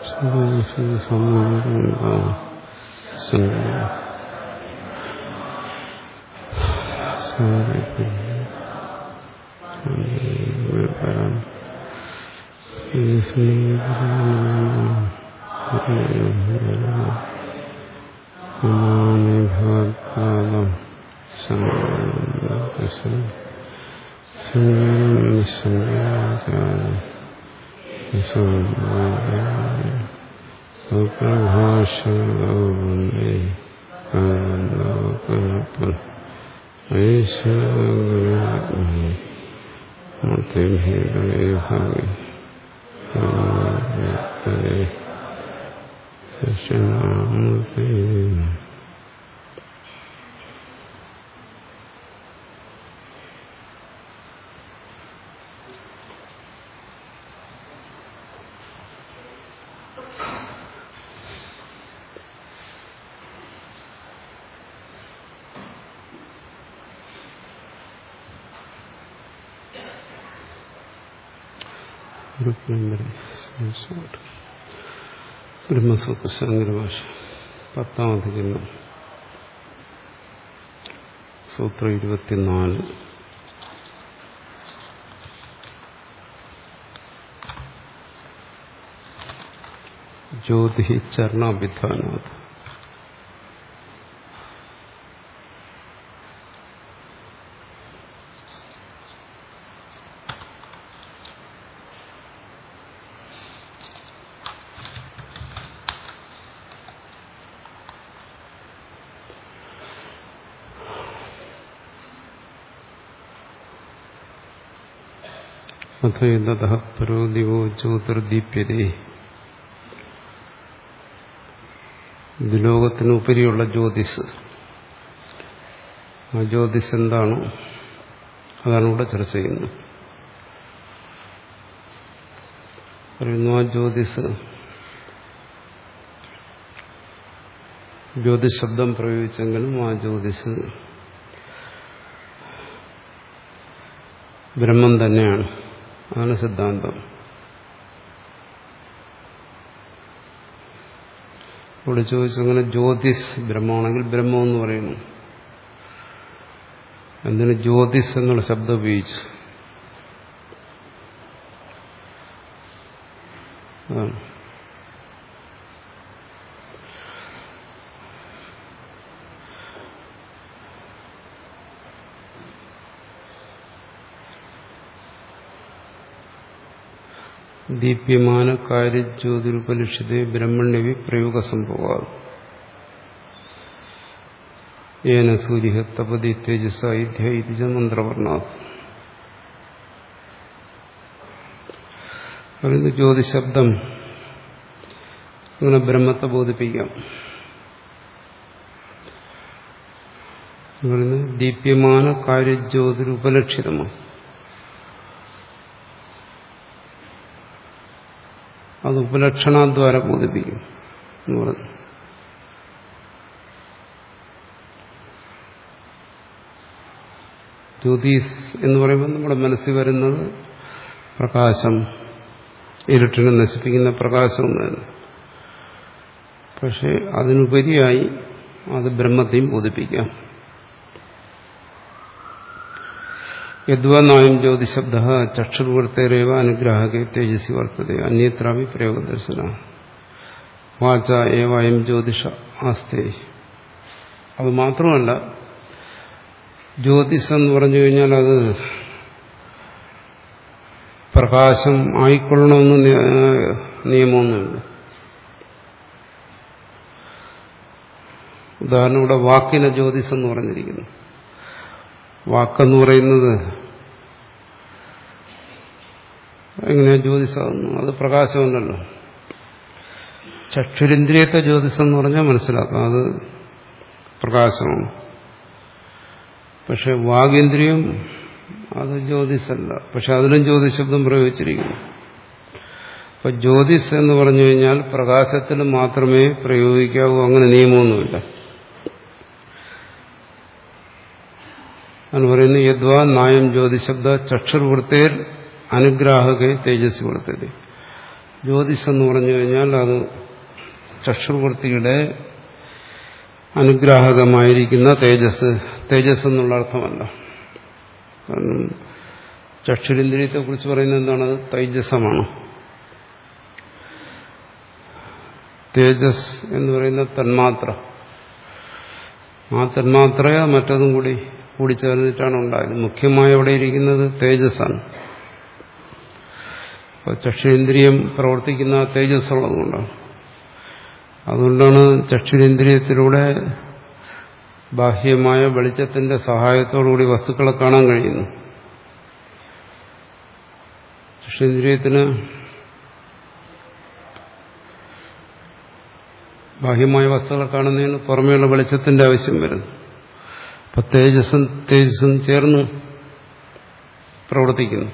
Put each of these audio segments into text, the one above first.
ഭഗവത്പാദം ദക്ഷിണാമൂർത്തി ബ്രഹ്മസൂത്ര ശങ്കരഭാഷ പത്താമത് ചിഹ്നം സൂത്രം ഇരുപത്തിനാല് ജ്യോതി ചരണാഭിധാനാഥ് അഥ പരോ ദിവോ ജ്യോതിർദീപ്യതേ ലോകത്തിനുപരിയുള്ള ജ്യോതിസ് ആ ജ്യോതിസ് എന്താണോ അതാണ് ഇവിടെ ചർച്ച ചെയ്യുന്നത് പറയുന്നു ആ ജ്യോതിസ് ജ്യോതിഷ് ശബ്ദം പ്രയോഗിച്ചെങ്കിലും ആ ജ്യോതിസ് ബ്രഹ്മം തന്നെയാണ് അതാണ് സിദ്ധാന്തം ഇവിടെ ചോദിച്ചു അങ്ങനെ ജ്യോതിസ് ബ്രഹ്മമാണെങ്കിൽ ബ്രഹ്മം എന്ന് പറയുന്നു എന്തിന് ജ്യോതിസ് എന്നുള്ള ശബ്ദം ഉപയോഗിച്ചു അതാണ് ദീപ്യമാന കാര്യജ്യോതിരുപലിഷിതേ ബ്രഹ്മണ്യവി പ്രയോഗ സംഭവം ഏന സൂര്യ തപതി തേജസ് ഐധ്യ മന്ത്രവർണ്ണാത് പറയുന്നു ജ്യോതിശബ്ദം അങ്ങനെ ബ്രഹ്മത്തെ ബോധിപ്പിക്കാം പറയുന്നത് ദീപ്യമാന കാര്യജ്യോതിരുപലക്ഷിതമാണ് അത് ഉപലക്ഷണാദ്വാര ബോധിപ്പിക്കും എന്ന് പറഞ്ഞു ജ്യോതിസ് എന്ന് പറയുമ്പോൾ നമ്മുടെ മനസ്സിൽ വരുന്നത് പ്രകാശം ഇരുട്ടിനെ നശിപ്പിക്കുന്ന പ്രകാശം എന്ന് തന്നെ പക്ഷെ അതിനുപരിയായി അത് ബ്രഹ്മത്തെയും ബോധിപ്പിക്കാം യദ്വാനായം ജ്യോതിശബ്ദ ചക്ഷുർവൃത്തേരേവ അനുഗ്രാഹകെ തേജസ്സി വർത്തത അന്യത്രാപി പ്രയോഗദർശന വാച ഏവായം ജ്യോതിഷ ആസ്തേ അത് മാത്രമല്ല ജ്യോതിസ് എന്ന് പറഞ്ഞു കഴിഞ്ഞാൽ അത് പ്രകാശം ആയിക്കൊള്ളണമെന്ന് നിയമമൊന്നുമില്ല ഉദാഹരണം ഇവിടെ വാക്കിനെ ജ്യോതിസ് എന്ന് പറഞ്ഞിരിക്കുന്നു വാക്കെന്ന് പറയുന്നത് എങ്ങനെയാ ജ്യോതിസാകുന്നു അത് പ്രകാശമല്ലല്ലോ ചക്ഷുരിന്ദ്രിയത്തെ ജ്യോതിസം പറഞ്ഞാൽ മനസ്സിലാക്കാം അത് പ്രകാശമാണ് പക്ഷെ വാഗേന്ദ്രിയം അത് ജ്യോതിസല്ല പക്ഷെ അതിലും ജ്യോതിശബ്ദം പ്രയോഗിച്ചിരിക്കുന്നു അപ്പൊ ജ്യോതിസ് എന്ന് പറഞ്ഞു കഴിഞ്ഞാൽ പ്രകാശത്തിൽ മാത്രമേ പ്രയോഗിക്കാവൂ അങ്ങനെ നിയമമൊന്നുമില്ല എന്ന് പറയുന്നത് യദ്വാ നായം ജ്യോതിശബ്ദ ചക്ഷുർവൃത്തേർ അനുഗ്രാഹകെ തേജസ് വർത്തത് ജ്യോതിസ് എന്ന് പറഞ്ഞു കഴിഞ്ഞാൽ അത് ചക്ഷുവൃത്തിയുടെ അനുഗ്രാഹകമായിരിക്കുന്ന തേജസ് തേജസ് എന്നുള്ള അർത്ഥമല്ല കാരണം ചക്ഷുരിന്ദ്രിയത്തെക്കുറിച്ച് പറയുന്നത് എന്താണ് അത് തൈജസമാണ് തേജസ് എന്ന് പറയുന്ന തന്മാത്ര ആ തന്മാത്രയെ മറ്റതും കൂടി കൂടിച്ചേർന്നിട്ടാണ് ഉണ്ടായത് മുഖ്യമായി അവിടെ ഇരിക്കുന്നത് തേജസ്സാണ് അപ്പോൾ ചക്ഷുരേന്ദ്രിയം പ്രവർത്തിക്കുന്ന ആ തേജസ് ഉള്ളതുകൊണ്ടാണ് അതുകൊണ്ടാണ് ചക്ഷുരേന്ദ്രിയത്തിലൂടെ ബാഹ്യമായ വെളിച്ചത്തിന്റെ സഹായത്തോടുകൂടി വസ്തുക്കളെ കാണാൻ കഴിയുന്നു ചക്ഷുരേന്ദ്രിയത്തിന് ബാഹ്യമായ വസ്തുക്കളെ കാണുന്നതിന് പുറമേയുള്ള വെളിച്ചത്തിന്റെ ആവശ്യം വരുന്നു അപ്പൊ തേജസ്സും തേജസ്സും ചേർന്ന് പ്രവർത്തിക്കുന്നു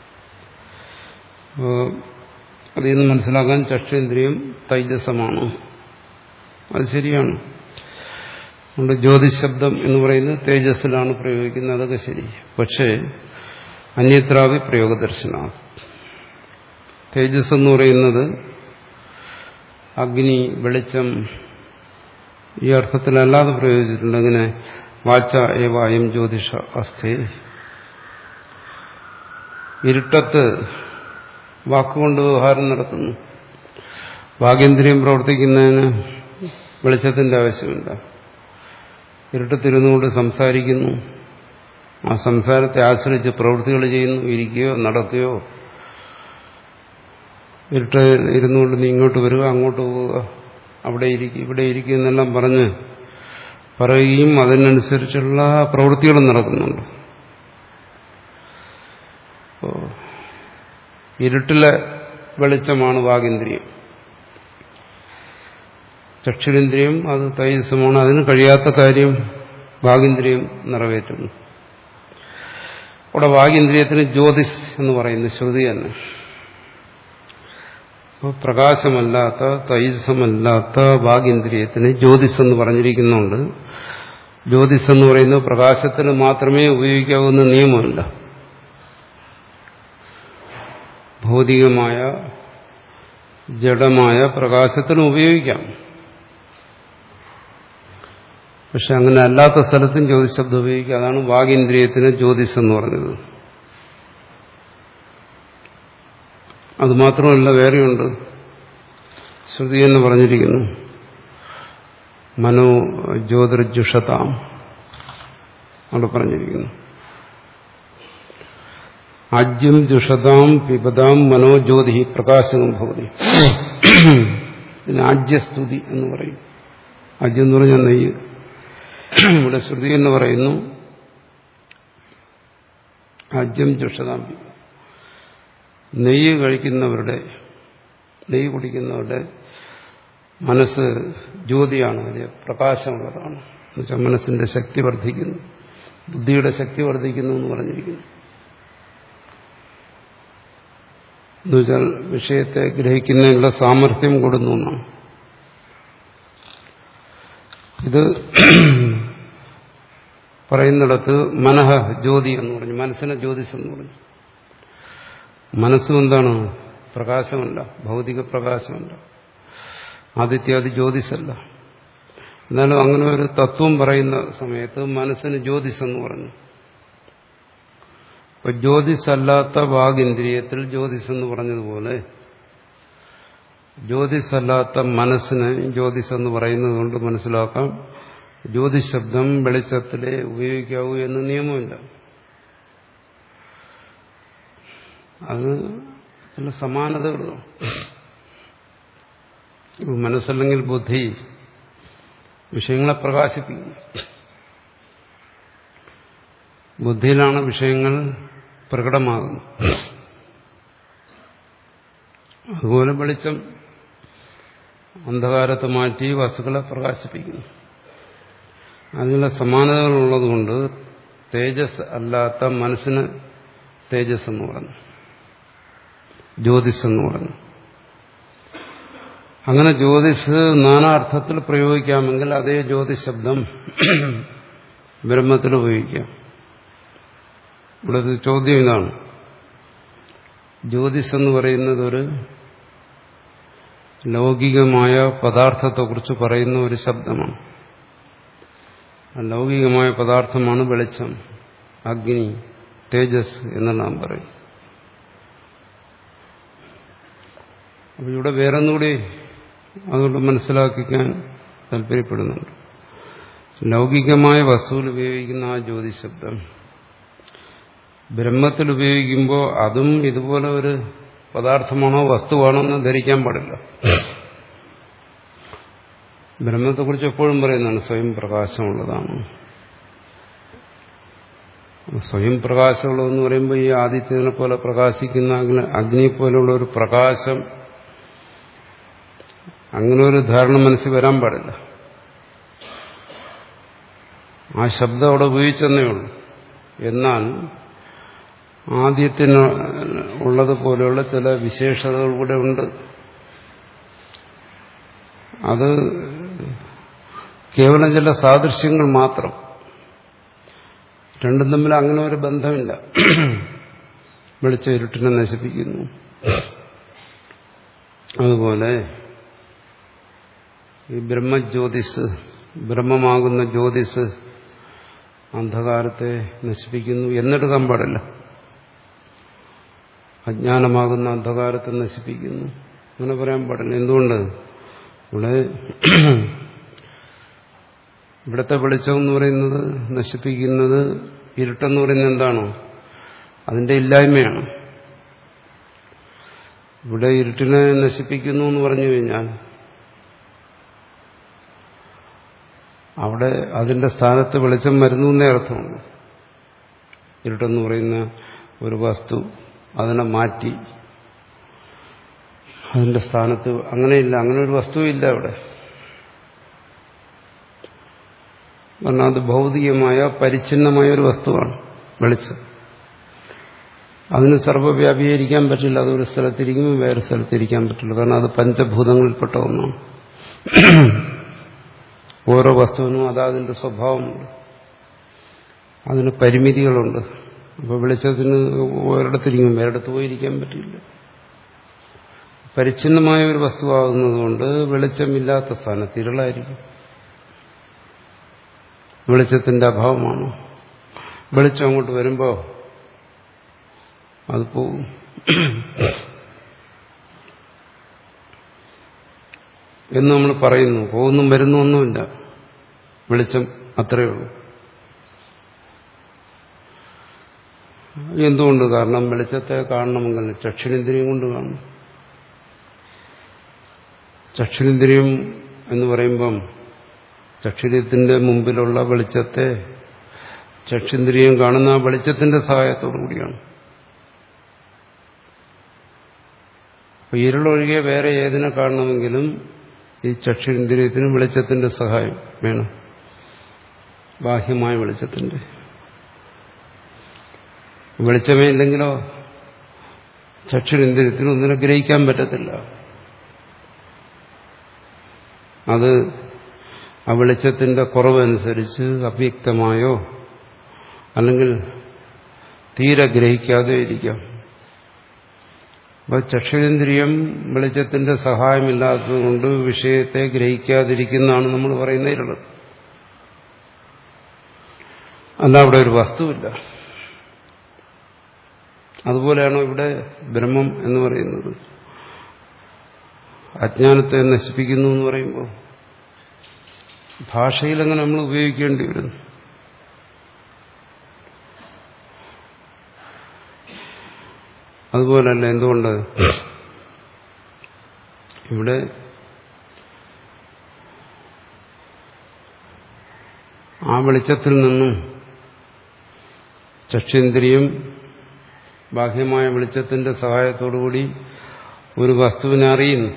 അതിൽ നിന്ന് മനസ്സിലാക്കാൻ ചക്ഷേന്ദ്രിയം തൈജസമാണ് അത് ശരിയാണ് അതുകൊണ്ട് ജ്യോതിശ് ശബ്ദം എന്ന് പറയുന്നത് തേജസ്സിലാണ് പ്രയോഗിക്കുന്നത് അതൊക്കെ ശരി പക്ഷേ അന്യത്രാവി പ്രയോഗദർശനാണ് തേജസ് എന്ന് പറയുന്നത് അഗ്നി വെളിച്ചം ഈ അർത്ഥത്തിലല്ലാതെ പ്രയോഗിച്ചിട്ടുണ്ട് അങ്ങനെ വാച്ച ഏവായം ജ്യോതിഷ അസ്ഥേ ഇരുട്ടത്ത് വാക്കുകൊണ്ട് വ്യവഹാരം നടത്തുന്നു വാഗേന്ദ്രിയം പ്രവർത്തിക്കുന്നതിന് വെളിച്ചത്തിന്റെ ആവശ്യമില്ല ഇരുട്ടത്തിരുന്നുകൊണ്ട് സംസാരിക്കുന്നു ആ സംസാരത്തെ ആശ്രയിച്ച് പ്രവൃത്തികൾ ചെയ്യുന്നു ഇരിക്കുകയോ നടക്കുകയോ ഇരുട്ട് ഇരുന്നുകൊണ്ട് നീ ഇങ്ങോട്ട് വരിക അങ്ങോട്ട് പോവുക അവിടെ ഇരിക്കുക ഇവിടെ ഇരിക്കുക എന്നെല്ലാം പറഞ്ഞ് പറയുകയും അതിനനുസരിച്ചുള്ള പ്രവൃത്തികളും നടക്കുന്നുണ്ട് ഇരുട്ടിലെ വെളിച്ചമാണ് വാഗേന്ദ്രിയം ചക്ഷുരേന്ദ്രിയം അത് തൈജസമാണ് അതിന് കഴിയാത്ത കാര്യം വാഗേന്ദ്രിയം നിറവേറ്റുന്നു അവിടെ വാഗേന്ദ്രിയത്തിന് ജ്യോതിസ് എന്ന് പറയുന്നു ശ്രുതി തന്നെ അപ്പോൾ പ്രകാശമല്ലാത്ത തൈജസമല്ലാത്ത വാഗേന്ദ്രിയത്തിന് ജ്യോതിസ് എന്ന് പറഞ്ഞിരിക്കുന്നുണ്ട് ജ്യോതിസ് എന്ന് പറയുന്നത് പ്രകാശത്തിന് മാത്രമേ ഉപയോഗിക്കാവുന്ന നിയമമില്ല ഭൗതികമായ ജഡമായ പ്രകാശത്തിനും ഉപയോഗിക്കാം പക്ഷെ അങ്ങനെ അല്ലാത്ത സ്ഥലത്തും ജ്യോതിശ് ശബ്ദം ഉപയോഗിക്കുക അതാണ് വാഗേന്ദ്രിയത്തിന് ജ്യോതിസ് എന്ന് പറഞ്ഞത് അത് മാത്രമല്ല വേറെയുണ്ട് ശ്രുതി എന്ന് പറഞ്ഞിരിക്കുന്നു മനോ ജ്യോതിർജുഷതാം അവിടെ പറഞ്ഞിരിക്കുന്നു ആജ്യം ജുഷതാം പിബതാം മനോജ്യോതി പ്രകാശകം ഭവതി പിന്നെ ആജ്യസ്തുതി എന്ന് പറയും ആജ്യം എന്ന് പറഞ്ഞാൽ നെയ്യ് ഇവിടെ ശ്രുതി എന്ന് പറയുന്നു ആജ്യം ജുഷതാം നെയ്യ് കഴിക്കുന്നവരുടെ നെയ്യ് കുടിക്കുന്നവരുടെ മനസ്സ് ജ്യോതിയാണ് വലിയ പ്രകാശമുള്ളതാണ് എന്നുവെച്ചാൽ മനസ്സിന്റെ ശക്തി വർദ്ധിക്കുന്നു ബുദ്ധിയുടെ ശക്തി വർദ്ധിക്കുന്നു എന്ന് പറഞ്ഞിരിക്കുന്നു എന്നുവെച്ചാൽ വിഷയത്തെ ഗ്രഹിക്കുന്നതിനുള്ള സാമർഥ്യം കൊടുന്നു എന്നാണ് ഇത് പറയുന്നിടത്ത് മനഃ ജ്യോതി എന്ന് പറഞ്ഞു മനസ്സിനെ ജ്യോതിസ് എന്ന് പറഞ്ഞു മനസ്സും എന്താണ് പ്രകാശമല്ല ഭൗതിക പ്രകാശമല്ല ആദിത്യാദി ജ്യോതിസല്ല എന്നാലും അങ്ങനെ ഒരു തത്വം പറയുന്ന സമയത്ത് മനസ്സിന് ജ്യോതിസ് എന്ന് പറഞ്ഞു ഇപ്പൊ ജ്യോതിസല്ലാത്ത വാഗിന്ദ്രിയത്തിൽ ജ്യോതിസ് എന്ന് പറഞ്ഞതുപോലെ ജ്യോതിസല്ലാത്ത മനസ്സിന് ജ്യോതിസ് എന്ന് പറയുന്നത് കൊണ്ട് മനസ്സിലാക്കാം ജ്യോതിശ് ശബ്ദം വെളിച്ചത്തിലെ ഉപയോഗിക്കാവൂ എന്ന് നിയമമില്ല അത് ചില സമാനതകൾ മനസ്സല്ലെങ്കിൽ ബുദ്ധി വിഷയങ്ങളെ പ്രകാശിപ്പിക്കും ബുദ്ധിയിലാണ് വിഷയങ്ങൾ പ്രകടമാകുന്നത് അതുപോലെ വെളിച്ചം അന്ധകാരത്തെ മാറ്റി വസ്തുക്കളെ പ്രകാശിപ്പിക്കുന്നു അതിനുള്ള സമാനതകളുള്ളതുകൊണ്ട് തേജസ് അല്ലാത്ത മനസ്സിന് തേജസ് എന്ന് പറഞ്ഞു ജ്യോതിസ് എന്ന് പറഞ്ഞു അങ്ങനെ ജ്യോതിസ് നാനാർത്ഥത്തിൽ പ്രയോഗിക്കാമെങ്കിൽ അതേ ജ്യോതിഷ് ശബ്ദം ബ്രഹ്മത്തിൽ ഉപയോഗിക്കാം ഇവിടെ ചോദ്യം ഇതാണ് ജ്യോതിസ് എന്ന് പറയുന്നത് ഒരു ലൗകികമായ പദാർത്ഥത്തെക്കുറിച്ച് പറയുന്ന ഒരു ശബ്ദമാണ് ലൗകികമായ പദാർത്ഥമാണ് വെളിച്ചം അഗ്നി തേജസ് എന്നെല്ലാം പറയും അപ്പോൾ ഇവിടെ വേറൊന്നുകൂടി അതുകൊണ്ട് മനസ്സിലാക്കിക്കാൻ താല്പര്യപ്പെടുന്നുണ്ട് ലൗകികമായ വസ്തുവിൽ ഉപയോഗിക്കുന്ന ആ ജ്യോതി ശബ്ദം ബ്രഹ്മത്തിൽ ഉപയോഗിക്കുമ്പോൾ അതും ഇതുപോലെ ഒരു പദാർത്ഥമാണോ വസ്തുവാണോ എന്ന് ധരിക്കാൻ പാടില്ല ബ്രഹ്മത്തെക്കുറിച്ച് എപ്പോഴും പറയുന്നതാണ് സ്വയം പ്രകാശമുള്ളതാണ് സ്വയം പ്രകാശമുള്ളതെന്ന് പറയുമ്പോൾ ഈ ആദിത്യനെ പോലെ പ്രകാശിക്കുന്ന അഗ്നിയെ പോലുള്ള ഒരു പ്രകാശം അങ്ങനെ ഒരു ധാരണ മനസ്സിൽ വരാൻ പാടില്ല ആ ശബ്ദം അവിടെ ഉപയോഗിച്ചെന്നേ ഉള്ളൂ എന്നാൽ ആദ്യത്തിന് ഉള്ളതുപോലെയുള്ള ചില വിശേഷതകൾ കൂടെ ഉണ്ട് അത് കേവലം ചില സാദൃശ്യങ്ങൾ മാത്രം രണ്ടും തമ്മിൽ അങ്ങനെ ഒരു ബന്ധമില്ല വെളിച്ച ഇരുട്ടിനെ നശിപ്പിക്കുന്നു അതുപോലെ ഈ ബ്രഹ്മജ്യോതിസ് ബ്രഹ്മമാകുന്ന ജ്യോതിസ് അന്ധകാരത്തെ നശിപ്പിക്കുന്നു എന്നെടുക്കാൻ പാടില്ല അജ്ഞാനമാകുന്ന അന്ധകാരത്തെ നശിപ്പിക്കുന്നു അങ്ങനെ പറയാൻ പാടില്ല എന്തുകൊണ്ട് ഇവിടെ ഇവിടുത്തെ വെളിച്ചം എന്ന് പറയുന്നത് നശിപ്പിക്കുന്നത് ഇരുട്ടെന്ന് പറയുന്നത് എന്താണോ അതിന്റെ ഇല്ലായ്മയാണ് ഇവിടെ ഇരുട്ടിനെ നശിപ്പിക്കുന്നു എന്ന് പറഞ്ഞു കഴിഞ്ഞാൽ അവിടെ അതിന്റെ സ്ഥാനത്ത് വെളിച്ചം വരുന്നു എന്നേ അർത്ഥമുണ്ട് ഇരുട്ടെന്ന് പറയുന്ന ഒരു വസ്തു അതിനെ മാറ്റി അതിന്റെ സ്ഥാനത്ത് അങ്ങനെയില്ല അങ്ങനെ ഒരു വസ്തുവില്ല അവിടെ കാരണം അത് ഭൗതികമായ പരിച്ഛിന്നമായ ഒരു വസ്തുവാണ് വെളിച്ചം അതിന് സർവ്വവ്യാപീകരിക്കാൻ പറ്റില്ല അതൊരു സ്ഥലത്തിരിക്കുമ്പോൾ വേറെ സ്ഥലത്തിരിക്കാൻ പറ്റില്ല കാരണം അത് പഞ്ചഭൂതങ്ങളിൽപ്പെട്ട ഒന്നാണ് ഓരോ വസ്തുവിനും അതാതിന്റെ സ്വഭാവമുണ്ട് അതിന് പരിമിതികളുണ്ട് അപ്പോൾ വെളിച്ചത്തിന് ഒരിടത്തിരിക്കും വേറിടത്ത് പോയിരിക്കാൻ പറ്റില്ല പരിച്ഛിന്നമായ ഒരു വസ്തുവാകുന്നതുകൊണ്ട് വെളിച്ചമില്ലാത്ത സ്ഥാനത്ത് ഇരുളായിരിക്കും വെളിച്ചത്തിന്റെ അഭാവമാണ് വെളിച്ചം അങ്ങോട്ട് വരുമ്പോൾ അത് പോവും എന്ന് നമ്മൾ പറയുന്നു പോകുന്നും വരുന്നു ഒന്നുമില്ല വെളിച്ചം അത്രയേ ഉള്ളൂ എന്തുകൊണ്ട് കാരണം വെളിച്ചത്തെ കാണണമെങ്കിൽ ചക്ഷുരേന്ദ്രിയം കൊണ്ട് കാണും ചക്ഷുരേന്ദ്രിയം എന്ന് പറയുമ്പം ചക്ഷുരത്തിന്റെ മുമ്പിലുള്ള വെളിച്ചത്തെ ചക്ഷുന്ദ്രിയം കാണുന്ന ആ വെളിച്ചത്തിന്റെ സഹായത്തോടു കൂടിയാണ് അപ്പൊ ഇരുളൊഴികെ വേറെ ഏതിനെ കാണണമെങ്കിലും ഈ ചക്ഷുരേന്ദ്രിയത്തിന് വെളിച്ചത്തിന്റെ സഹായം വേണം ബാഹ്യമായ വെളിച്ചത്തിന്റെ വെളിച്ചമേ ഇല്ലെങ്കിലോ ചക്ഷുരേന്ദ്രിയത്തിന് ഒന്നിനെ ഗ്രഹിക്കാൻ പറ്റത്തില്ല അത് ആ വെളിച്ചത്തിന്റെ കുറവനുസരിച്ച് അവ്യക്തമായോ അല്ലെങ്കിൽ തീരെ ഗ്രഹിക്കാതെ ഇരിക്കാം അപ്പോൾ ചക്ഷുരേന്ദ്രിയം വെളിച്ചത്തിന്റെ സഹായമില്ലാത്തതുകൊണ്ട് വിഷയത്തെ ഗ്രഹിക്കാതിരിക്കുന്നതാണ് നമ്മൾ പറയുന്ന ഇരുള് അല്ല അവിടെ ഒരു വസ്തുവില്ല അതുപോലെയാണോ ഇവിടെ ബ്രഹ്മം എന്ന് പറയുന്നത് അജ്ഞാനത്തെ നശിപ്പിക്കുന്നു എന്ന് പറയുമ്പോൾ ഭാഷയിൽ അങ്ങനെ നമ്മൾ ഉപയോഗിക്കേണ്ടി വരുന്നു അതുപോലല്ല എന്തുകൊണ്ട് ഇവിടെ ആ വെളിച്ചത്തിൽ നിന്നും ചക്ഷേന്ദ്രിയം ബാഹ്യമായ വെളിച്ചത്തിന്റെ സഹായത്തോടുകൂടി ഒരു വസ്തുവിനെ അറിയുന്നു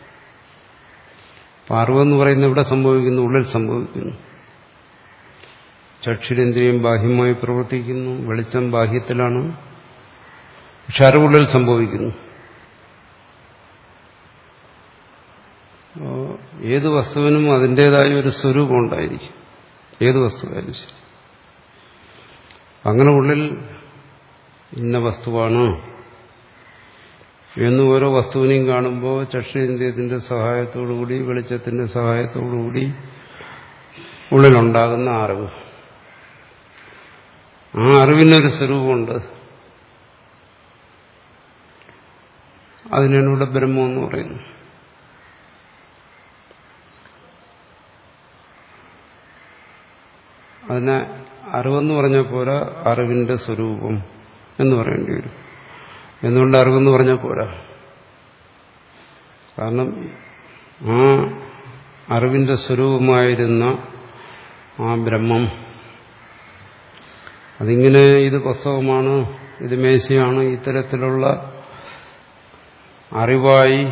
പാർവെന്ന് പറയുന്നത് ഇവിടെ സംഭവിക്കുന്നു ഉള്ളിൽ സംഭവിക്കുന്നു ചക്ഷുരേന്ദ്രിയം ബാഹ്യമായി പ്രവർത്തിക്കുന്നു വെളിച്ചം ബാഹ്യത്തിലാണ് പക്ഷെ അറിവുള്ളിൽ സംഭവിക്കുന്നു ഏത് വസ്തുവിനും അതിൻ്റെതായ ഒരു സ്വരൂപം ഉണ്ടായിരിക്കും ഏത് വസ്തുവായാലും ശരി അങ്ങനെ ഉള്ളിൽ ഇന്ന വസ്തുവാണ് എന്ന് ഓരോ വസ്തുവിനെയും കാണുമ്പോൾ ചക്ഷുരേന്ദ്രിയത്തിന്റെ സഹായത്തോടുകൂടി വെളിച്ചത്തിന്റെ സഹായത്തോടുകൂടി ഉള്ളിലുണ്ടാകുന്ന അറിവ് ആ അറിവിനൊരു സ്വരൂപമുണ്ട് അതിനാണ് ഇവിടെ ബ്രഹ്മം എന്ന് പറയുന്നു അതിനെ അറിവെന്ന് പറഞ്ഞാൽ പോരാ അറിവിന്റെ സ്വരൂപം എന്ന് പറയേണ്ടി വരും എന്തുകൊണ്ട് അറിവെന്ന് പറഞ്ഞാൽ പോരാ കാരണം ആ അറിവിന്റെ സ്വരൂപമായിരുന്ന ആ ബ്രഹ്മം അതിങ്ങനെ ഇത് പുസ്തകമാണ് ഇത് മേശയാണ് ഇത്തരത്തിലുള്ള അറിവായി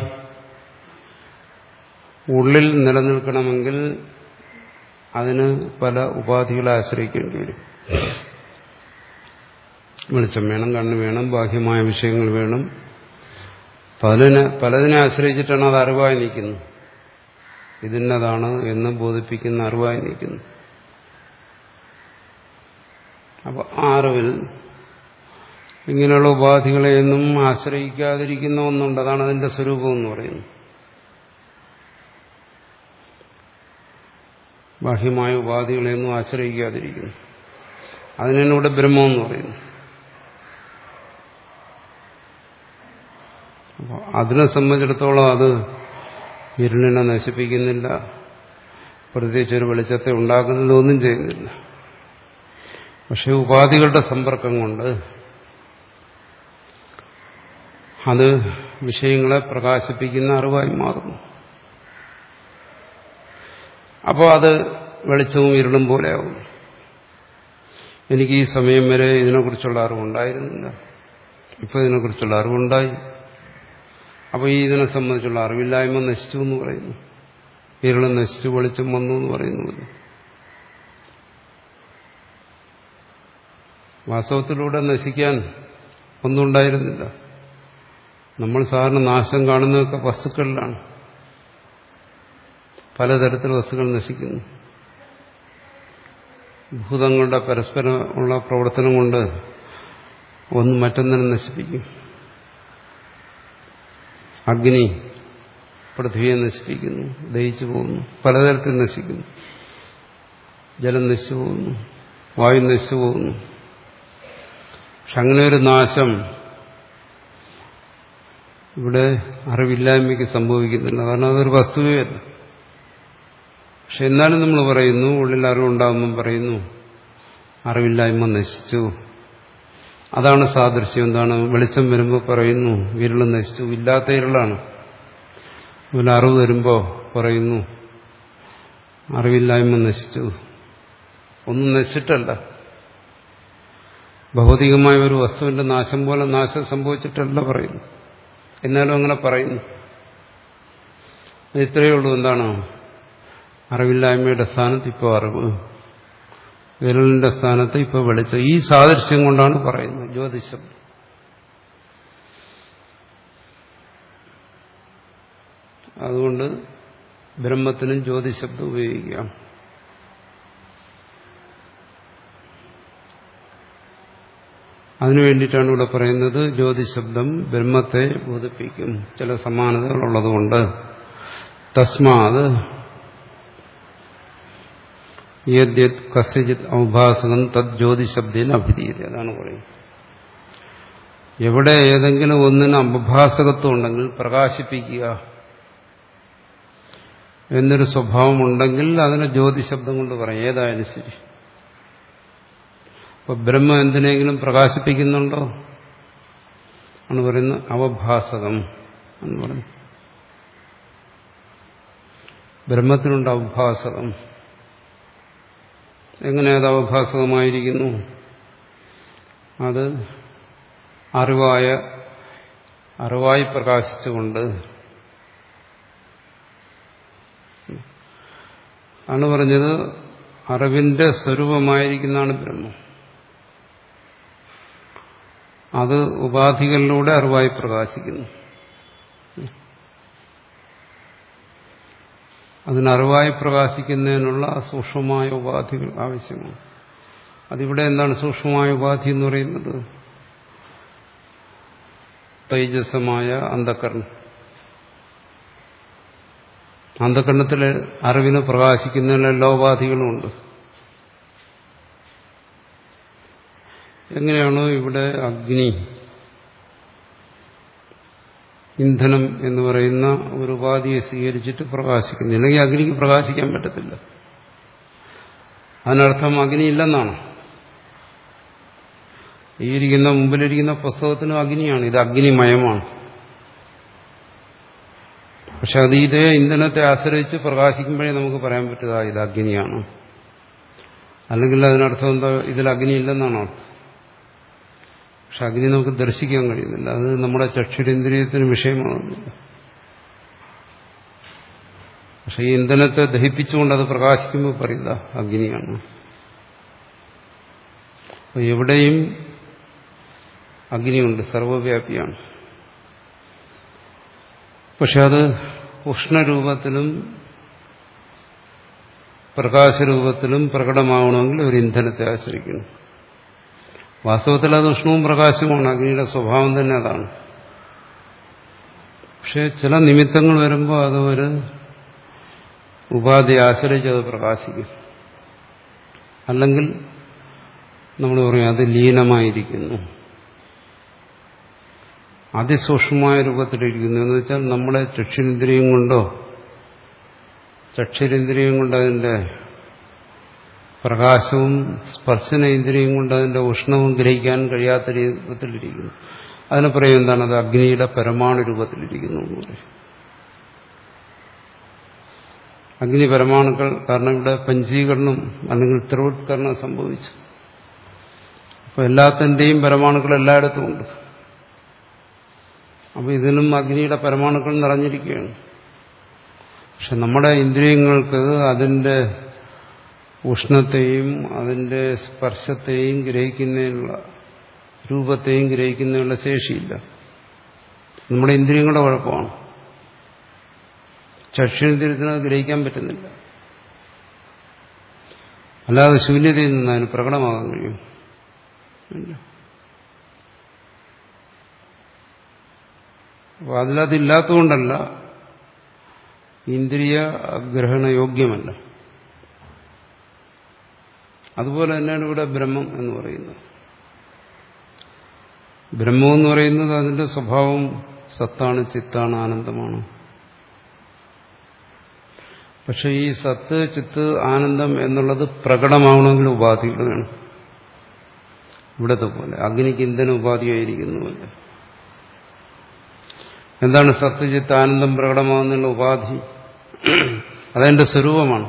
ഉള്ളിൽ നിലനിൽക്കണമെങ്കിൽ അതിന് പല ഉപാധികളെ ആശ്രയിക്കേണ്ടി വരും വെളിച്ചം വേണം കണ്ണ് വേണം ബാഹ്യമായ വിഷയങ്ങൾ വേണം പലതിനെ പലതിനെ ആശ്രയിച്ചിട്ടാണ് അത് അറിവായി നിൽക്കുന്നത് ഇതിന്നതാണ് എന്ന് ബോധിപ്പിക്കുന്ന അറിവായി നിൽക്കുന്നു അപ്പോൾ ആ അറിവിൽ ഇങ്ങനെയുള്ള ഉപാധികളെയൊന്നും ആശ്രയിക്കാതിരിക്കുന്ന ഒന്നുണ്ട് അതാണ് അതിന്റെ സ്വരൂപം എന്ന് പറയുന്നത് ബാഹ്യമായ ഉപാധികളെയൊന്നും ആശ്രയിക്കാതിരിക്കുന്നു അതിനാണ് ഇവിടെ ബ്രഹ്മം എന്ന് പറയുന്നു അപ്പോൾ അതിനെ സംബന്ധിച്ചിടത്തോളം അത് ഇരുളിനെ നശിപ്പിക്കുന്നില്ല പ്രത്യേകിച്ച് ഒരു വെളിച്ചത്തെ ഉണ്ടാക്കുന്നില്ല ഒന്നും ചെയ്യുന്നില്ല പക്ഷെ ഉപാധികളുടെ സമ്പർക്കം കൊണ്ട് അത് വിഷയങ്ങളെ പ്രകാശിപ്പിക്കുന്ന അറിവായി മാറുന്നു അപ്പോൾ അത് വെളിച്ചവും ഇരുളും പോലെയാവും എനിക്ക് ഈ സമയം വരെ ഇതിനെക്കുറിച്ചുള്ള അറിവുണ്ടായിരുന്നില്ല ഇപ്പോൾ ഇതിനെക്കുറിച്ചുള്ള അറിവുണ്ടായി അപ്പോൾ ഈ ഇതിനെ സംബന്ധിച്ചുള്ള അറിവില്ലായ്മ നശിച്ചു എന്ന് പറയുന്നു ഇരുള് നശിച്ചു വെളിച്ചം വന്നു എന്ന് പറയുന്നു വാസ്തവത്തിലൂടെ നശിക്കാൻ ഒന്നും ഉണ്ടായിരുന്നില്ല നമ്മൾ സാധാരണ നാശം കാണുന്നതൊക്കെ വസ്തുക്കളിലാണ് പലതരത്തിൽ വസ്തുക്കൾ നശിക്കുന്നു ഭൂതങ്ങളുടെ പരസ്പരം ഉള്ള പ്രവർത്തനം കൊണ്ട് ഒന്ന് മറ്റൊന്നിനെ നശിപ്പിക്കും അഗ്നി പൃഥ്വിയെ നശിപ്പിക്കുന്നു ദഹിച്ചു പോകുന്നു പലതരത്തിൽ നശിക്കുന്നു ജലം നശിച്ചു പോകുന്നു വായു നശിച്ചു പോകുന്നു പക്ഷെ അങ്ങനെ ഒരു നാശം ഇവിടെ അറിവില്ലായ്മയ്ക്ക് സംഭവിക്കുന്നില്ല കാരണം അതൊരു വസ്തുവേ അല്ല പക്ഷെ എന്നാലും നമ്മൾ പറയുന്നു ഉള്ളിൽ അറിവുണ്ടാകുമ്പം പറയുന്നു അറിവില്ലായ്മ നശിച്ചു അതാണ് സാദൃശ്യം എന്താണ് വെളിച്ചം വരുമ്പോൾ പറയുന്നു ഇരുള് നശിച്ചു ഇല്ലാത്ത ഇരുളാണ് അതുപോലെ അറിവ് വരുമ്പോൾ പറയുന്നു അറിവില്ലായ്മ നശിച്ചു ഒന്നും നശിച്ചിട്ടല്ല ഭൗതികമായ ഒരു വസ്തുവിന്റെ നാശം പോലെ നാശം സംഭവിച്ചിട്ടല്ല പറയുന്നു എന്നാലും അങ്ങനെ പറയുന്നു ഇത്രയേ ഉള്ളൂ എന്താണ് അറിവില്ലായ്മയുടെ സ്ഥാനത്ത് ഇപ്പോൾ അറിവ് വിരലിന്റെ സ്ഥാനത്ത് ഇപ്പോൾ വെളിച്ചം ഈ സാദൃശ്യം കൊണ്ടാണ് പറയുന്നത് ജ്യോതിഷം അതുകൊണ്ട് ബ്രഹ്മത്തിനും ജ്യോതിശബ്ദം ഉപയോഗിക്കാം അതിനു വേണ്ടിയിട്ടാണ് ഇവിടെ പറയുന്നത് ജ്യോതിശബ്ദം ബ്രഹ്മത്തെ ബോധിപ്പിക്കും ചില സമാനതകളുള്ളതുകൊണ്ട് തസ്മാത് യദ്യത് കസ്യജിത് ഔഭാസകം തദ് ജ്യോതിശബ്ദേന അഭിധീയത അതാണ് പറയുന്നത് എവിടെ ഏതെങ്കിലും ഒന്നിന് അപഭാസകത്വം ഉണ്ടെങ്കിൽ പ്രകാശിപ്പിക്കുക എന്നൊരു സ്വഭാവം ഉണ്ടെങ്കിൽ അതിനെ ജ്യോതിശബ്ദം കൊണ്ട് പറയും ഏതായാലും ശരി അപ്പൊ ബ്രഹ്മം എന്തിനെങ്കിലും പ്രകാശിപ്പിക്കുന്നുണ്ടോ ആണ് പറയുന്നത് അവഭാസകം എന്ന് പറയും ബ്രഹ്മത്തിനുണ്ട് അവഭാസകം എങ്ങനെ അത് അവഭാസകമായിരിക്കുന്നു അത് അറിവായ അറിവായി പ്രകാശിച്ചുകൊണ്ട് ആണ് പറഞ്ഞത് അറിവിന്റെ സ്വരൂപമായിരിക്കുന്നതാണ് ബ്രഹ്മം അത് ഉപാധികളിലൂടെ അറിവായി പ്രകാശിക്കുന്നു അതിനറിവായി പ്രകാശിക്കുന്നതിനുള്ള സൂക്ഷ്മമായ ഉപാധികൾ ആവശ്യമാണ് അതിവിടെ എന്താണ് സൂക്ഷ്മമായ ഉപാധി എന്ന് പറയുന്നത് തൈജസമായ അന്ധക്കരണം അന്ധകരണത്തിലെ അറിവിന് പ്രകാശിക്കുന്നതിന് എല്ലാ ഉപാധികളുമുണ്ട് എങ്ങനെയാണോ ഇവിടെ അഗ്നി ഇന്ധനം എന്ന് പറയുന്ന ഒരു ഉപാധിയെ സ്വീകരിച്ചിട്ട് പ്രകാശിക്കുന്നു ഇല്ലെങ്കിൽ അഗ്നിക്ക് പ്രകാശിക്കാൻ പറ്റത്തില്ല അതിനർത്ഥം അഗ്നി ഇല്ലെന്നാണ് ഈ ഇരിക്കുന്ന മുമ്പിലിരിക്കുന്ന പുസ്തകത്തിനും അഗ്നിയാണ് ഇത് അഗ്നിമയമാണ് പക്ഷെ അത് ഇതേ ഇന്ധനത്തെ ആശ്രയിച്ച് പ്രകാശിക്കുമ്പോഴേ നമുക്ക് പറയാൻ പറ്റുക ഇത് അഗ്നിയാണ് അല്ലെങ്കിൽ അതിനർത്ഥം എന്താ ഇതിൽ അഗ്നി ഇല്ലെന്നാണ് അർത്ഥം പക്ഷെ അഗ്നി നമുക്ക് ദർശിക്കാൻ കഴിയുന്നില്ല അത് നമ്മുടെ ചക്ഷുരേന്ദ്രിയത്തിന് വിഷയമാകുന്നില്ല പക്ഷെ ഈ ഇന്ധനത്തെ ദഹിപ്പിച്ചുകൊണ്ട് അത് പ്രകാശിക്കുമ്പോൾ പറയില്ല അഗ്നിയാണ് അപ്പോൾ എവിടെയും അഗ്നിയുണ്ട് സർവവ്യാപിയാണ് പക്ഷെ അത് ഉഷ്ണരൂപത്തിലും പ്രകാശരൂപത്തിലും പ്രകടമാവണമെങ്കിൽ ഒരു ഇന്ധനത്തെ ആശ്രയിക്കണം വാസ്തവത്തിൽ അത് ഉഷ്ണവും പ്രകാശവുമാണ് അഗ്നിയുടെ സ്വഭാവം തന്നെ അതാണ് പക്ഷെ ചില നിമിത്തങ്ങൾ വരുമ്പോൾ അത് ഒരു ഉപാധി ആശ്രയിച്ച് അത് പ്രകാശിക്കും അല്ലെങ്കിൽ നമ്മൾ പറയും അത് ലീനമായിരിക്കുന്നു അതിസൂക്ഷ്മമായ രൂപത്തിലിരിക്കുന്നു എന്ന് വെച്ചാൽ നമ്മളെ ചക്ഷുരേന്ദ്രിയം കൊണ്ടോ ചക്ഷുരേന്ദ്രിയം കൊണ്ട് അതിൻ്റെ പ്രകാശവും സ്പർശനേന്ദ്രിയം കൊണ്ട് അതിൻ്റെ ഉഷ്ണവും ഗ്രഹിക്കാൻ കഴിയാത്ത രൂപത്തിലിരിക്കുന്നു അതിനെ പറയും എന്താണ് അത് അഗ്നിയുടെ പരമാണു രൂപത്തിലിരിക്കുന്നു എന്ന് പറയും അഗ്നി പരമാണുക്കൾ കാരണം ഇവിടെ പഞ്ചീകരണം അല്ലെങ്കിൽ ത്രോത്കരണം സംഭവിച്ചു അപ്പോൾ എല്ലാത്തിൻ്റെയും പരമാണുക്കൾ എല്ലായിടത്തും ഉണ്ട് അപ്പോൾ ഇതിനും അഗ്നിയുടെ പരമാണുക്കൾ നിറഞ്ഞിരിക്കുകയാണ് പക്ഷെ നമ്മുടെ ഇന്ദ്രിയങ്ങൾക്ക് അതിൻ്റെ ഉഷ്ണത്തെയും അതിൻ്റെ സ്പർശത്തെയും ഗ്രഹിക്കുന്നതിനുള്ള രൂപത്തെയും ഗ്രഹിക്കുന്നതിനുള്ള ശേഷിയില്ല നമ്മുടെ ഇന്ദ്രിയങ്ങളുടെ കുഴപ്പമാണ് ചക്ഷുന്ദ്രിയത്തിന് അത് ഗ്രഹിക്കാൻ പറ്റുന്നില്ല അല്ലാതെ ശൂന്യതയിൽ നിന്ന് അതിന് പ്രകടമാകാൻ കഴിയും ഇല്ല അപ്പോൾ അതിലതില്ലാത്തതുകൊണ്ടല്ല ഇന്ദ്രിയ ഗ്രഹണയോഗ്യമല്ല അതുപോലെ തന്നെയാണ് ഇവിടെ ബ്രഹ്മം എന്ന് പറയുന്നത് ബ്രഹ്മം എന്ന് പറയുന്നത് അതിന്റെ സ്വഭാവം സത്താണ് ചിത്താണ് ആനന്ദമാണ് പക്ഷെ ഈ സത്ത് ചിത്ത് ആനന്ദം എന്നുള്ളത് പ്രകടമാവണമെങ്കിൽ ഉപാധികൾ വേണം ഇവിടത്തെ പോലെ അഗ്നിക്ക് ഇന്ധന ഉപാധിയായിരിക്കുന്നുവല്ല എന്താണ് സത്ത് ചിത്ത് ആനന്ദം പ്രകടമാകുന്നുള്ള ഉപാധി അതെന്റെ സ്വരൂപമാണ്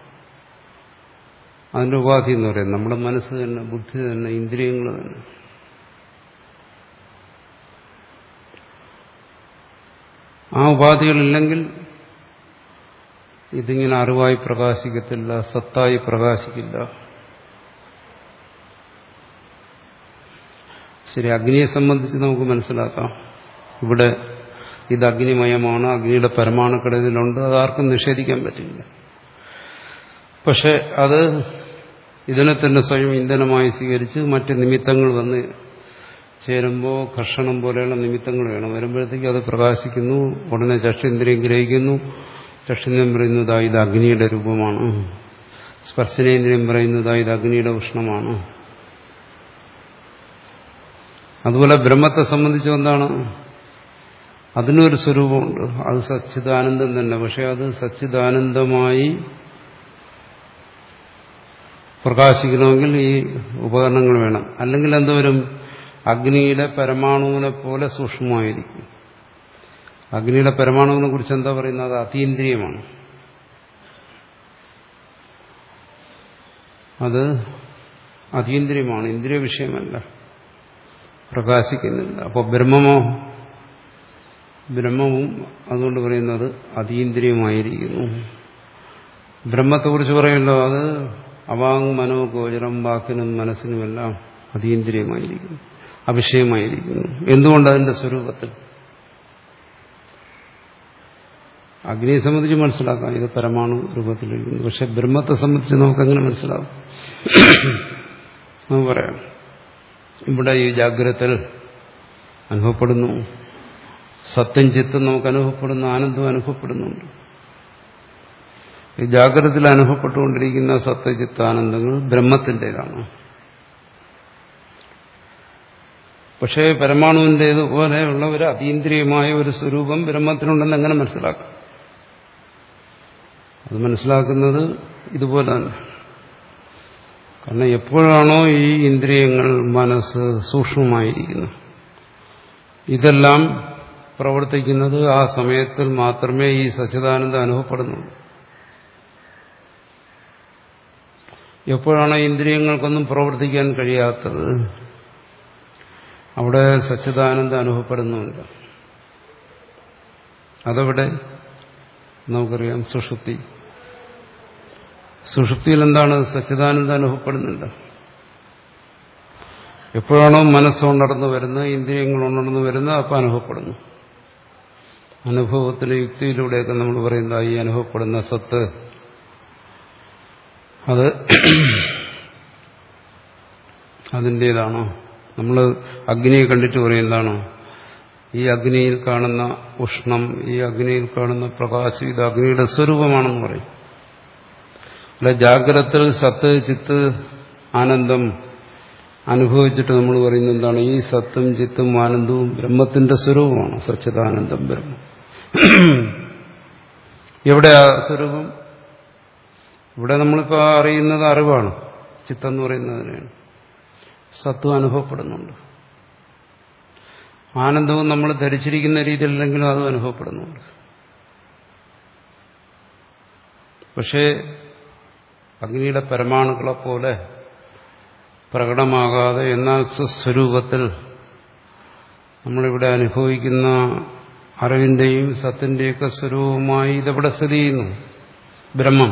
അതിന്റെ ഉപാധി എന്ന് പറയുന്നത് നമ്മുടെ മനസ്സ് തന്നെ ബുദ്ധി തന്നെ ഇന്ദ്രിയങ്ങൾ തന്നെ ആ ഉപാധികളില്ലെങ്കിൽ ഇതിങ്ങനെ അറിവായി പ്രകാശിക്കത്തില്ല സത്തായി പ്രകാശിക്കില്ല ശരി അഗ്നിയെ സംബന്ധിച്ച് നമുക്ക് മനസ്സിലാക്കാം ഇവിടെ ഇത് അഗ്നിമയമാണ് അഗ്നിയുടെ പരമാണുക്കളിലുണ്ട് അതാർക്കും നിഷേധിക്കാൻ പറ്റില്ല പക്ഷെ അത് ഇതിനെ തന്നെ സ്വയം ഇന്ധനമായി സ്വീകരിച്ച് മറ്റ് നിമിത്തങ്ങൾ വന്ന് ചേരുമ്പോൾ ഘർഷണം പോലെയുള്ള നിമിത്തങ്ങൾ വേണം വരുമ്പോഴത്തേക്ക് അത് പ്രകാശിക്കുന്നു ഉടനെ ചക്ഷേന്ദ്രിയം ഗ്രഹിക്കുന്നു ചക്ഷേന്ദ്രിയം പറയുന്നതാ ഇത് അഗ്നിയുടെ രൂപമാണ് സ്പർശനേന്ദ്രിയം പറയുന്നതാ ഇത് അഗ്നിയുടെ ഉഷ്ണമാണ് അതുപോലെ ബ്രഹ്മത്തെ സംബന്ധിച്ച് എന്താണ് അതിനൊരു സ്വരൂപമുണ്ട് അത് സച്ചിദാനന്ദം തന്നെ പക്ഷെ അത് സച്ചിദാനന്ദമായി പ്രകാശിക്കണമെങ്കിൽ ഈ ഉപകരണങ്ങൾ വേണം അല്ലെങ്കിൽ എന്തോരും അഗ്നിയുടെ പരമാണുവിനെ പോലെ സൂക്ഷ്മമായിരിക്കും അഗ്നിയുടെ പരമാണുവിനെ കുറിച്ച് എന്താ പറയുന്നത് അത് അതീന്ദ്രിയമാണ് അത് അതീന്ദ്രിയമാണ് ഇന്ദ്രിയ വിഷയമല്ല പ്രകാശിക്കുന്നില്ല അപ്പോൾ ബ്രഹ്മമോ ബ്രഹ്മവും അതുകൊണ്ട് പറയുന്നത് അതീന്ദ്രിയമായിരിക്കുന്നു ബ്രഹ്മത്തെക്കുറിച്ച് പറയുമല്ലോ അത് അവാങ് മനോഗോചരം വാക്കിനും മനസ്സിനുമെല്ലാം അതീന്ദ്രിയമായിരിക്കുന്നു അഭിഷയമായിരിക്കുന്നു എന്തുകൊണ്ട് അതിന്റെ സ്വരൂപത്തിൽ അഗ്നിയെ സംബന്ധിച്ച് മനസ്സിലാക്കാം ഇത് പരമാണു രൂപത്തിലിരിക്കുന്നു പക്ഷെ ബ്രഹ്മത്തെ സംബന്ധിച്ച് നമുക്കെങ്ങനെ മനസ്സിലാവും നമുക്ക് പറയാം ഇവിടെ ഈ ജാഗ്രതയിൽ അനുഭവപ്പെടുന്നു സത്യം ചിത്തം നമുക്ക് അനുഭവപ്പെടുന്നു ആനന്ദം അനുഭവപ്പെടുന്നുണ്ട് ഈ ജാഗ്രതയിൽ അനുഭവപ്പെട്ടുകൊണ്ടിരിക്കുന്ന സത്യചിത്താനന്ദങ്ങൾ ബ്രഹ്മത്തിൻ്റെതാണ് പക്ഷേ പരമാണുവിൻ്റേതുപോലെയുള്ള ഒരു അതീന്ദ്രിയമായ ഒരു സ്വരൂപം ബ്രഹ്മത്തിനുണ്ടെന്ന് എങ്ങനെ മനസ്സിലാക്കും അത് മനസ്സിലാക്കുന്നത് ഇതുപോലെ തന്നെ കാരണം എപ്പോഴാണോ ഈ ഇന്ദ്രിയങ്ങൾ മനസ്സ് സൂക്ഷ്മമായിരിക്കുന്നത് ഇതെല്ലാം പ്രവർത്തിക്കുന്നത് ആ സമയത്തിൽ മാത്രമേ ഈ സച്ചിദാനന്ദം അനുഭവപ്പെടുന്നുള്ളൂ എപ്പോഴാണ് ഇന്ദ്രിയങ്ങൾക്കൊന്നും പ്രവർത്തിക്കാൻ കഴിയാത്തത് അവിടെ സച്ചിദാനന്ദം അനുഭവപ്പെടുന്നുണ്ട് അതവിടെ നമുക്കറിയാം സുഷുപ്തി സുഷുപ്തിയിൽ എന്താണ് സച്ചിദാനന്ദം അനുഭവപ്പെടുന്നുണ്ട് എപ്പോഴാണോ മനസ്സ് ഉണർന്നു വരുന്നത് ഇന്ദ്രിയങ്ങൾ ഉണർന്നു വരുന്നത് അപ്പം അനുഭവപ്പെടുന്നു അനുഭവത്തിലെ യുക്തിയിലൂടെയൊക്കെ നമ്മൾ പറയുന്ന ഈ അനുഭവപ്പെടുന്ന സത്ത് അത് അതിൻ്റേതാണോ നമ്മൾ അഗ്നിയെ കണ്ടിട്ട് പറയുന്നതാണോ ഈ അഗ്നിയിൽ കാണുന്ന ഉഷ്ണം ഈ അഗ്നിയിൽ കാണുന്ന പ്രകാശം ഇത് അഗ്നിയുടെ സ്വരൂപമാണെന്ന് പറയും അല്ല ജാഗ്രതത്തിൽ സത്ത് ചിത്ത് ആനന്ദം അനുഭവിച്ചിട്ട് നമ്മൾ പറയുന്നത് എന്താണ് ഈ സത്തും ചിത്തും ആനന്ദവും ബ്രഹ്മത്തിന്റെ സ്വരൂപമാണ് സച്ചിദാനന്ദം ബ്രഹ്മം എവിടെയാ സ്വരൂപം ഇവിടെ നമ്മളിപ്പോൾ അറിയുന്നത് അറിവാണ് ചിത്തെന്ന് പറയുന്നതിനാണ് സത്വം അനുഭവപ്പെടുന്നുണ്ട് ആനന്ദവും നമ്മൾ ധരിച്ചിരിക്കുന്ന രീതിയിലല്ലെങ്കിലും അതും അനുഭവപ്പെടുന്നുണ്ട് പക്ഷേ അഗ്നിയുടെ പരമാണുക്കളെ പോലെ പ്രകടമാകാതെ എന്നാൽ സ്വസ്വരൂപത്തിൽ നമ്മളിവിടെ അനുഭവിക്കുന്ന അറിവിന്റെയും സത്തിന്റെയൊക്കെ സ്വരൂപമായി ഇതെവിടെ സ്ഥിതി ചെയ്യുന്നു ബ്രഹ്മം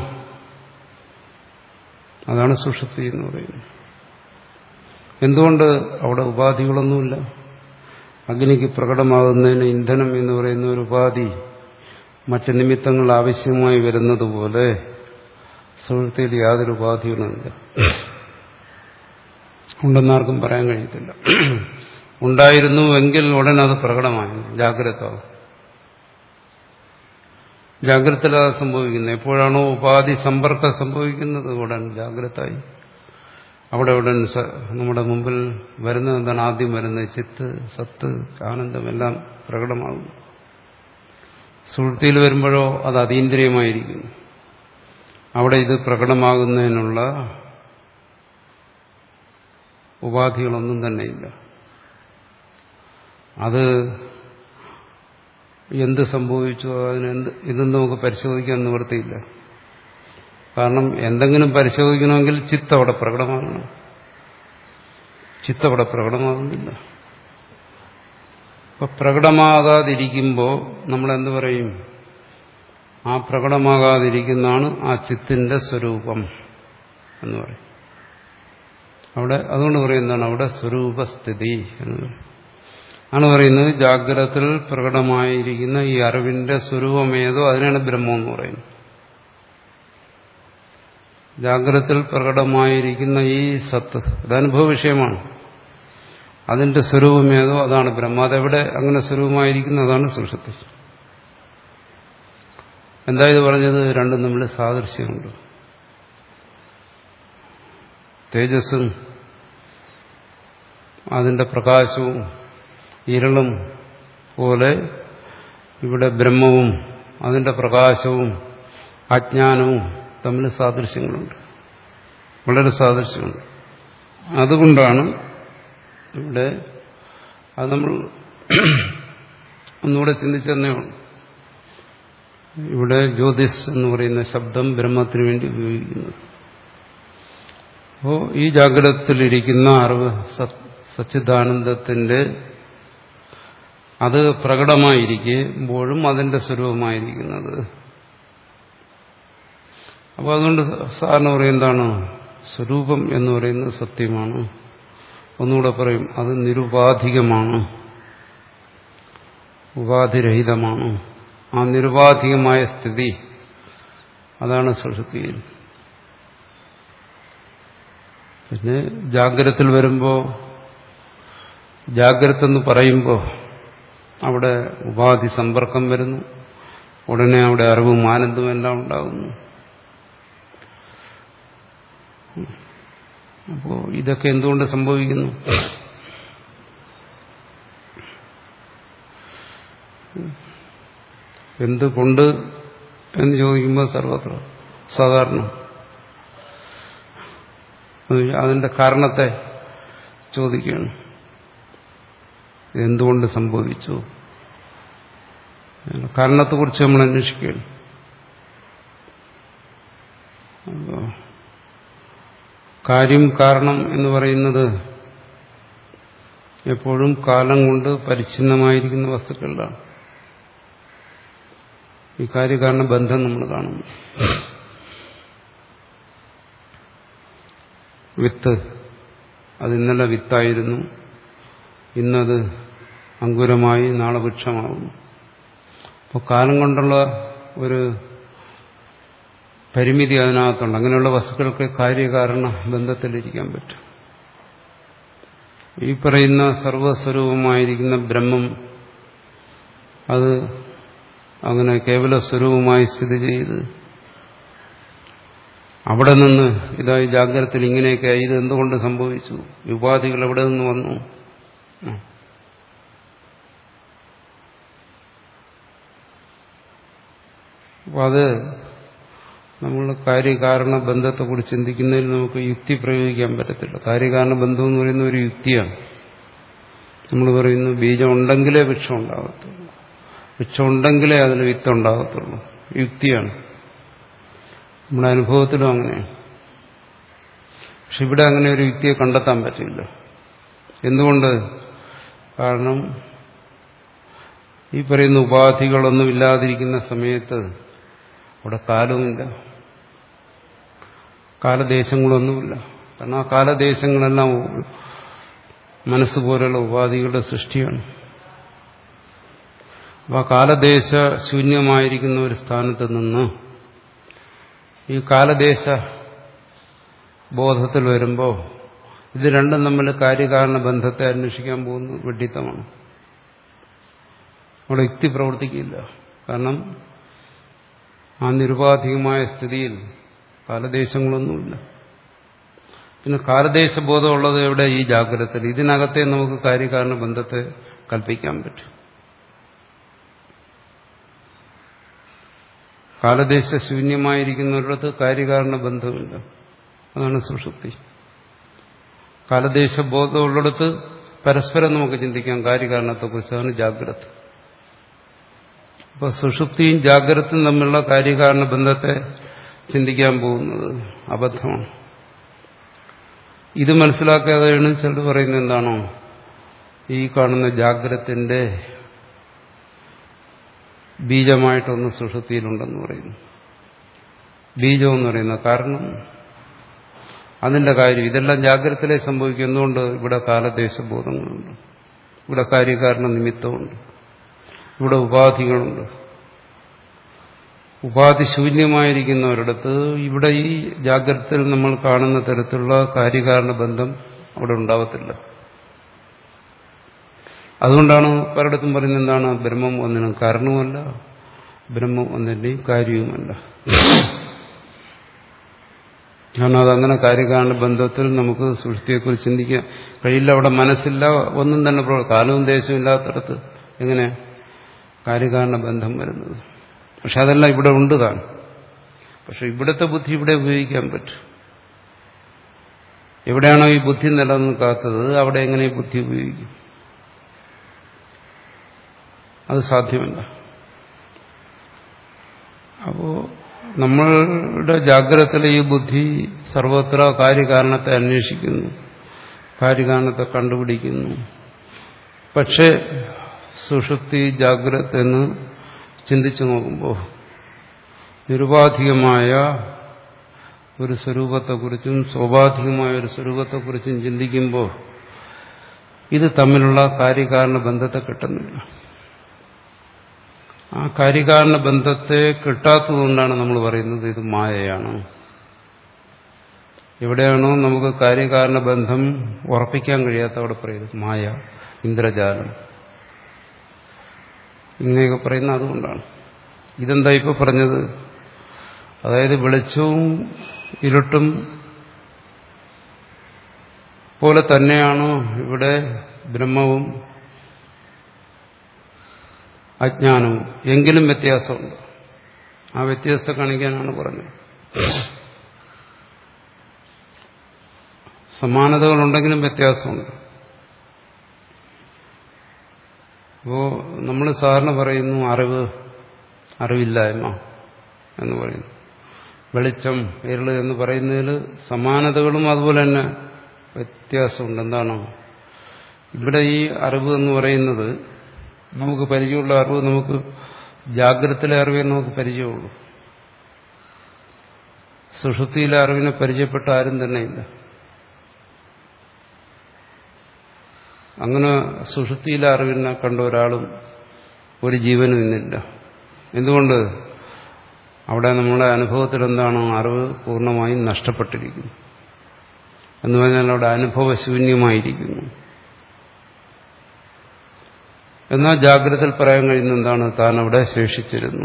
അതാണ് സുഷുപ്തി എന്ന് പറയുന്നത് എന്തുകൊണ്ട് അവിടെ ഉപാധികളൊന്നുമില്ല അഗ്നിക്ക് പ്രകടമാകുന്നതിന് ഇന്ധനം എന്ന് പറയുന്ന ഒരു ഉപാധി മറ്റ് നിമിത്തങ്ങൾ ആവശ്യമായി വരുന്നത് പോലെ സുഹൃത്തിയിൽ യാതൊരു ഉപാധികളുമില്ല ഉണ്ടെന്നാർക്കും പറയാൻ കഴിയത്തില്ല ഉണ്ടായിരുന്നുവെങ്കിൽ ഉടൻ അത് പ്രകടമായി ജാഗ്രത ജാഗ്രത സംഭവിക്കുന്നത് എപ്പോഴാണോ ഉപാധി സമ്പർക്കം സംഭവിക്കുന്നത് ഉടൻ ജാഗ്രതായി അവിടെ ഉടൻ നമ്മുടെ മുമ്പിൽ വരുന്നത് എന്താണ് ആദ്യം വരുന്നത് ചിത്ത് സത്ത് ആനന്ദം എല്ലാം പ്രകടമാകും സുഹൃത്തിയിൽ വരുമ്പോഴോ അത് അതീന്ദ്രിയമായിരിക്കുന്നു അവിടെ ഇത് പ്രകടമാകുന്നതിനുള്ള ഉപാധികളൊന്നും തന്നെയില്ല അത് എന്ത് സംഭവിച്ചു അതിനെന്ത് ഇതൊന്നും നമുക്ക് പരിശോധിക്കാൻ നിവൃത്തിയില്ല കാരണം എന്തെങ്കിലും പരിശോധിക്കണമെങ്കിൽ ചിത്ത് അവിടെ പ്രകടമാകണം ചിത്ത് അവിടെ പ്രകടമാകുന്നില്ല അപ്പൊ പ്രകടമാകാതിരിക്കുമ്പോൾ നമ്മൾ എന്ത് പറയും ആ പ്രകടമാകാതിരിക്കുന്നതാണ് ആ ചിത്തിന്റെ സ്വരൂപം എന്ന് പറയും അവിടെ അതുകൊണ്ട് പറയുന്നതാണ് അവിടെ സ്വരൂപസ്ഥിതി എന്ന് പറയും ആണ് പറയുന്നത് ജാഗ്രതത്തിൽ പ്രകടമായിരിക്കുന്ന ഈ അറിവിന്റെ സ്വരൂപമേതോ അതിനാണ് ബ്രഹ്മം എന്ന് പറയുന്നത് ജാഗ്രതത്തിൽ പ്രകടമായിരിക്കുന്ന ഈ സത്ത് അത് അനുഭവ വിഷയമാണ് അതിന്റെ സ്വരൂപമേതോ അതാണ് ബ്രഹ്മ അതെവിടെ അങ്ങനെ സ്വരൂപമായിരിക്കുന്ന അതാണ് സുഷുപ്തി എന്താ ഇത് പറഞ്ഞത് രണ്ടും തമ്മിൽ സാദൃശ്യമുണ്ട് തേജസ്സും അതിന്റെ പ്രകാശവും ഇരുളും പോലെ ഇവിടെ ബ്രഹ്മവും അതിന്റെ പ്രകാശവും അജ്ഞാനവും തമ്മിൽ സാദൃശ്യങ്ങളുണ്ട് വളരെ സാദൃശ്യമുണ്ട് അതുകൊണ്ടാണ് ഇവിടെ അത് നമ്മൾ ഒന്നുകൂടെ ചിന്തിച്ചെന്നേ ഉള്ളൂ ഇവിടെ ജ്യോതിസ് എന്ന് പറയുന്ന ശബ്ദം ബ്രഹ്മത്തിന് വേണ്ടി ഉപയോഗിക്കുന്നത് അപ്പോൾ ഈ ജാഗ്രതത്തിലിരിക്കുന്ന അറിവ് സച്ചിദാനന്ദത്തിന്റെ അത് പ്രകടമായിരിക്കുമ്പോഴും അതിന്റെ സ്വരൂപമായിരിക്കുന്നത് അപ്പോൾ അതുകൊണ്ട് സാറിന് പറയും എന്താണ് സ്വരൂപം എന്ന് പറയുന്നത് സത്യമാണ് ഒന്നുകൂടെ പറയും അത് നിരുപാധികമാണ് ഉപാധിരഹിതമാണ് ആ നിരുപാധികമായ സ്ഥിതി അതാണ് സുഷുതിയിൽ പിന്നെ ജാഗ്രതത്തിൽ വരുമ്പോൾ ജാഗ്രത എന്ന് പറയുമ്പോൾ അവിടെ ഉപാധി സമ്പർക്കം വരുന്നു ഉടനെ അവിടെ അറിവും ആനന്ദവും എല്ലാം ഉണ്ടാകുന്നു അപ്പോൾ ഇതൊക്കെ എന്തുകൊണ്ട് സംഭവിക്കുന്നു എന്തുകൊണ്ട് എന്ന് ചോദിക്കുമ്പോൾ സർവത്ര സാധാരണ അതിന്റെ കാരണത്തെ ചോദിക്കുകയാണ് എന്തുകൊണ്ട് സംഭവിച്ചു കാരണത്തെക്കുറിച്ച് നമ്മൾ അന്വേഷിക്കുകയാണ് കാര്യം കാരണം എന്ന് പറയുന്നത് എപ്പോഴും കാലം കൊണ്ട് പരിച്ഛിന്നമായിരിക്കുന്ന വസ്തുക്കളിലാണ് ഈ കാര്യകാരണ ബന്ധം നമ്മൾ കാണുന്നു വിത്ത് അത് ഇന്നലെ വിത്തായിരുന്നു ഇന്നത് അങ്കുരമായി നാളെ വൃക്ഷമാകുന്നു അപ്പോൾ കാലം കൊണ്ടുള്ള ഒരു പരിമിതി അതിനകത്തുണ്ട് അങ്ങനെയുള്ള വസ്തുക്കൾക്ക് കാര്യകാരണ ബന്ധത്തിലിരിക്കാൻ പറ്റും ഈ പറയുന്ന സർവസ്വരൂപമായിരിക്കുന്ന ബ്രഹ്മം അത് അങ്ങനെ കേവല സ്വരൂപമായി സ്ഥിതി ചെയ്ത് അവിടെ നിന്ന് ഇതായി ജാഗ്രതത്തിൽ ഇങ്ങനെയൊക്കെ ഇത് എന്തുകൊണ്ട് സംഭവിച്ചു ഉപാധികൾ എവിടെ നിന്ന് വന്നു അപ്പം അത് നമ്മൾ കാര്യകാരണ ബന്ധത്തെക്കുറിച്ച് ചിന്തിക്കുന്നതിൽ നമുക്ക് യുക്തി പ്രയോഗിക്കാൻ പറ്റത്തില്ല കാര്യകാരണ ബന്ധം എന്ന് പറയുന്ന ഒരു യുക്തിയാണ് നമ്മൾ പറയുന്നു ബീജം ഉണ്ടെങ്കിലേ വൃക്ഷം ഉണ്ടാകത്തുള്ളൂ വൃക്ഷം ഉണ്ടെങ്കിലേ അതിന് വിത്ത് ഉണ്ടാകത്തുള്ളൂ യുക്തിയാണ് നമ്മുടെ അനുഭവത്തിലും അങ്ങനെയാണ് പക്ഷെ ഇവിടെ അങ്ങനെ ഒരു യുക്തിയെ കണ്ടെത്താൻ പറ്റില്ല എന്തുകൊണ്ട് കാരണം ഈ പറയുന്ന ഉപാധികളൊന്നും ഇല്ലാതിരിക്കുന്ന സമയത്ത് അവിടെ കാലവുമില്ല കാലദേശങ്ങളൊന്നുമില്ല കാരണം ആ കാലദേശങ്ങളെല്ലാം മനസ്സ് പോലുള്ള ഉപാധികളുടെ സൃഷ്ടിയാണ് അപ്പോൾ ആ കാലദേശ ശൂന്യമായിരിക്കുന്ന ഒരു സ്ഥാനത്ത് നിന്ന് ഈ കാലദേശ ബോധത്തിൽ വരുമ്പോൾ ഇത് രണ്ടും തമ്മിൽ കാര്യകാരണ ബന്ധത്തെ അന്വേഷിക്കാൻ പോകുന്നു വെഡിത്തമാണ് അവിടെ യുക്തി പ്രവർത്തിക്കില്ല കാരണം ആ നിരുപാധികമായ സ്ഥിതിയിൽ കാലദേശങ്ങളൊന്നുമില്ല പിന്നെ കാലദേശബോധമുള്ളത് എവിടെ ഈ ജാഗ്രതത്തിൽ ഇതിനകത്തെ നമുക്ക് കാര്യകാരണ ബന്ധത്തെ കൽപ്പിക്കാൻ പറ്റും കാലദേശ ശൂന്യമായിരിക്കുന്നിടത്ത് കാര്യകാരണ ബന്ധമില്ല അതാണ് സുഷുപ്തി കാലദേശ ബോധമുള്ളിടത്ത് പരസ്പരം നമുക്ക് ചിന്തിക്കാം കാര്യകാരണത്തെക്കുറിച്ച് അതാണ് ജാഗ്രത അപ്പൊ സുഷുപ്തിയും ജാഗ്രതയും തമ്മിലുള്ള കാര്യകാരണ ബന്ധത്തെ ചിന്തിക്കാൻ പോകുന്നത് അബദ്ധമാണ് ഇത് മനസ്സിലാക്കാതെയാണ് ചിലർ പറയുന്നത് എന്താണോ ഈ കാണുന്ന ജാഗ്രത്തിന്റെ ബീജമായിട്ടൊന്ന് സുഷുപ്തിയിലുണ്ടെന്ന് പറയുന്നു ബീജം എന്ന് പറയുന്ന കാരണം അതിന്റെ കാര്യം ഇതെല്ലാം ജാഗ്രതയിലെ സംഭവിക്കുന്നതുകൊണ്ട് ഇവിടെ കാലദേശബോധങ്ങളുണ്ട് ഇവിടെ കാര്യകാരണ നിമിത്തമുണ്ട് ഇവിടെ ഉപാധികളുണ്ട് ഉപാധി ശൂന്യമായിരിക്കുന്നവരിടത്ത് ഇവിടെ ഈ ജാഗ്രതയിൽ നമ്മൾ കാണുന്ന തരത്തിലുള്ള കാര്യകാരണ ബന്ധം അവിടെ ഉണ്ടാവത്തില്ല അതുകൊണ്ടാണ് പലയിടത്തും പറയുന്നത് എന്താണ് ബ്രഹ്മം ഒന്നിനും കാരണവുമല്ല ബ്രഹ്മം ഒന്നിന്റെയും കാര്യവുമല്ല കാരണം അതങ്ങനെ കാര്യകാരണ ബന്ധത്തിൽ നമുക്ക് സൃഷ്ടിയെക്കുറിച്ച് ചിന്തിക്കാൻ കഴിയില്ല അവിടെ മനസ്സില്ല ഒന്നും തന്നെ കാലവും ദേശവും ഇല്ലാത്തടത്ത് എങ്ങനെ കാര്യകാരണ ബന്ധം വരുന്നത് പക്ഷെ അതെല്ലാം ഇവിടെ ഉണ്ട് താൻ പക്ഷെ ഇവിടുത്തെ ബുദ്ധി ഇവിടെ ഉപയോഗിക്കാൻ പറ്റും എവിടെയാണോ ഈ ബുദ്ധി നിലനിൽക്കാത്തത് അവിടെ എങ്ങനെ ഈ ബുദ്ധി ഉപയോഗിക്കും അത് സാധ്യമല്ല അപ്പോ നമ്മളുടെ ജാഗ്രതത്തിലെ ഈ ബുദ്ധി സർവത്ര കാര്യകാരണത്തെ അന്വേഷിക്കുന്നു കാര്യകാരണത്തെ കണ്ടുപിടിക്കുന്നു പക്ഷേ സുഷുപ്തി ജാഗ്രത എന്ന് ചിന്തിച്ചു നോക്കുമ്പോൾ നിരുപാധികമായ ഒരു സ്വരൂപത്തെക്കുറിച്ചും സ്വാഭാവികമായ ഒരു സ്വരൂപത്തെക്കുറിച്ചും ചിന്തിക്കുമ്പോൾ ഇത് തമ്മിലുള്ള കാര്യകാരണ ബന്ധത്തെ കിട്ടുന്നില്ല ആ കാര്യകാരണ ബന്ധത്തെ കിട്ടാത്തതുകൊണ്ടാണ് നമ്മൾ പറയുന്നത് ഇത് മായയാണ് എവിടെയാണോ നമുക്ക് കാര്യകാരണ ബന്ധം ഉറപ്പിക്കാൻ കഴിയാത്ത അവിടെ പറയുന്നത് മായ ഇന്ദ്രജാലം ഇങ്ങനെയൊക്കെ പറയുന്ന അതുകൊണ്ടാണ് ഇതെന്താ ഇപ്പൊ പറഞ്ഞത് അതായത് വെളിച്ചവും ഇരുട്ടും പോലെ തന്നെയാണ് ഇവിടെ ബ്രഹ്മവും അജ്ഞാനവും എങ്കിലും വ്യത്യാസമുണ്ട് ആ വ്യത്യാസത്തെ കാണിക്കാനാണ് പറഞ്ഞത് സമാനതകളുണ്ടെങ്കിലും വ്യത്യാസമുണ്ട് അപ്പോ നമ്മൾ സാധാരണ പറയുന്നു അറിവ് അറിവില്ലായ്മ എന്ന് പറയുന്നു വെളിച്ചം ഇരുള് എന്ന് പറയുന്നതിൽ സമാനതകളും അതുപോലെ തന്നെ വ്യത്യാസമുണ്ട് എന്താണ് ഇവിടെ ഈ അറിവ് എന്ന് പറയുന്നത് നമുക്ക് പരിചയമുള്ള അറിവ് നമുക്ക് ജാഗ്രതയിലെ അറിവേ നമുക്ക് പരിചയമുള്ളൂ സുഷുതിയിലെ അറിവിനെ പരിചയപ്പെട്ട ആരും തന്നെ ഇല്ല അങ്ങനെ സുഷുതിയിലെ അറിവിനെ കണ്ട ഒരാളും ഒരു ജീവനും ഇന്നില്ല എന്തുകൊണ്ട് അവിടെ നമ്മുടെ അനുഭവത്തിൽ എന്താണ് അറിവ് പൂർണ്ണമായും നഷ്ടപ്പെട്ടിരിക്കുന്നു എന്ന് പറഞ്ഞാൽ അവിടെ അനുഭവശൂന്യമായിരിക്കുന്നു എന്നാൽ ജാഗ്രതയിൽ പറയാൻ കഴിയുന്ന എന്താണ് താൻ അവിടെ ശേഷിച്ചിരുന്നു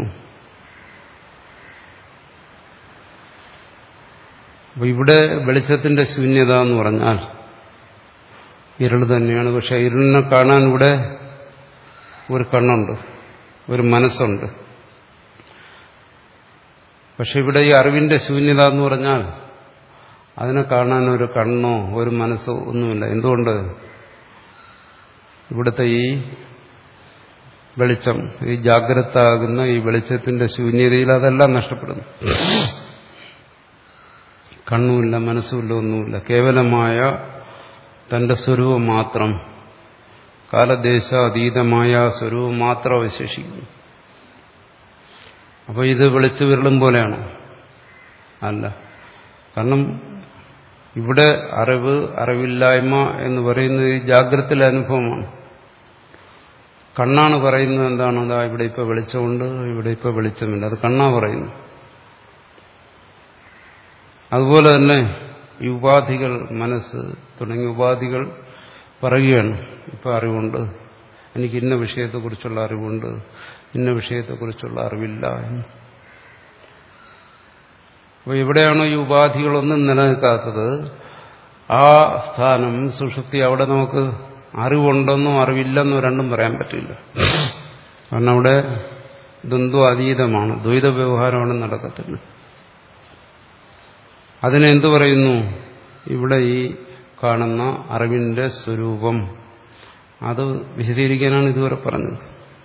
അപ്പൊ ഇവിടെ വെളിച്ചത്തിന്റെ ശൂന്യത എന്ന് പറഞ്ഞാൽ ഇരുൾ തന്നെയാണ് പക്ഷെ ഇരുളിനെ കാണാൻ ഇവിടെ ഒരു കണ്ണുണ്ട് ഒരു മനസ്സുണ്ട് പക്ഷെ ഇവിടെ ഈ അറിവിന്റെ ശൂന്യത എന്ന് പറഞ്ഞാൽ അതിനെ കാണാൻ ഒരു കണ്ണോ ഒരു മനസ്സോ ഒന്നുമില്ല എന്തുകൊണ്ട് ഇവിടുത്തെ ഈ വെളിച്ചം ഈ ജാഗ്രത ആകുന്ന ഈ വെളിച്ചത്തിന്റെ ശൂന്യതയിൽ അതെല്ലാം നഷ്ടപ്പെടുന്നു കണ്ണുമില്ല മനസ്സുമില്ല ഒന്നുമില്ല കേവലമായ തന്റെ സ്വരൂപം മാത്രം കാലദേശ അതീതമായ സ്വരൂപം മാത്രം അവശേഷിക്കുന്നു അപ്പോൾ ഇത് വെളിച്ചു വിരളും പോലെയാണോ അല്ല കാരണം ഇവിടെ അറിവ് അറിവില്ലായ്മ എന്ന് പറയുന്നത് ഈ ജാഗ്രതയിലെ അനുഭവമാണ് കണ്ണാണ് പറയുന്നത് എന്താണ് അതാ ഇവിടെ ഇപ്പൊ വെളിച്ചമുണ്ട് ഇവിടെ ഇപ്പൊ വെളിച്ചമില്ല അത് കണ്ണാ പറയുന്നു അതുപോലെ തന്നെ ഈ ഉപാധികൾ മനസ്സ് തുടങ്ങിയ ഉപാധികൾ പറയുകയാണ് ഇപ്പൊ അറിവുണ്ട് എനിക്ക് ഇന്ന വിഷയത്തെക്കുറിച്ചുള്ള അറിവുണ്ട് ഇന്ന വിഷയത്തെക്കുറിച്ചുള്ള അറിവില്ല എന്ന് അപ്പോൾ എവിടെയാണോ ഈ ഉപാധികളൊന്നും നിലനിൽക്കാത്തത് ആ സ്ഥാനം സുഷുപ്തി അവിടെ നമുക്ക് അറിവുണ്ടെന്നോ അറിവില്ലെന്നോ രണ്ടും പറയാൻ പറ്റില്ല കാരണം അവിടെ ദ്വന്ദ്വ അതീതമാണ് ദ്വൈത വ്യവഹാരമാണ് നടക്കത്തില്ല അതിനെന്തു പറയുന്നു ഇവിടെ ഈ കാണുന്ന അറിവിന്റെ സ്വരൂപം അത് വിശദീകരിക്കാനാണ് ഇതുവരെ പറഞ്ഞത്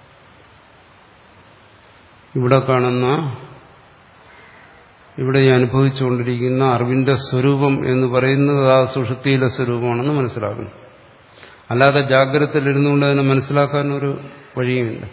ഇവിടെ കാണുന്ന ഇവിടെ ഈ അനുഭവിച്ചുകൊണ്ടിരിക്കുന്ന അറിവിന്റെ സ്വരൂപം എന്ന് പറയുന്നത് ആ സുഷുപ്തിയിലെ സ്വരൂപമാണെന്ന് മനസ്സിലാക്കുന്നു അല്ലാതെ ജാഗ്രതയിലിരുന്നുകൊണ്ട് അതിനെ മനസ്സിലാക്കാൻ ഒരു വഴിയുമില്ല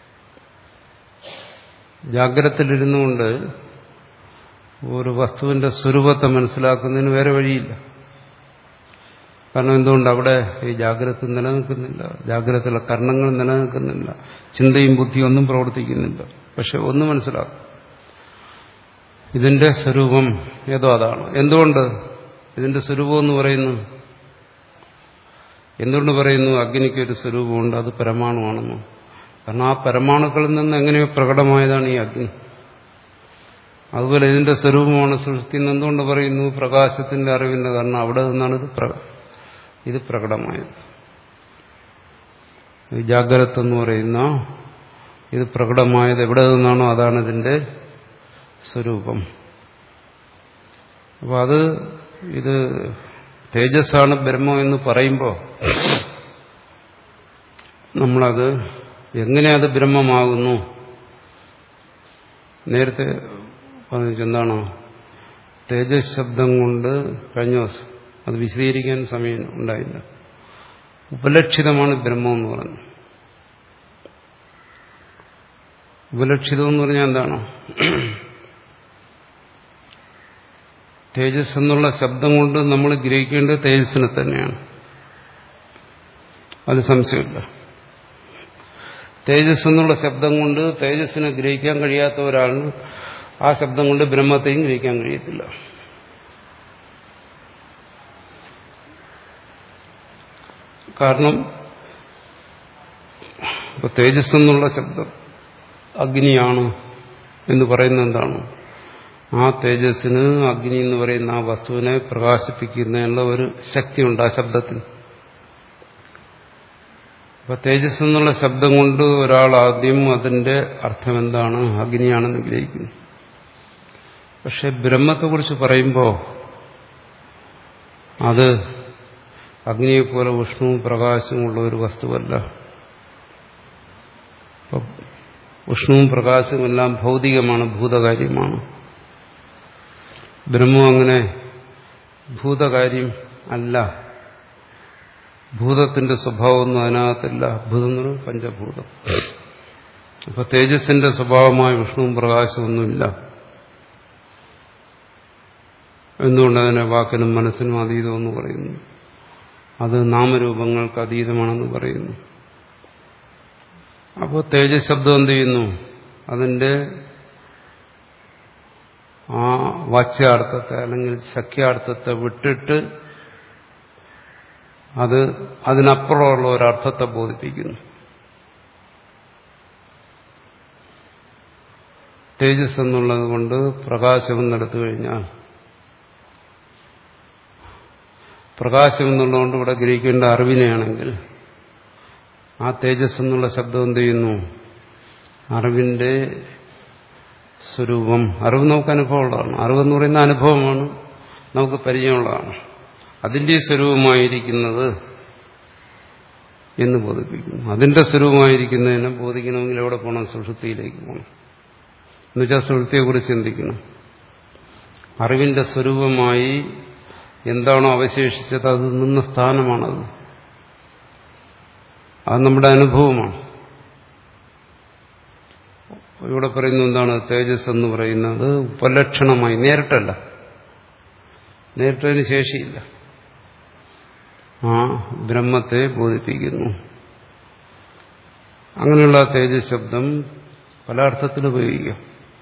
ജാഗ്രതയിലിരുന്നുകൊണ്ട് ഒരു വസ്തുവിന്റെ സ്വരൂപത്തെ മനസ്സിലാക്കുന്നതിന് വേറെ വഴിയില്ല കാരണം എന്തുകൊണ്ട് അവിടെ ഈ ജാഗ്രത നിലനിൽക്കുന്നില്ല ജാഗ്രതയിലെ കർണങ്ങൾ നിലനിൽക്കുന്നില്ല ചിന്തയും ബുദ്ധിയും ഒന്നും പ്രവർത്തിക്കുന്നില്ല പക്ഷെ ഒന്ന് മനസ്സിലാക്കും ഇതിന്റെ സ്വരൂപം ഏതോ അതാണ് എന്തുകൊണ്ട് ഇതിന്റെ സ്വരൂപം എന്ന് പറയുന്നു എന്തുകൊണ്ട് പറയുന്നു അഗ്നിക്ക് ഒരു സ്വരൂപമുണ്ട് അത് പരമാണുവാണെന്ന് കാരണം ആ പരമാണുക്കളിൽ നിന്ന് എങ്ങനെയോ പ്രകടമായതാണ് ഈ അഗ്നി അതുപോലെ ഇതിന്റെ സ്വരൂപമാണ് സൃഷ്ടി എന്തുകൊണ്ട് പറയുന്നു പ്രകാശത്തിന്റെ അറിവിന്റെ കാരണം അവിടെ നിന്നാണ് ഇത് ഇത് പ്രകടമായത് ജാഗ്രത എന്ന് പറയുന്ന ഇത് പ്രകടമായത് എവിടെ നിന്നാണോ അതാണ് ഇതിന്റെ സ്വരൂപം അപ്പോൾ അത് ഇത് തേജസ്സാണ് ബ്രഹ്മം എന്ന് പറയുമ്പോൾ നമ്മളത് എങ്ങനെ അത് ബ്രഹ്മമാകുന്നു നേരത്തെ പറഞ്ഞു എന്താണോ തേജസ് ശബ്ദം കൊണ്ട് കഴിഞ്ഞ ദിവസം അത് വിശദീകരിക്കാൻ സമയം ഉണ്ടായില്ല ഉപലക്ഷിതമാണ് ബ്രഹ്മം എന്ന് പറഞ്ഞു ഉപലക്ഷിതം എന്ന് പറഞ്ഞാൽ എന്താണ് തേജസ് എന്നുള്ള ശബ്ദം കൊണ്ട് നമ്മൾ ഗ്രഹിക്കേണ്ടത് തേജസ്സിനെ തന്നെയാണ് അത് സംശയമില്ല തേജസ് എന്നുള്ള ശബ്ദം കൊണ്ട് തേജസ്സിനെ ഗ്രഹിക്കാൻ കഴിയാത്ത ഒരാളിന് ആ ശബ്ദം കൊണ്ട് ബ്രഹ്മത്തെയും ഗ്രഹിക്കാൻ കഴിയത്തില്ല കാരണം അപ്പോൾ തേജസ് എന്നുള്ള ശബ്ദം അഗ്നിയാണ് എന്ന് പറയുന്നത് എന്താണ് ആ തേജസ്സിന് അഗ്നി എന്ന് പറയുന്ന ആ വസ്തുവിനെ പ്രകാശിപ്പിക്കുന്നതിനുള്ള ഒരു ശക്തിയുണ്ട് ആ ശബ്ദത്തിന് അപ്പൊ തേജസ് എന്നുള്ള ശബ്ദം കൊണ്ട് ഒരാൾ ആദ്യം അതിന്റെ അർത്ഥം എന്താണ് അഗ്നിയാണെന്ന് ഗ്രഹിക്കുന്നു പക്ഷെ ബ്രഹ്മത്തെക്കുറിച്ച് പറയുമ്പോൾ അത് അഗ്നിയെപ്പോലെ ഉഷ്ണവും പ്രകാശവും ഉള്ള ഒരു വസ്തുവല്ല ഉഷ്ണവും പ്രകാശവും എല്ലാം ഭൗതികമാണ് ഭൂതകാര്യമാണ് ബ്രഹ്മം അങ്ങനെ ഭൂതകാര്യം അല്ല ഭൂതത്തിന്റെ സ്വഭാവമൊന്നും അതിനകത്തില്ല ഭൂതം എന്ന് പറയുന്നത് പഞ്ചഭൂതം അപ്പൊ തേജസ്സിന്റെ സ്വഭാവമായ വിഷ്ണുവും പ്രകാശമൊന്നുമില്ല എന്തുകൊണ്ട് അതിനെ വാക്കിനും മനസ്സിനും അതീതമെന്ന് പറയുന്നു അത് നാമരൂപങ്ങൾക്ക് അതീതമാണെന്ന് പറയുന്നു അപ്പോൾ തേജസ് ശബ്ദം എന്ത് ചെയ്യുന്നു അതിന്റെ ആ വാച്യാർത്ഥത്തെ അല്ലെങ്കിൽ ശക്യാർത്ഥത്തെ വിട്ടിട്ട് അത് അതിനപ്പുറമുള്ള ഒരർത്ഥത്തെ ബോധിപ്പിക്കുന്നു തേജസ് എന്നുള്ളത് കൊണ്ട് പ്രകാശം എന്നെടുത്തു കഴിഞ്ഞാൽ പ്രകാശം എന്നുള്ളതുകൊണ്ട് ഇവിടെ ഗ്രഹിക്കേണ്ട അറിവിനെയാണെങ്കിൽ ആ തേജസ് എന്നുള്ള ശബ്ദം എന്ത് ചെയ്യുന്നു അറിവിന്റെ സ്വരൂപം അറിവ് നമുക്ക് അനുഭവമുള്ളതാണ് അറിവെന്ന് പറയുന്ന അനുഭവമാണ് നമുക്ക് പരിചയമുള്ളതാണ് അതിന്റെ സ്വരൂപമായിരിക്കുന്നത് എന്ന് ബോധിപ്പിക്കുന്നു അതിന്റെ സ്വരൂപമായിരിക്കുന്നതിനെ ബോധിക്കണമെങ്കിൽ എവിടെ പോകണം സുഷുപ്തിയിലേക്ക് പോകണം എന്നുവെച്ചാൽ സുഷുപ്തിയെക്കുറിച്ച് ചിന്തിക്കണം അറിവിന്റെ സ്വരൂപമായി എന്താണോ അവശേഷിച്ചത് അത് നിന്ന സ്ഥാനമാണത് അത് നമ്മുടെ അനുഭവമാണ് ഇവിടെ പറയുന്നത് എന്താണ് തേജസ് എന്ന് പറയുന്നത് ഉപലക്ഷണമായി നേരിട്ടല്ല നേരിട്ടതിന് ശേഷിയില്ല ആ ബ്രഹ്മത്തെ ബോധിപ്പിക്കുന്നു അങ്ങനെയുള്ള തേജസ് ശബ്ദം പല അർത്ഥത്തിൽ ഉപയോഗിക്കാം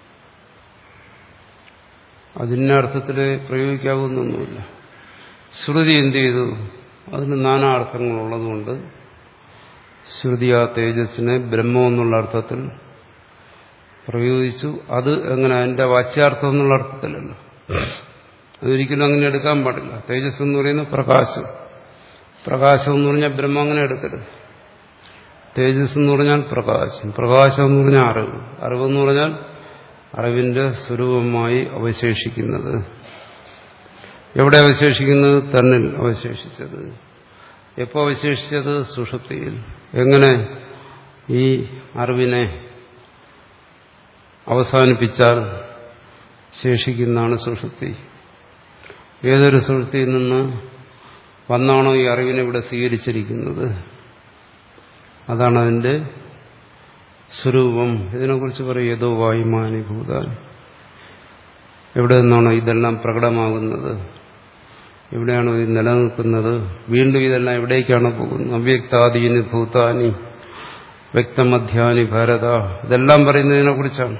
അതിൻ്റെ അർത്ഥത്തിൽ പ്രയോഗിക്കാവുന്നൊന്നുമില്ല ശ്രുതി എന്ത് ചെയ്തു അതിന് നാനാ അർത്ഥങ്ങളുള്ളതുകൊണ്ട് ശ്രുതി ആ തേജസ്സിനെ ബ്രഹ്മം എന്നുള്ള അർത്ഥത്തിൽ പ്രയോഗിച്ചു അത് എങ്ങനെ അതിന്റെ വാച്യാർത്ഥം എന്നുള്ള അർത്ഥത്തിലല്ല അതൊരിക്കലും അങ്ങനെ എടുക്കാൻ പാടില്ല തേജസ് എന്ന് പറയുന്നത് പ്രകാശം പ്രകാശം എന്ന് പറഞ്ഞാൽ ബ്രഹ്മം അങ്ങനെ എടുക്കരുത് തേജസ് എന്ന് പറഞ്ഞാൽ പ്രകാശം പ്രകാശം എന്ന് പറഞ്ഞാൽ അറിവ് അറിവെന്ന് പറഞ്ഞാൽ അറിവിന്റെ സ്വരൂപമായി അവശേഷിക്കുന്നത് എവിടെ അവശേഷിക്കുന്നത് തന്നിൽ അവശേഷിച്ചത് എപ്പോ അവശേഷിച്ചത് സുഷുപ്തിയിൽ എങ്ങനെ ഈ അറിവിനെ അവസാനിപ്പിച്ചാൽ ശേഷിക്കുന്നതാണ് സുഷുപ്തി ഏതൊരു സുഷുപ്തിയിൽ നിന്ന് വന്നാണോ ഈ അറിവിനെ ഇവിടെ സ്വീകരിച്ചിരിക്കുന്നത് അതാണ് അതിന്റെ സ്വരൂപം ഇതിനെക്കുറിച്ച് പറയും ഏതോ വായുമാനുഭൂതാൻ എവിടെ നിന്നാണോ ഇതെല്ലാം പ്രകടമാകുന്നത് എവിടെയാണോ ഇത് നിലനിൽക്കുന്നത് വീണ്ടും ഇതെല്ലാം എവിടേക്കാണ് പോകുന്നത് അവ്യക്താദീനി ഭൂതാനി വ്യക്തമധ്യാനി ഭാരത ഇതെല്ലാം പറയുന്നതിനെ കുറിച്ചാണ്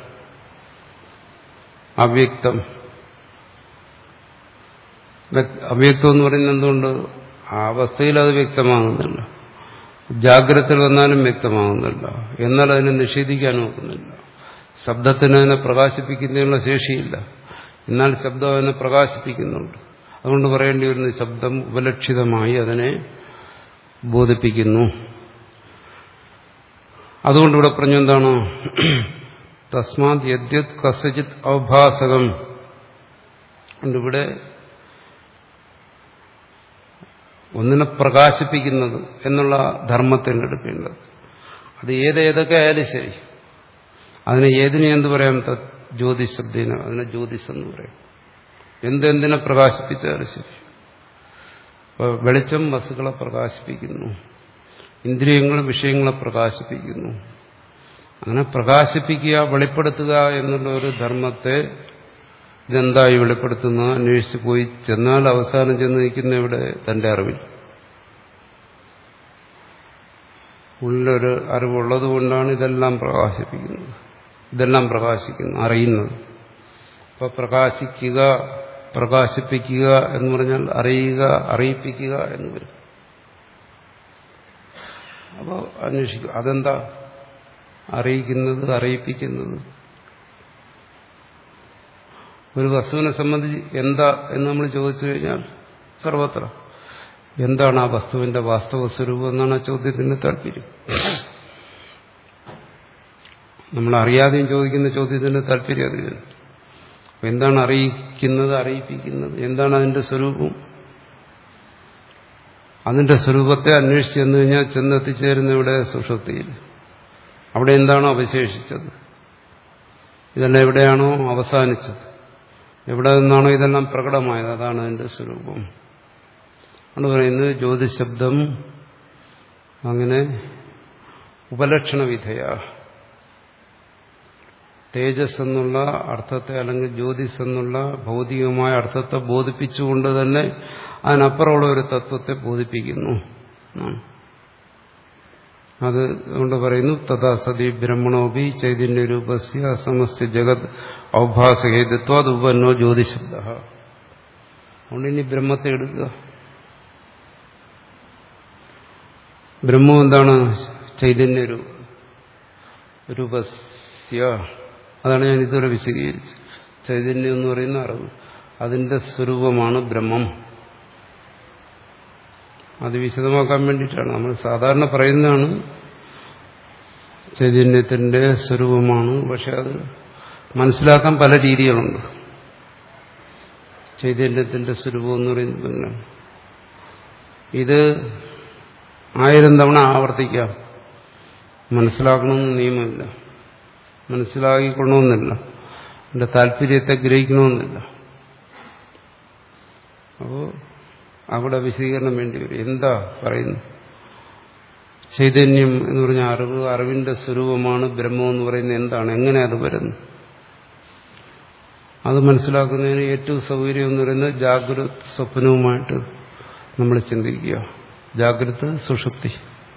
അവ്യക്തം അവ്യക്തം എന്ന് പറയുന്നത് എന്തുകൊണ്ട് ആ അവസ്ഥയിൽ അത് വ്യക്തമാകുന്നില്ല ജാഗ്രതയിൽ വന്നാലും വ്യക്തമാകുന്നില്ല എന്നാൽ അതിനെ നിഷേധിക്കാൻ നോക്കുന്നില്ല ശബ്ദത്തിന് അതിനെ പ്രകാശിപ്പിക്കുന്നതിനുള്ള ശേഷിയില്ല എന്നാൽ ശബ്ദം അതിനെ പ്രകാശിപ്പിക്കുന്നുണ്ട് അതുകൊണ്ട് പറയേണ്ടി വരുന്ന ശബ്ദം ഉപലക്ഷിതമായി അതിനെ ബോധിപ്പിക്കുന്നു അതുകൊണ്ട് ഇവിടെ പറഞ്ഞു എന്താണ് തസ്മാത് യദ്യത് കസചിത് ഔഭാസകം ഇവിടെ ഒന്നിനെ പ്രകാശിപ്പിക്കുന്നത് എന്നുള്ള ധർമ്മത്തിന് എടുക്കേണ്ടത് അത് ഏതേതൊക്കെ ആയാലും ശരി അതിനെ ഏതിനെ എന്ത് പറയാം ജ്യോതിഷ് ശബ്ദത്തിന് അതിനെ ജ്യോതിഷ് എന്ന് പറയും എന്തെന്തിനെ പ്രകാശിപ്പിച്ചാലും ശരി ഇപ്പോൾ വെളിച്ചം വസ്തുക്കളെ പ്രകാശിപ്പിക്കുന്നു ഇന്ദ്രിയങ്ങൾ വിഷയങ്ങളെ പ്രകാശിപ്പിക്കുന്നു അങ്ങനെ പ്രകാശിപ്പിക്കുക വെളിപ്പെടുത്തുക എന്നുള്ള ഒരു ധർമ്മത്തെ ഇതെന്തായി വെളിപ്പെടുത്തുന്ന അന്വേഷിച്ച് പോയി ചെന്നാൽ അവസാനം ചെന്ന് നിൽക്കുന്ന ഇവിടെ തന്റെ അറിവിൽ ഉള്ളൊരു അറിവുള്ളത് കൊണ്ടാണ് ഇതെല്ലാം പ്രകാശിപ്പിക്കുന്നത് ഇതെല്ലാം പ്രകാശിക്കുന്നു അറിയുന്നത് അപ്പൊ പ്രകാശിക്കുക പ്രകാശിപ്പിക്കുക എന്ന് പറഞ്ഞാൽ അറിയുക അറിയിപ്പിക്കുക എന്ന് വരും അപ്പോൾ അന്വേഷിക്കുക അതെന്താ അറിയിക്കുന്നത് അറിയിപ്പിക്കുന്നത് ഒരു വസ്തുവിനെ സംബന്ധിച്ച് എന്താ എന്ന് നമ്മൾ ചോദിച്ചു കഴിഞ്ഞാൽ സർവത്ര എന്താണ് ആ വസ്തുവിന്റെ വാസ്തവ സ്വരൂപം എന്നാണ് ആ ചോദ്യത്തിന്റെ താല്പര്യം നമ്മൾ അറിയാതെയും ചോദിക്കുന്ന ചോദ്യത്തിന്റെ താല്പര്യം അറിയുന്നത് അപ്പൊ എന്താണ് അറിയിക്കുന്നത് അറിയിപ്പിക്കുന്നത് എന്താണ് അതിന്റെ സ്വരൂപം അതിന്റെ സ്വരൂപത്തെ അന്വേഷിച്ച് ചെന്നു കഴിഞ്ഞാൽ ചെന്നെത്തിച്ചേരുന്ന ഇവിടെ സുഷുപ്തിയിൽ അവിടെ എന്താണോ അവശേഷിച്ചത് ഇതെല്ലാം എവിടെയാണോ അവസാനിച്ചത് എവിടെ നിന്നാണോ ഇതെല്ലാം പ്രകടമായത് അതാണ് അതിന്റെ സ്വരൂപം ആണ് പറയുന്നത് ജ്യോതിശബ്ദം അങ്ങനെ ഉപലക്ഷണ വിധേയ തേജസ് എന്നുള്ള അർത്ഥത്തെ അല്ലെങ്കിൽ ജ്യോതിസ് എന്നുള്ള ഭൗതികമായ അർത്ഥത്തെ ബോധിപ്പിച്ചുകൊണ്ട് തന്നെ അതിനപ്പുറമുള്ള ഒരു തത്വത്തെ ബോധിപ്പിക്കുന്നു അത് കൊണ്ട് പറയുന്നു തഥാ സതി ബ്രഹ്മണോപി ചൈതന്യ രൂപസ്യ സമസ്ത ജഗത് ഔഭാസഹേതുത്വ അത് ഉപന്നോ ജ്യോതിശബ്ദ അതുകൊണ്ട് ഇനി ബ്രഹ്മത്തെ എടുക്കുക ബ്രഹ്മം എന്താണ് ചൈതന്യ രൂപസ്യ അതാണ് ഞാൻ ഇതുവരെ വിശദീകരിച്ചത് ചൈതന്യം എന്ന് പറയുന്ന അറിവ് അതിന്റെ സ്വരൂപമാണ് ബ്രഹ്മം അത് വിശദമാക്കാൻ വേണ്ടിയിട്ടാണ് നമ്മൾ സാധാരണ പറയുന്നതാണ് ചൈതന്യത്തിന്റെ സ്വരൂപമാണ് പക്ഷെ അത് മനസ്സിലാക്കാൻ പല രീതികളുണ്ട് ചൈതന്യത്തിന്റെ സ്വരൂപം എന്ന് പറയുന്നത് ഇത് ആയിരം തവണ ആവർത്തിക്കാം മനസ്സിലാക്കണമെന്ന് നിയമമില്ല മനസ്സിലാക്കിക്കൊള്ളണമെന്നില്ല എന്റെ താല്പര്യത്തെ ഗ്രഹിക്കണമെന്നില്ല അപ്പോൾ അവിടെ വിശദീകരണം വേണ്ടി വരും എന്താ പറയുന്നു ചൈതന്യം എന്ന് പറഞ്ഞ അറിവ് അറിവിന്റെ സ്വരൂപമാണ് ബ്രഹ്മം എന്ന് പറയുന്നത് എന്താണ് എങ്ങനെ അത് വരുന്നു അത് മനസ്സിലാക്കുന്നതിന് ഏറ്റവും സൗകര്യം എന്ന് പറയുന്നത് ജാഗ്രത സ്വപ്നവുമായിട്ട് നമ്മൾ ചിന്തിക്കുക ജാഗ്രത സുഷുപ്തി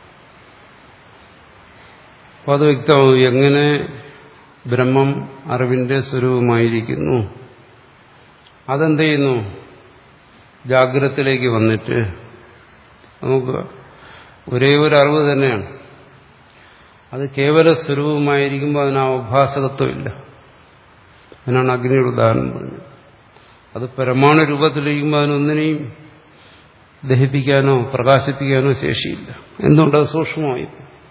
അപ്പൊ അത് വ്യക്തമാവും എങ്ങനെ ബ്രഹ്മം അറിവിന്റെ സ്വരൂപമായിരിക്കുന്നു അതെന്ത് ചെയ്യുന്നു ജാഗ്രതത്തിലേക്ക് വന്നിട്ട് നമുക്ക് ഒരേ ഒരു അറിവ് തന്നെയാണ് അത് കേവല സ്വരൂപമായിരിക്കുമ്പോൾ അതിന് ആ ഉപാസകത്വമില്ല അതിനാണ് അഗ്നിയുടെ ഉദാഹരണം പറഞ്ഞത് അത് പരമാണു രൂപത്തിലിരിക്കുമ്പോൾ അതിനൊന്നിനെയും ദഹിപ്പിക്കാനോ പ്രകാശിപ്പിക്കാനോ ശേഷിയില്ല എന്തുകൊണ്ടത് സൂക്ഷ്മമായി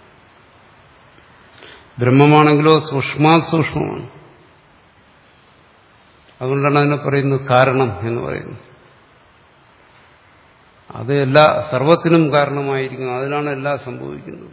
ബ്രഹ്മമാണെങ്കിലോ സൂക്ഷ്മാസൂക്ഷ്മമാണ് അതുകൊണ്ടാണ് അതിനെ പറയുന്നത് കാരണം എന്ന് പറയുന്നത് അത് എല്ലാ സർവത്തിനും കാരണമായിരിക്കുന്നു അതിലാണ് എല്ലാം സംഭവിക്കുന്നത്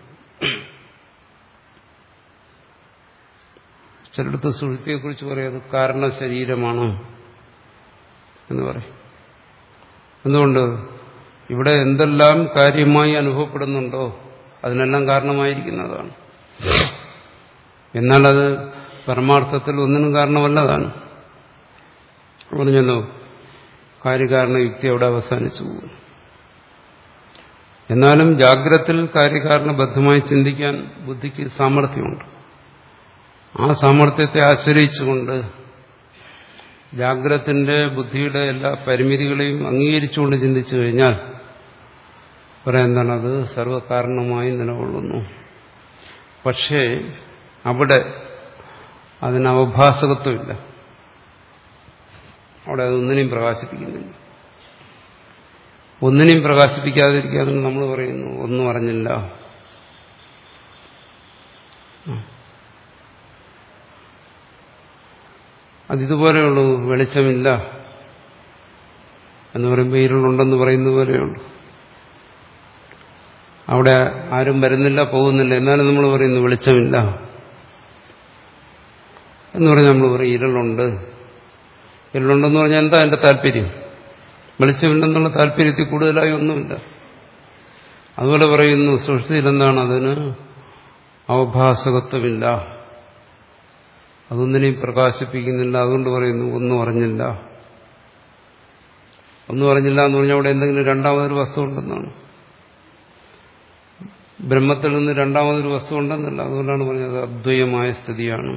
ചിലടത്ത് സുഹൃത്തിയെക്കുറിച്ച് പറയും അത് കാരണ ശരീരമാണ് എന്ന് പറയും എന്തുകൊണ്ട് ഇവിടെ എന്തെല്ലാം കാര്യമായി അനുഭവപ്പെടുന്നുണ്ടോ അതിനെല്ലാം കാരണമായിരിക്കുന്നതാണ് എന്നാൽ അത് പരമാർത്ഥത്തിൽ ഒന്നിനും കാരണമല്ലതാണ് പറഞ്ഞല്ലോ കാര്യകാരണ യുക്തി അവിടെ അവസാനിച്ചു പോകുന്നു എന്നാലും ജാഗ്രത്തിൽ കാര്യകാരണബദ്ധമായി ചിന്തിക്കാൻ ബുദ്ധിക്ക് സാമർഥ്യമുണ്ട് ആ സാമർഥ്യത്തെ ആശ്രയിച്ചുകൊണ്ട് ജാഗ്രത്തിന്റെ ബുദ്ധിയുടെ എല്ലാ പരിമിതികളെയും അംഗീകരിച്ചുകൊണ്ട് ചിന്തിച്ചു കഴിഞ്ഞാൽ പറയാൻ എന്താണ് അത് സർവകാരണമായി നിലകൊള്ളുന്നു പക്ഷേ അവിടെ അതിന് അവഭാസകത്വമില്ല അവിടെ അതൊന്നിനെയും പ്രകാശിപ്പിക്കുന്നില്ല ഒന്നിനെയും പ്രകാശിപ്പിക്കാതിരിക്കാതെ നമ്മൾ പറയുന്നു ഒന്നും അറിഞ്ഞില്ല അതിതുപോലെയുള്ളൂ വെളിച്ചമില്ല എന്ന് പറയുമ്പോൾ ഇരുളുണ്ടെന്ന് പറയുന്ന പോലെയുള്ളൂ അവിടെ ആരും വരുന്നില്ല പോകുന്നില്ല എന്നാലും നമ്മൾ പറയുന്നു വെളിച്ചമില്ല എന്ന് പറഞ്ഞാൽ നമ്മൾ പറയും ഇരുളുണ്ട് ഇരുളുണ്ടെന്ന് പറഞ്ഞാൽ എന്താ എന്റെ താല്പര്യം വെളിച്ചമില്ലെന്നുള്ള താല്പര്യത്തിൽ കൂടുതലായി ഒന്നുമില്ല അതുപോലെ പറയുന്നു സൃഷ്ടിയിൽ എന്താണ് അതിന് അവഭാസകത്വമില്ല അതൊന്നിനെയും പ്രകാശിപ്പിക്കുന്നില്ല അതുകൊണ്ട് പറയുന്നു ഒന്നും അറിഞ്ഞില്ല ഒന്നും അറിഞ്ഞില്ല എന്ന് പറഞ്ഞാൽ അവിടെ എന്തെങ്കിലും രണ്ടാമതൊരു വസ്തു ഉണ്ടെന്നാണ് ബ്രഹ്മത്തിൽ നിന്ന് രണ്ടാമതൊരു വസ്തു ഉണ്ടെന്നല്ല അതുകൊണ്ടാണ് പറഞ്ഞത് അദ്വൈതമായ സ്ഥിതിയാണ്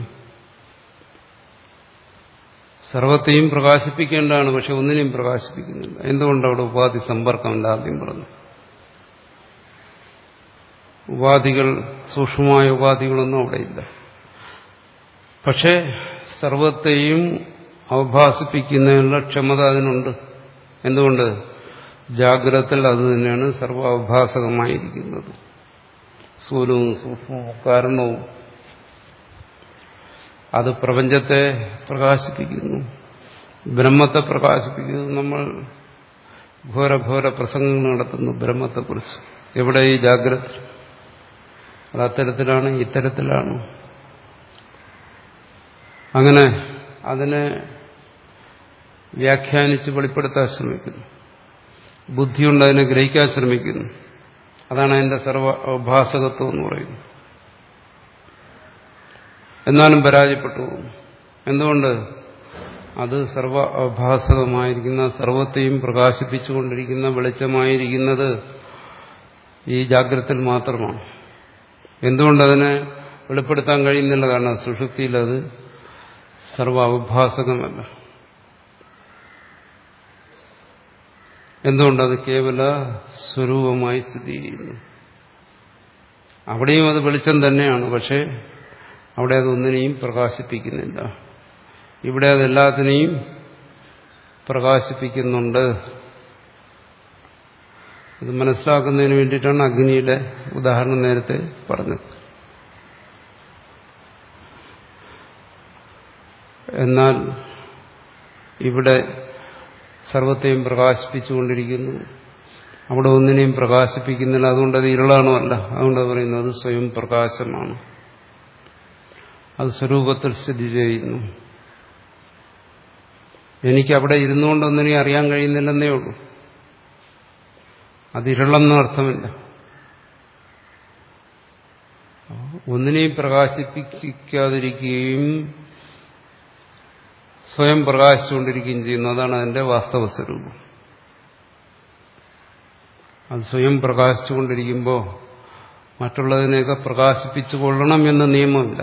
സർവത്തെയും പ്രകാശിപ്പിക്കേണ്ടതാണ് പക്ഷെ ഒന്നിനെയും പ്രകാശിപ്പിക്കുന്നില്ല എന്തുകൊണ്ട് അവിടെ ഉപാധി സമ്പർക്കമില്ല ആദ്യം പറഞ്ഞു ഉപാധികൾ സൂക്ഷ്മമായ ഉപാധികളൊന്നും അവിടെയില്ല പക്ഷേ സർവത്തെയും അവഭാസിപ്പിക്കുന്നതിനുള്ള ക്ഷമത അതിനുണ്ട് എന്തുകൊണ്ട് ജാഗ്രതത്തിൽ അത് തന്നെയാണ് സർവാഭാസകമായിരിക്കുന്നത് സ്ഥൂലവും സൂക്ഷ്മവും കാരണവും അത് പ്രപഞ്ചത്തെ പ്രകാശിപ്പിക്കുന്നു ബ്രഹ്മത്തെ പ്രകാശിപ്പിക്കുന്നു നമ്മൾ ഘോരഘോര പ്രസംഗങ്ങൾ നടത്തുന്നു ബ്രഹ്മത്തെക്കുറിച്ച് എവിടെ ഈ ജാഗ്രത അത് അത്തരത്തിലാണ് ഇത്തരത്തിലാണ് അങ്ങനെ അതിനെ വ്യാഖ്യാനിച്ച് വെളിപ്പെടുത്താൻ ശ്രമിക്കുന്നു ബുദ്ധിയുണ്ട് അതിനെ ഗ്രഹിക്കാൻ ശ്രമിക്കുന്നു അതാണ് അതിന്റെ സർവ അവഭാസകത്വം എന്ന് പറയുന്നത് എന്നാലും പരാജയപ്പെട്ടു പോകുന്നു എന്തുകൊണ്ട് അത് സർവ അവഭാസകമായിരിക്കുന്ന സർവത്തെയും പ്രകാശിപ്പിച്ചുകൊണ്ടിരിക്കുന്ന വെളിച്ചമായിരിക്കുന്നത് ഈ ജാഗ്രതയിൽ മാത്രമാണ് എന്തുകൊണ്ടതിനെ വെളിപ്പെടുത്താൻ കഴിയുന്നില്ല കാരണം സുഷുപ്തിയിൽ അത് സർവ അവഭാസകമല്ല എന്തുകൊണ്ടത് കേവല സ്വരൂപമായി സ്ഥിതി ചെയ്യുന്നു അവിടെയും അത് വെളിച്ചം തന്നെയാണ് പക്ഷേ അവിടെ അതൊന്നിനെയും പ്രകാശിപ്പിക്കുന്നില്ല ഇവിടെ അതെല്ലാത്തിനെയും പ്രകാശിപ്പിക്കുന്നുണ്ട് ഇത് മനസ്സിലാക്കുന്നതിന് വേണ്ടിയിട്ടാണ് അഗ്നിയുടെ ഉദാഹരണം നേരത്തെ പറഞ്ഞത് എന്നാൽ ഇവിടെ സർവത്തെയും പ്രകാശിപ്പിച്ചുകൊണ്ടിരിക്കുന്നു അവിടെ ഒന്നിനെയും പ്രകാശിപ്പിക്കുന്നില്ല അതുകൊണ്ട് അത് ഇരുളാണോ അല്ല അതുകൊണ്ട് പറയുന്നത് അത് സ്വയം പ്രകാശമാണ് അത് സ്വരൂപത്തിൽ സ്ഥിതി ചെയ്യുന്നു എനിക്ക് അവിടെ ഇരുന്നുകൊണ്ട് ഒന്നിനെയും അറിയാൻ കഴിയുന്നില്ലെന്നേ ഉള്ളൂ അത് ഇരുളെന്ന അർത്ഥമില്ല ഒന്നിനെയും പ്രകാശിപ്പിക്കാതിരിക്കുകയും സ്വയം പ്രകാശിച്ചുകൊണ്ടിരിക്കുകയും ചെയ്യുന്നു അതാണ് അതിന്റെ വാസ്തവ സ്വരൂപം അത് സ്വയം പ്രകാശിച്ചുകൊണ്ടിരിക്കുമ്പോൾ മറ്റുള്ളതിനെയൊക്കെ പ്രകാശിപ്പിച്ചു കൊള്ളണം എന്ന നിയമമില്ല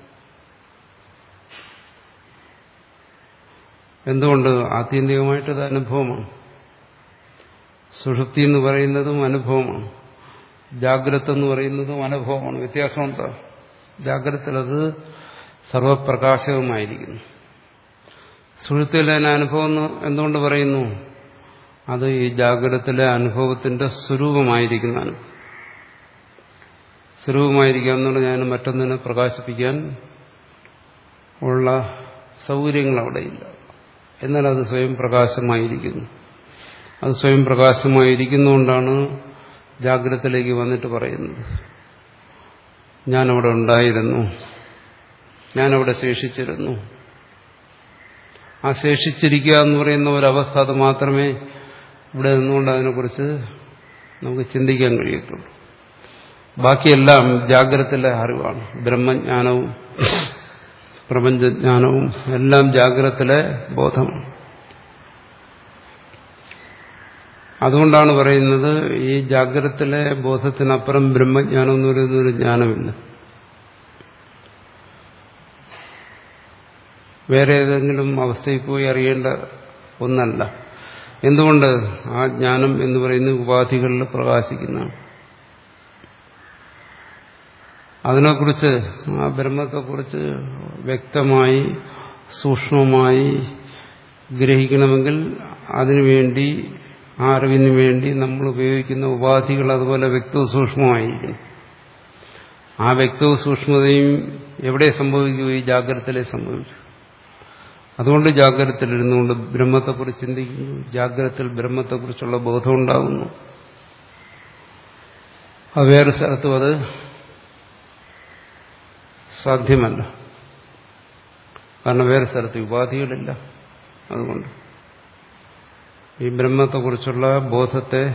എന്തുകൊണ്ട് ആത്യന്തികമായിട്ട് ഇത് അനുഭവമാണ് സുഷുപ്തി എന്ന് പറയുന്നതും അനുഭവമാണ് ജാഗ്രത എന്ന് പറയുന്നതും അനുഭവമാണ് വ്യത്യാസം എന്താ ജാഗ്രതത്തിൽ അത് സർവപ്രകാശകമായിരിക്കുന്നു സുഷുപ്തിയിലെ അനുഭവം എന്ന് എന്തുകൊണ്ട് പറയുന്നു അത് ഈ ജാഗ്രതത്തിലെ അനുഭവത്തിന്റെ സ്വരൂപമായിരിക്കുന്ന അനുഭവം സ്വരൂപമായിരിക്കുക എന്നുള്ള ഞാൻ മറ്റൊന്നിനെ പ്രകാശിപ്പിക്കാൻ ഉള്ള സൗകര്യങ്ങൾ അവിടെയില്ല എന്നാൽ അത് സ്വയം പ്രകാശമായിരിക്കുന്നു അത് സ്വയം പ്രകാശമായിരിക്കുന്നുകൊണ്ടാണ് ജാഗ്രതത്തിലേക്ക് വന്നിട്ട് പറയുന്നത് ഞാനവിടെ ഉണ്ടായിരുന്നു ഞാനവിടെ ശേഷിച്ചിരുന്നു ആ ശേഷിച്ചിരിക്കുക എന്ന് പറയുന്ന ഒരവസ്ഥ അത് മാത്രമേ ഇവിടെ നിന്നുകൊണ്ട് അതിനെക്കുറിച്ച് നമുക്ക് ചിന്തിക്കാൻ കഴിയത്തുള്ളൂ ബാക്കിയെല്ലാം ജാഗ്രതത്തിലെ അറിവാണ് ബ്രഹ്മജ്ഞാനവും പ്രപഞ്ചജ്ഞാനവും എല്ലാം ജാഗ്രതത്തിലെ ബോധമാണ് അതുകൊണ്ടാണ് പറയുന്നത് ഈ ജാഗ്രതത്തിലെ ബോധത്തിനപ്പുറം ബ്രഹ്മജ്ഞാനം എന്ന് പറയുന്ന ഒരു ജ്ഞാനമില്ല വേറെ ഏതെങ്കിലും അവസ്ഥയിൽ പോയി അറിയേണ്ട ഒന്നല്ല എന്തുകൊണ്ട് ആ ജ്ഞാനം എന്ന് പറയുന്ന ഉപാധികളിൽ പ്രകാശിക്കുന്നതാണ് അതിനെക്കുറിച്ച് ആ ബ്രഹ്മത്തെക്കുറിച്ച് വ്യക്തമായി സൂക്ഷ്മമായി ഗ്രഹിക്കണമെങ്കിൽ അതിനുവേണ്ടി ആ അറിവിന് വേണ്ടി നമ്മൾ ഉപയോഗിക്കുന്ന ഉപാധികൾ അതുപോലെ വ്യക്തവും സൂക്ഷ്മമായിരിക്കണം ആ വ്യക്തവും സൂക്ഷ്മതയും എവിടെ സംഭവിക്കൂ ഈ ജാഗ്രതയിലെ സംഭവിക്കും അതുകൊണ്ട് ജാഗ്രതത്തിലിരുന്നുകൊണ്ട് ബ്രഹ്മത്തെക്കുറിച്ച് ചിന്തിക്കുന്നു ജാഗ്രതത്തിൽ ബ്രഹ്മത്തെക്കുറിച്ചുള്ള ബോധം ഉണ്ടാകുന്നു അത് വേറെ സ്ഥലത്തും അത് സാധ്യമല്ല കാരണം വേറെ സ്ഥലത്ത് ഉപാധികളില്ല അതുകൊണ്ട് ഈ ബ്രഹ്മത്തെക്കുറിച്ചുള്ള ബോധത്തെ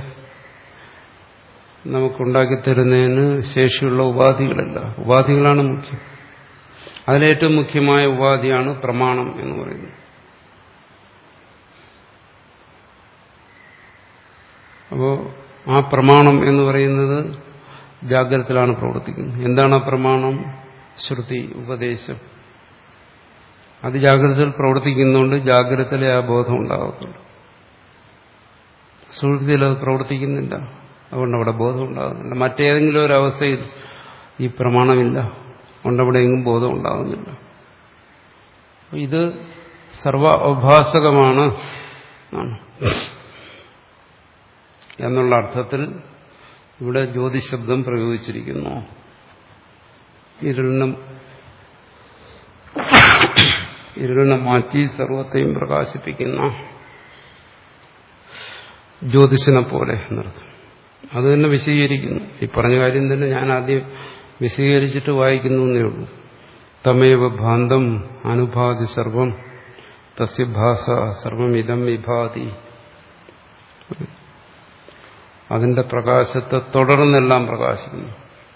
നമുക്കുണ്ടാക്കിത്തരുന്നതിന് ശേഷിയുള്ള ഉപാധികളല്ല ഉപാധികളാണ് മുഖ്യം അതിലേറ്റവും മുഖ്യമായ ഉപാധിയാണ് പ്രമാണം എന്ന് പറയുന്നത് അപ്പോൾ ആ പ്രമാണം എന്ന് പറയുന്നത് ജാഗ്രതത്തിലാണ് പ്രവർത്തിക്കുന്നത് എന്താണ് ആ പ്രമാണം ശ്രുതി ഉപദേശം അത് ജാഗ്രതയിൽ പ്രവർത്തിക്കുന്നതുകൊണ്ട് ജാഗ്രതയിലെ ആ ബോധം ഉണ്ടാകത്തുള്ളൂ സുഹൃത്തിയിൽ അത് പ്രവർത്തിക്കുന്നില്ല അതുകൊണ്ട് അവിടെ ബോധം ഉണ്ടാകുന്നില്ല മറ്റേതെങ്കിലും ഒരു അവസ്ഥയിൽ ഈ പ്രമാണമില്ല അതുകൊണ്ട് അവിടെ എങ്ങും ബോധം ഉണ്ടാകുന്നില്ല ഇത് സർവ ഔഭാസകമാണ് ആണ്. എന്നുള്ള അർത്ഥത്തിൽ ഇവിടെ ജ്യോതിശബ്ദം പ്രയോഗിച്ചിരിക്കുന്നു ഇരുളിനും ഇരുളിനെ മാറ്റി സർവത്തെയും പ്രകാശിപ്പിക്കുന്ന ജ്യോതിഷനെ പോലെ എന്നർത്ഥം അത് തന്നെ വിശദീകരിക്കുന്നു ഈ പറഞ്ഞ കാര്യം തന്നെ ഞാൻ ആദ്യം വിശദീകരിച്ചിട്ട് വായിക്കുന്നു എന്നേ ഉള്ളൂ തമേവ ഭാന്തം അനുഭാതി സർവം തസ്യ ഭാസ സർവമിതം വിഭാതി അതിന്റെ പ്രകാശത്തെ തുടർന്നെല്ലാം പ്രകാശിക്കുന്നു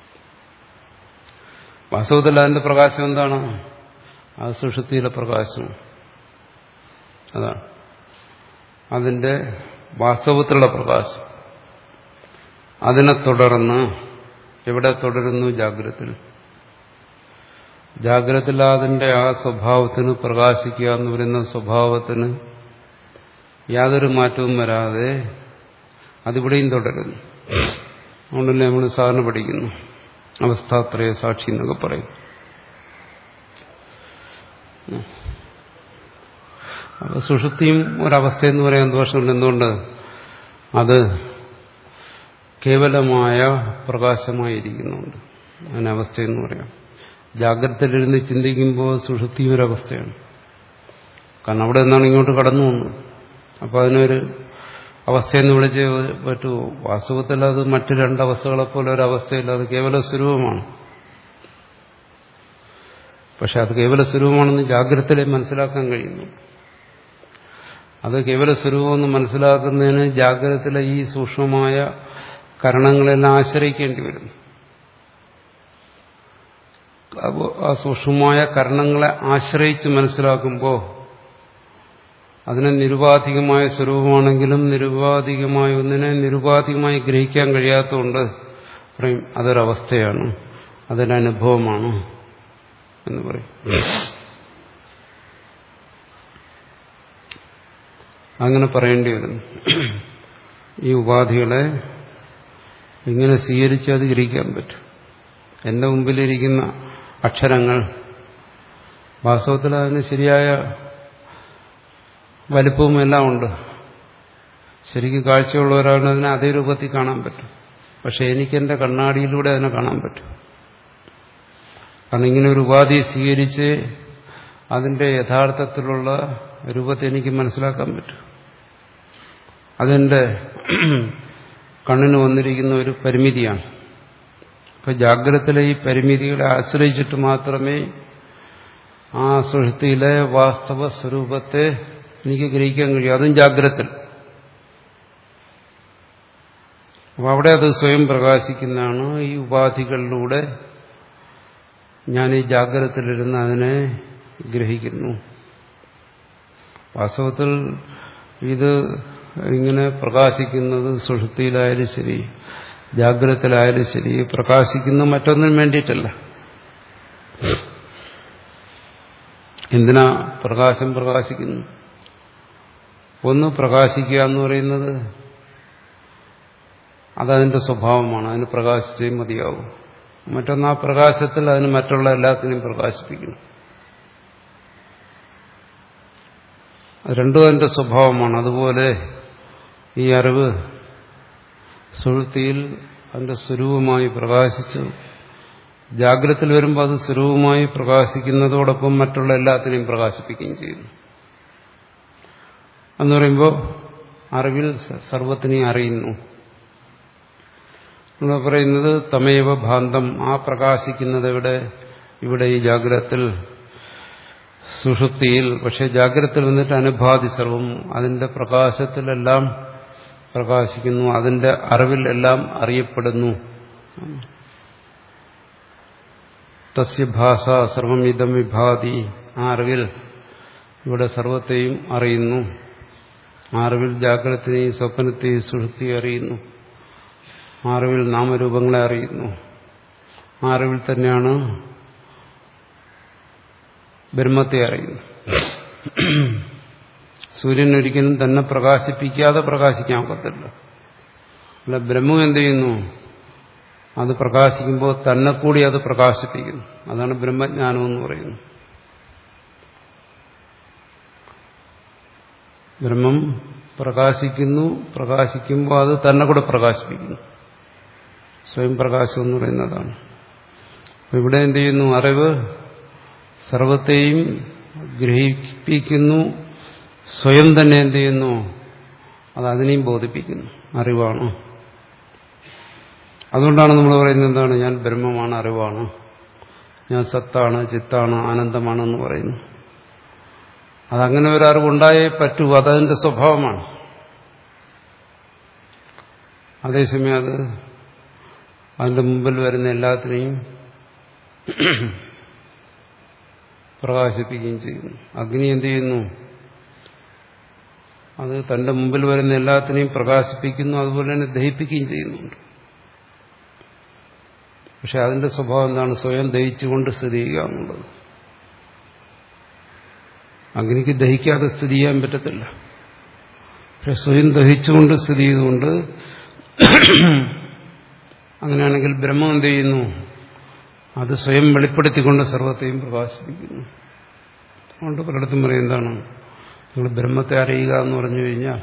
വാസ്തവത്തിൽ അതിന്റെ പ്രകാശം എന്താണ് അത് സുഷുതിയിലെ പ്രകാശം അതാണ് അതിന്റെ വാസ്തവത്തിലുള്ള പ്രകാശം അതിനെ തുടർന്ന് എവിടെ തുടരുന്നു ജാഗ്രതത്തിൽ ജാഗ്രതത്തിൽ അതിന്റെ ആ സ്വഭാവത്തിന് പ്രകാശിക്കുക എന്ന് പറയുന്ന സ്വഭാവത്തിന് യാതൊരു മാറ്റവും വരാതെ അതിവിടെയും തുടരുന്നു അതുകൊണ്ടല്ലേ നമ്മൾ സാധാരണ പഠിക്കുന്നു അവസ്ഥാത്രയ സാക്ഷി എന്നൊക്കെ പറയും അപ്പൊ സുഷുപ്തിയും ഒരവസ്ഥയെന്ന് പറയാൻ ദോഷമുണ്ട് എന്തുകൊണ്ട് അത് കേവലമായ പ്രകാശമായിരിക്കുന്നുണ്ട് അതിനവസ്ഥയെന്ന് പറയാം ജാഗ്രതയിലിരുന്ന് ചിന്തിക്കുമ്പോൾ സുഷുപ്തി ഒരവസ്ഥയാണ് കാരണം അവിടെ നിന്നാണ് ഇങ്ങോട്ട് കടന്നു വന്നത് അപ്പോൾ അതിനൊരു അവസ്ഥയെന്ന് വിളിച്ച് പറ്റുമോ വാസ്തവത്തിൽ അത് മറ്റു രണ്ടവസ്ഥകളെ പോലെ ഒരവസ്ഥയില്ല അത് കേവല സ്വരൂപമാണ് പക്ഷെ അത് കേവല സ്വരൂപമാണെന്ന് ജാഗ്രതയിലെ മനസ്സിലാക്കാൻ കഴിയുന്നു അത് കേവല സ്വരൂപമെന്ന് മനസ്സിലാക്കുന്നതിന് ജാഗ്രതത്തിലെ ഈ സൂക്ഷ്മമായ കരണങ്ങളെല്ലാം ആശ്രയിക്കേണ്ടി വരും അപ്പോൾ ആ സൂക്ഷ്മമായ കരണങ്ങളെ ആശ്രയിച്ച് മനസ്സിലാക്കുമ്പോൾ അതിനെ നിരുപാധികമായ സ്വരൂപമാണെങ്കിലും നിരുപാധികമായ ഒന്നിനെ നിരുപാധികമായി ഗ്രഹിക്കാൻ കഴിയാത്തതുകൊണ്ട് പറയും അതൊരവസ്ഥയാണ് അതൊരനുഭവമാണ് എന്ന് പറയും അങ്ങനെ പറയേണ്ടി വരുന്നു ഈ ഉപാധികളെ ഇങ്ങനെ സ്വീകരിച്ച് അത് ഗ്രഹിക്കാൻ പറ്റും എന്റെ മുമ്പിലിരിക്കുന്ന അക്ഷരങ്ങൾ വാസ്തവത്തിൽ അതിന് ശരിയായ വലിപ്പവും എല്ലാം ഉണ്ട് ശരിക്കും കാഴ്ചയുള്ള ഒരാളിന് അതിനെ അതേ രൂപത്തിൽ കാണാൻ പറ്റും പക്ഷെ എനിക്ക് എന്റെ കണ്ണാടിയിലൂടെ അതിനെ കാണാൻ പറ്റും കാരണം ഇങ്ങനെ ഒരു ഉപാധി സ്വീകരിച്ച് അതിന്റെ യഥാർത്ഥത്തിലുള്ള രൂപത്തെ എനിക്ക് മനസ്സിലാക്കാൻ പറ്റും അതെന്റെ കണ്ണിന് വന്നിരിക്കുന്ന ഒരു പരിമിതിയാണ് ഇപ്പൊ ജാഗ്രതത്തിലെ ഈ പരിമിതികളെ ആശ്രയിച്ചിട്ട് മാത്രമേ ആ സുഹൃത്തിയിലെ വാസ്തവ സ്വരൂപത്തെ എനിക്ക് ഗ്രഹിക്കാൻ കഴിയും അതും ജാഗ്രത അപ്പൊ അവിടെ അത് സ്വയം പ്രകാശിക്കുന്നതാണ് ഈ ഉപാധികളിലൂടെ ഞാൻ ഈ ജാഗ്രതത്തിലിരുന്ന് അതിനെ ഗ്രഹിക്കുന്നു വാസ്തവത്തിൽ ഇത് ഇങ്ങനെ പ്രകാശിക്കുന്നത് സുഷുപ്തിയിലായാലും ശരി ജാഗ്രതത്തിലായാലും ശരി പ്രകാശിക്കുന്ന മറ്റൊന്നിനും വേണ്ടിയിട്ടല്ല എന്തിനാ പ്രകാശം പ്രകാശിക്കുന്നു ഒന്ന് പ്രകാശിക്കുക എന്ന് പറയുന്നത് അതതിന്റെ സ്വഭാവമാണ് അതിന് പ്രകാശിച്ചേ മതിയാവും മറ്റൊന്ന് ആ പ്രകാശത്തിൽ അതിന് മറ്റുള്ള എല്ലാത്തിനെയും പ്രകാശിപ്പിക്കണം അത് രണ്ടും അതിന്റെ സ്വഭാവമാണ് അതുപോലെ ഈ അറിവ് സുഹൃത്തിയിൽ അതിന്റെ സ്വരൂപമായി പ്രകാശിച്ചു ജാഗ്രതത്തിൽ വരുമ്പോൾ അത് സ്വരൂപമായി പ്രകാശിക്കുന്നതോടൊപ്പം മറ്റുള്ള എല്ലാത്തിനെയും പ്രകാശിപ്പിക്കുകയും ചെയ്യുന്നു എന്ന് പറയുമ്പോൾ അറിവിൽ സർവത്തിനെയും അറിയുന്നു നമ്മൾ പറയുന്നത് തമേവ ഭാന്തം ആ പ്രകാശിക്കുന്നത് ഇവിടെ ഇവിടെ ഈ ജാഗ്രതത്തിൽ സുഷുപ്തിയിൽ പക്ഷെ ജാഗ്രതത്തിൽ വന്നിട്ട് അനുഭാതി സർവം അതിന്റെ പ്രകാശത്തിലെല്ലാം പ്രകാശിക്കുന്നു അതിന്റെ അറിവിൽ എല്ലാം അറിയപ്പെടുന്നു തസ്യ ഭാഷ സർവം ഇതം വിഭാതി ആ അറിവിൽ ഇവിടെ സർവത്തെയും അറിയുന്നു ആ അറിവിൽ ജാഗ്രതത്തെയും സ്വപ്നത്തെയും സുഷുപ്തിയും അറിയുന്നു ആ അറിവിൽ നാമരൂപങ്ങളെ അറിയുന്നു ആ അറിവിൽ തന്നെയാണ് ബ്രഹ്മത്തെ അറിയുന്നു സൂര്യൻ ഒരിക്കലും തന്നെ പ്രകാശിപ്പിക്കാതെ പ്രകാശിക്കാൻ ഒക്കത്തില്ല അല്ല ബ്രഹ്മം എന്ത് ചെയ്യുന്നു അത് പ്രകാശിക്കുമ്പോൾ തന്നെ കൂടി അത് പ്രകാശിപ്പിക്കുന്നു അതാണ് ബ്രഹ്മജ്ഞാനം എന്ന് പറയുന്നത് ബ്രഹ്മം പ്രകാശിക്കുന്നു പ്രകാശിക്കുമ്പോൾ അത് തന്നെ കൂടെ പ്രകാശിപ്പിക്കുന്നു സ്വയം പ്രകാശം എന്ന് പറയുന്നതാണ് ഇവിടെ എന്ത് ചെയ്യുന്നു അറിവ് സർവത്തെയും ഗ്രഹിപ്പിക്കുന്നു സ്വയം തന്നെ എന്ത് ചെയ്യുന്നു അത് അതിനെയും ബോധിപ്പിക്കുന്നു അറിവാണ് അതുകൊണ്ടാണ് നമ്മൾ പറയുന്നത് എന്താണ് ഞാൻ ബ്രഹ്മമാണ് അറിവാണ് ഞാൻ സത്താണ് ചിത്താണ് ആനന്ദമാണെന്ന് പറയുന്നു അതങ്ങനെ ഒരു അറിവുണ്ടായേ പറ്റൂ അതതിന്റെ സ്വഭാവമാണ് അതേസമയം അത് അതിന്റെ മുമ്പിൽ വരുന്ന എല്ലാത്തിനെയും പ്രകാശിപ്പിക്കുകയും ചെയ്യുന്നു അഗ്നി എന്ത് ചെയ്യുന്നു അത് തന്റെ മുമ്പിൽ വരുന്ന എല്ലാത്തിനെയും പ്രകാശിപ്പിക്കുന്നു അതുപോലെ തന്നെ ദഹിപ്പിക്കുകയും ചെയ്യുന്നുണ്ട് പക്ഷെ അതിന്റെ സ്വഭാവം എന്താണ് സ്വയം ദഹിച്ചുകൊണ്ട് സ്ഥിതി ചെയ്യുക എന്നുള്ളത് അഗ്നിക്ക് ദഹിക്കാതെ സ്ഥിതി ചെയ്യാൻ പറ്റത്തില്ല പക്ഷെ സ്വയം ദഹിച്ചുകൊണ്ട് സ്ഥിതി ചെയ്തുകൊണ്ട് അങ്ങനെയാണെങ്കിൽ ബ്രഹ്മം എന്ത് ചെയ്യുന്നു അത് സ്വയം വെളിപ്പെടുത്തിക്കൊണ്ട് സർവത്തെയും പ്രകാശിപ്പിക്കുന്നു അതുകൊണ്ട് പലയിടത്തും പറയും എന്താണ് നിങ്ങൾ ബ്രഹ്മത്തെ അറിയുക എന്ന് പറഞ്ഞു കഴിഞ്ഞാൽ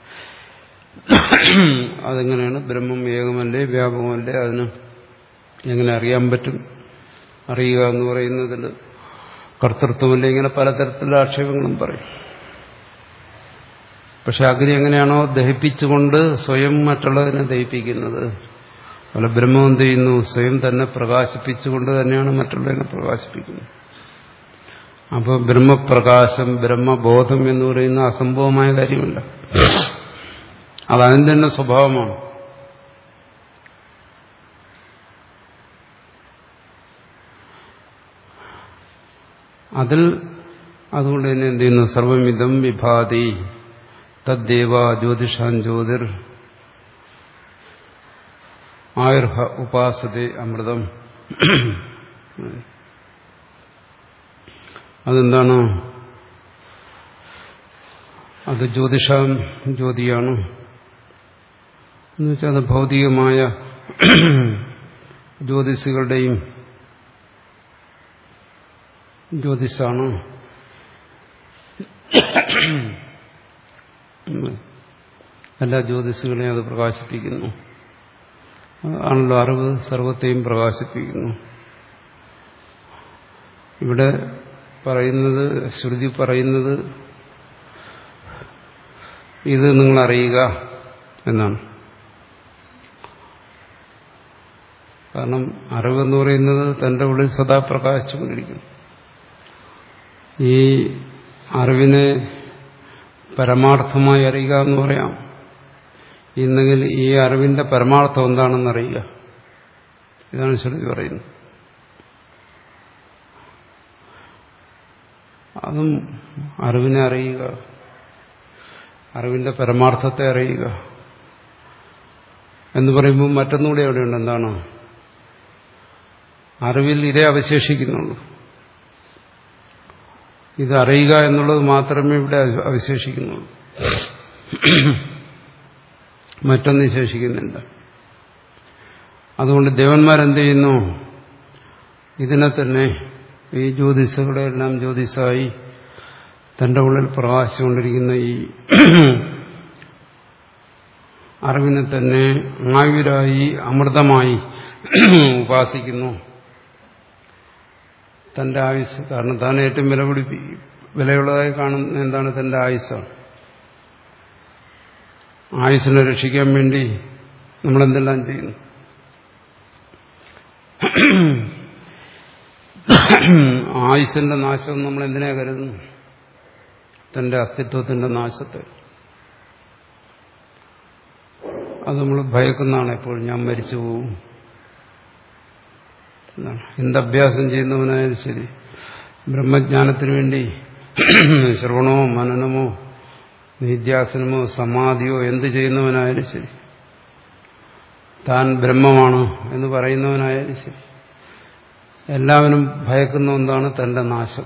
അതെങ്ങനെയാണ് ബ്രഹ്മം ഏകമല്ലേ വ്യാപകമല്ലേ അതിന് എങ്ങനെ അറിയാൻ പറ്റും അറിയുക എന്ന് പറയുന്നതിൽ കർത്തൃത്വമല്ലേ ഇങ്ങനെ പലതരത്തിലുള്ള ആക്ഷേപങ്ങളും പറയും പക്ഷെ അഗ്നി എങ്ങനെയാണോ ദഹിപ്പിച്ചുകൊണ്ട് സ്വയം മറ്റുള്ളതിനെ ദഹിപ്പിക്കുന്നത് അതുപോലെ ബ്രഹ്മം എന്ത് ചെയ്യുന്നു സ്വയം തന്നെ പ്രകാശിപ്പിച്ചുകൊണ്ട് തന്നെയാണ് മറ്റുള്ളതിനെ പ്രകാശിപ്പിക്കുന്നത് അപ്പോൾ ബ്രഹ്മപ്രകാശം ബ്രഹ്മബോധം എന്ന് പറയുന്ന അസംഭവമായ കാര്യമല്ല അതതിൻ്റെ തന്നെ സ്വഭാവമാണ് അതിൽ അതുകൊണ്ട് തന്നെ എന്ത് ചെയ്യുന്നു സർവമിതം വിഭാതി തദ്ദേവ ജ്യോതിഷാൻ ജ്യോതിർ ആയുർഹ ഉപാസത്തെ അമൃതം അതെന്താണ് അത് ജ്യോതിഷാം ജ്യോതിയാണ് എന്നുവെച്ചാൽ അത് ഭൗതികമായ ജ്യോതിഷുകളുടെയും ജ്യോതിഷാണ് എല്ലാ ജ്യോതിഷുകളെയും അത് പ്രകാശിപ്പിക്കുന്നു ആണല്ലോ അറിവ് സർവത്തെയും പ്രകാശിപ്പിക്കുന്നു ഇവിടെ പറയുന്നത് ശ്രുതി പറയുന്നത് ഇത് നിങ്ങൾ അറിയുക എന്നാണ് കാരണം അറിവെന്ന് പറയുന്നത് തന്റെ ഉള്ളിൽ സദാ പ്രകാശിച്ചുകൊണ്ടിരിക്കുന്നു ഈ അറിവിനെ പരമാർത്ഥമായി അറിയുക എന്ന് പറയാം ഇന്നെങ്കിൽ ഈ അറിവിന്റെ പരമാർത്ഥം എന്താണെന്ന് അറിയുക ഇതാണ് ശ്രുതി പറയുന്നത് അതും അറിവിനെ അറിയുക അറിവിന്റെ പരമാർത്ഥത്തെ അറിയുക എന്ന് പറയുമ്പോൾ മറ്റൊന്നുകൂടി എവിടെയുണ്ട് എന്താണ് അറിവിൽ ഇതേ അവശേഷിക്കുന്നുള്ളൂ ഇത് അറിയുക എന്നുള്ളത് മാത്രമേ ഇവിടെ അവശേഷിക്കുന്നുള്ളൂ മറ്റൊന്നും ശേഷിക്കുന്നില്ല അതുകൊണ്ട് ദേവന്മാരെന്ത് ചെയ്യുന്നു ഇതിനെ തന്നെ ഈ ജ്യോതിഷകളെ എല്ലാം ജ്യോതിഷായി തന്റെ ഉള്ളിൽ പ്രകാശിച്ചുകൊണ്ടിരിക്കുന്ന ഈ അറിവിനെ തന്നെ ആയുരായി അമൃതമായി ഉപാസിക്കുന്നു തന്റെ ആയുസ് കാരണം താൻ ഏറ്റവും വില പിടിപ്പി വിലയുള്ളതായി കാണുന്ന എന്താണ് തന്റെ ആയുസ്സാണ് ആയുസിനെ രക്ഷിക്കാൻ വേണ്ടി നമ്മളെന്തെല്ലാം ചെയ്യുന്നു ആയുസിന്റെ നാശം നമ്മൾ എന്തിനാ കരുതുന്നു തന്റെ അസ്തിത്വത്തിന്റെ നാശത്തെ അത് നമ്മൾ ഭയക്കുന്നതാണ് എപ്പോഴും ഞാൻ മരിച്ചു പോവും എന്തഭ്യാസം ചെയ്യുന്നവനായാലും ശരി ബ്രഹ്മജ്ഞാനത്തിന് വേണ്ടി ശ്രവണമോ മനനമോ നിത്യാസനമോ സമാധിയോ എന്ത് ചെയ്യുന്നവനായാലും ശരി താൻ ബ്രഹ്മമാണ് എന്ന് പറയുന്നവനായാലും ശരി എല്ലാവരും ഭയക്കുന്ന ഒന്നാണ് തന്റെ നാശം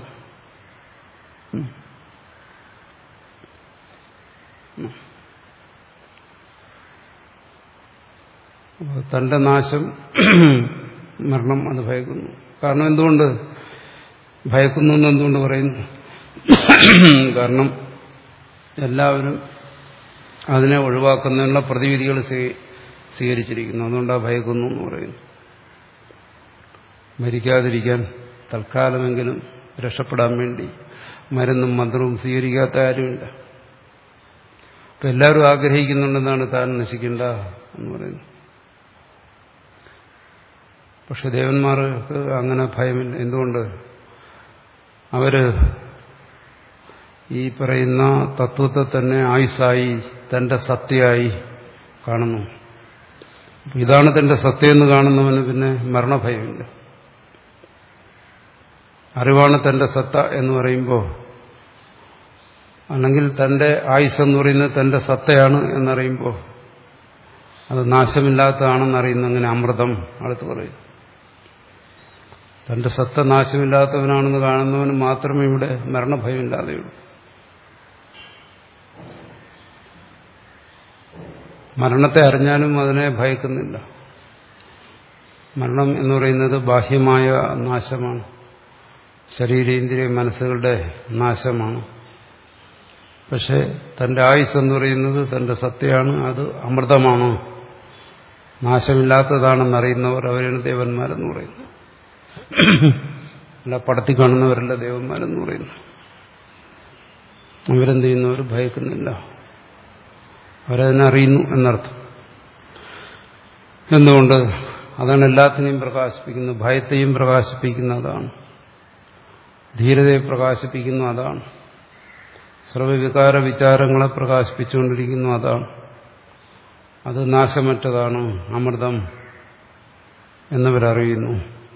അപ്പോൾ തന്റെ നാശം മരണം അത് ഭയക്കുന്നു കാരണം എന്തുകൊണ്ട് ഭയക്കുന്നു എന്ന് എന്തുകൊണ്ട് പറയുന്നു കാരണം എല്ലാവരും അതിനെ ഒഴിവാക്കുന്നതിനുള്ള പ്രതിവിധികൾ സ്വീകരിച്ചിരിക്കുന്നു അതുകൊണ്ടാണ് ഭയക്കുന്നു എന്ന് പറയുന്നു മരിക്കാതിരിക്കാൻ തൽക്കാലമെങ്കിലും രക്ഷപ്പെടാൻ വേണ്ടി മരുന്നും മന്ത്രവും സ്വീകരിക്കാത്ത ആരുമില്ല അപ്പൊ എല്ലാവരും ആഗ്രഹിക്കുന്നുണ്ടെന്നാണ് താൻ നശിക്കേണ്ട എന്ന് പറയുന്നത് പക്ഷെ ദേവന്മാർക്ക് അങ്ങനെ ഭയമില്ല എന്തുകൊണ്ട് അവര് ഈ പറയുന്ന തത്വത്തെ തന്നെ ആയുസായി തന്റെ സത്യമായി കാണുന്നു ഇതാണ് തന്റെ സത്യം എന്ന് കാണുന്നവന് പിന്നെ മരണഭയമില്ല അറിവാണ് തന്റെ സത്ത എന്ന് പറയുമ്പോൾ അല്ലെങ്കിൽ തന്റെ ആയുസ് എന്ന് പറയുന്നത് തന്റെ സത്തയാണ് എന്നറിയുമ്പോൾ അത് നാശമില്ലാത്തതാണെന്നറിയുന്ന അങ്ങനെ അമൃതം അടുത്ത് പറയും തന്റെ സത്ത നാശമില്ലാത്തവനാണെന്ന് കാണുന്നവന് മാത്രമേ ഇവിടെ മരണഭയമില്ലാതെയുള്ളൂ മരണത്തെ അറിഞ്ഞാലും അതിനെ ഭയക്കുന്നില്ല മരണം എന്ന് പറയുന്നത് ബാഹ്യമായ നാശമാണ് ശരീരേന്ദ്രിയ മനസ്സുകളുടെ നാശമാണ് പക്ഷെ തന്റെ ആയുസ് എന്ന് പറയുന്നത് തന്റെ സത്യമാണ് അത് അമൃതമാണ് നാശമില്ലാത്തതാണെന്നറിയുന്നവർ അവരാണ് ദേവന്മാരെന്ന് പറയുന്നു അല്ല പടത്തി കാണുന്നവരല്ല ദേവന്മാരെന്ന് പറയുന്നു അവരെന്ത് ചെയ്യുന്നവർ ഭയക്കുന്നില്ല അവരതിനറിയുന്നു എന്നർത്ഥം എന്തുകൊണ്ട് അതാണ് എല്ലാത്തിനെയും പ്രകാശിപ്പിക്കുന്നത് ഭയത്തെയും പ്രകാശിപ്പിക്കുന്ന അതാണ് ധീരതയെ പ്രകാശിപ്പിക്കുന്നു അതാണ് സർവവികാര വിചാരങ്ങളെ പ്രകാശിപ്പിച്ചുകൊണ്ടിരിക്കുന്നു അതാണ് അത് നാശമറ്റതാണ് അമൃതം എന്നവരറിയുന്നു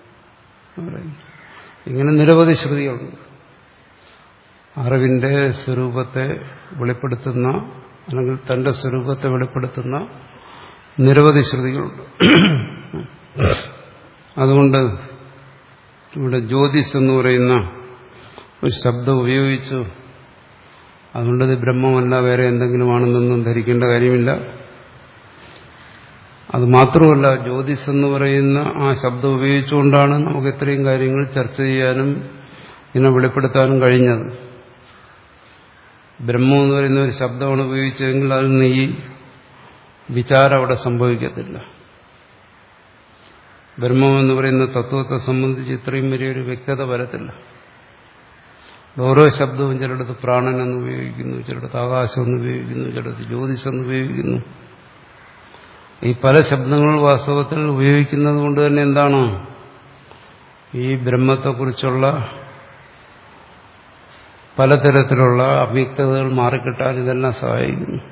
ഇങ്ങനെ നിരവധി ശ്രുതികളുണ്ട് അറിവിന്റെ സ്വരൂപത്തെ വെളിപ്പെടുത്തുന്ന അല്ലെങ്കിൽ തന്റെ സ്വരൂപത്തെ വെളിപ്പെടുത്തുന്ന നിരവധി ശ്രുതികളുണ്ട് അതുകൊണ്ട് ഇവിടെ ജ്യോതിസ് എന്ന് പറയുന്ന ഒരു ശബ്ദം ഉപയോഗിച്ചു അതുകൊണ്ട് ഇത് ബ്രഹ്മമല്ല വേറെ എന്തെങ്കിലുമാണെന്നൊന്നും ധരിക്കേണ്ട കാര്യമില്ല അത് മാത്രമല്ല ജ്യോതിസ് എന്ന് പറയുന്ന ആ ശബ്ദം ഉപയോഗിച്ചുകൊണ്ടാണ് നമുക്ക് ഇത്രയും കാര്യങ്ങൾ ചർച്ച ചെയ്യാനും ഇതിനെ വെളിപ്പെടുത്താനും കഴിഞ്ഞത് ബ്രഹ്മം എന്ന് പറയുന്ന ഒരു ശബ്ദമാണ് ഉപയോഗിച്ചതെങ്കിൽ അതിൽ നിന്ന് ഈ വിചാരം അവിടെ സംഭവിക്കത്തില്ല ബ്രഹ്മം എന്ന് പറയുന്ന തത്വത്തെ സംബന്ധിച്ച് ഇത്രയും വലിയൊരു വ്യക്തത വരത്തില്ല ഓരോ ശബ്ദവും ചിലയിടത്ത് പ്രാണൻ എന്ന് ഉപയോഗിക്കുന്നു ചിലയിടത്ത് ആകാശം എന്ന് ഉപയോഗിക്കുന്നു ചിലയിടത്ത് ജ്യോതിസ് എന്ന് ഉപയോഗിക്കുന്നു ഈ പല ശബ്ദങ്ങൾ വാസ്തവത്തിൽ ഉപയോഗിക്കുന്നത് കൊണ്ട് തന്നെ എന്താണ് ഈ ബ്രഹ്മത്തെക്കുറിച്ചുള്ള പലതരത്തിലുള്ള അവ്യക്തതകൾ മാറിക്കിട്ടാൻ ഇതെല്ലാം സഹായിക്കുന്നു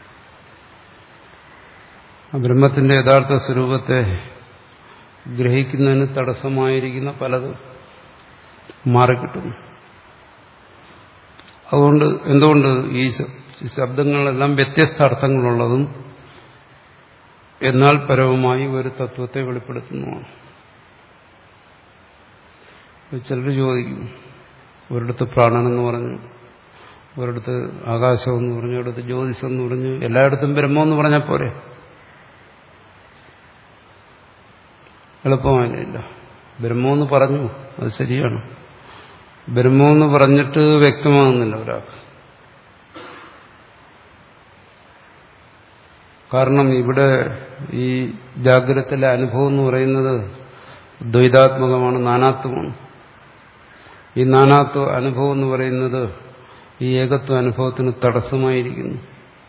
ബ്രഹ്മത്തിന്റെ യഥാർത്ഥ സ്വരൂപത്തെ ഗ്രഹിക്കുന്നതിന് തടസ്സമായിരിക്കുന്ന പലതും മാറിക്കിട്ടുന്നു അതുകൊണ്ട് എന്തുകൊണ്ട് ഈ ശബ്ദങ്ങളെല്ലാം വ്യത്യസ്ത അർത്ഥങ്ങളുള്ളതും എന്നാൽ പരവുമായി ഒരു തത്വത്തെ വെളിപ്പെടുത്തുന്നതാണ് ചിലർ ചോദിക്കും ഒരിടത്ത് പ്രാണനെന്ന് പറഞ്ഞു ഒരിടത്ത് ആകാശമെന്ന് പറഞ്ഞു ഒരിടത്ത് ജ്യോതിഷെന്ന് പറഞ്ഞു എല്ലായിടത്തും ബ്രഹ്മമെന്ന് പറഞ്ഞാൽ പോരെ എളുപ്പമായില്ല ബ്രഹ്മമെന്ന് പറഞ്ഞു അത് ശരിയാണ് ബ്രഹ്മമെന്ന് പറഞ്ഞിട്ട് വ്യക്തമാകുന്നില്ല ഒരാൾക്ക് കാരണം ഇവിടെ ഈ ജാഗ്രതത്തിലെ അനുഭവം എന്ന് പറയുന്നത് ദ്വൈതാത്മകമാണ് നാനാത്വമാണ് ഈ നാനാത്വ അനുഭവം എന്ന് പറയുന്നത് ഈ ഏകത്വ അനുഭവത്തിന് തടസ്സമായിരിക്കുന്നു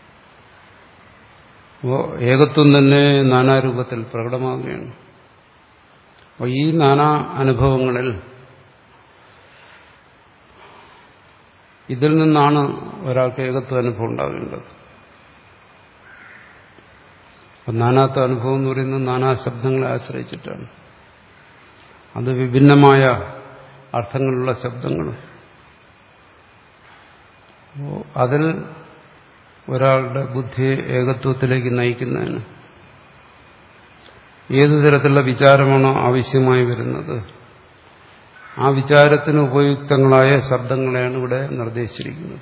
അപ്പോൾ ഏകത്വം തന്നെ നാനാരൂപത്തിൽ പ്രകടമാകുകയാണ് അപ്പോൾ ഈ നാനാ അനുഭവങ്ങളിൽ ഇതിൽ നിന്നാണ് ഒരാൾക്ക് ഏകത്വ അനുഭവം ഉണ്ടാകേണ്ടത് അപ്പം നാനാത്വ അനുഭവം എന്ന് പറയുന്നത് നാനാ ശബ്ദങ്ങളെ ആശ്രയിച്ചിട്ടാണ് അത് വിഭിന്നമായ അർത്ഥങ്ങളുള്ള ശബ്ദങ്ങൾ അതിൽ ഒരാളുടെ ബുദ്ധിയെ ഏകത്വത്തിലേക്ക് നയിക്കുന്നതിന് ഏതു തരത്തിലുള്ള വിചാരമാണോ ആവശ്യമായി വരുന്നത് ആ വിചാരത്തിന് ഉപയുക്തങ്ങളായ ശബ്ദങ്ങളെയാണ് ഇവിടെ നിർദ്ദേശിച്ചിരിക്കുന്നത്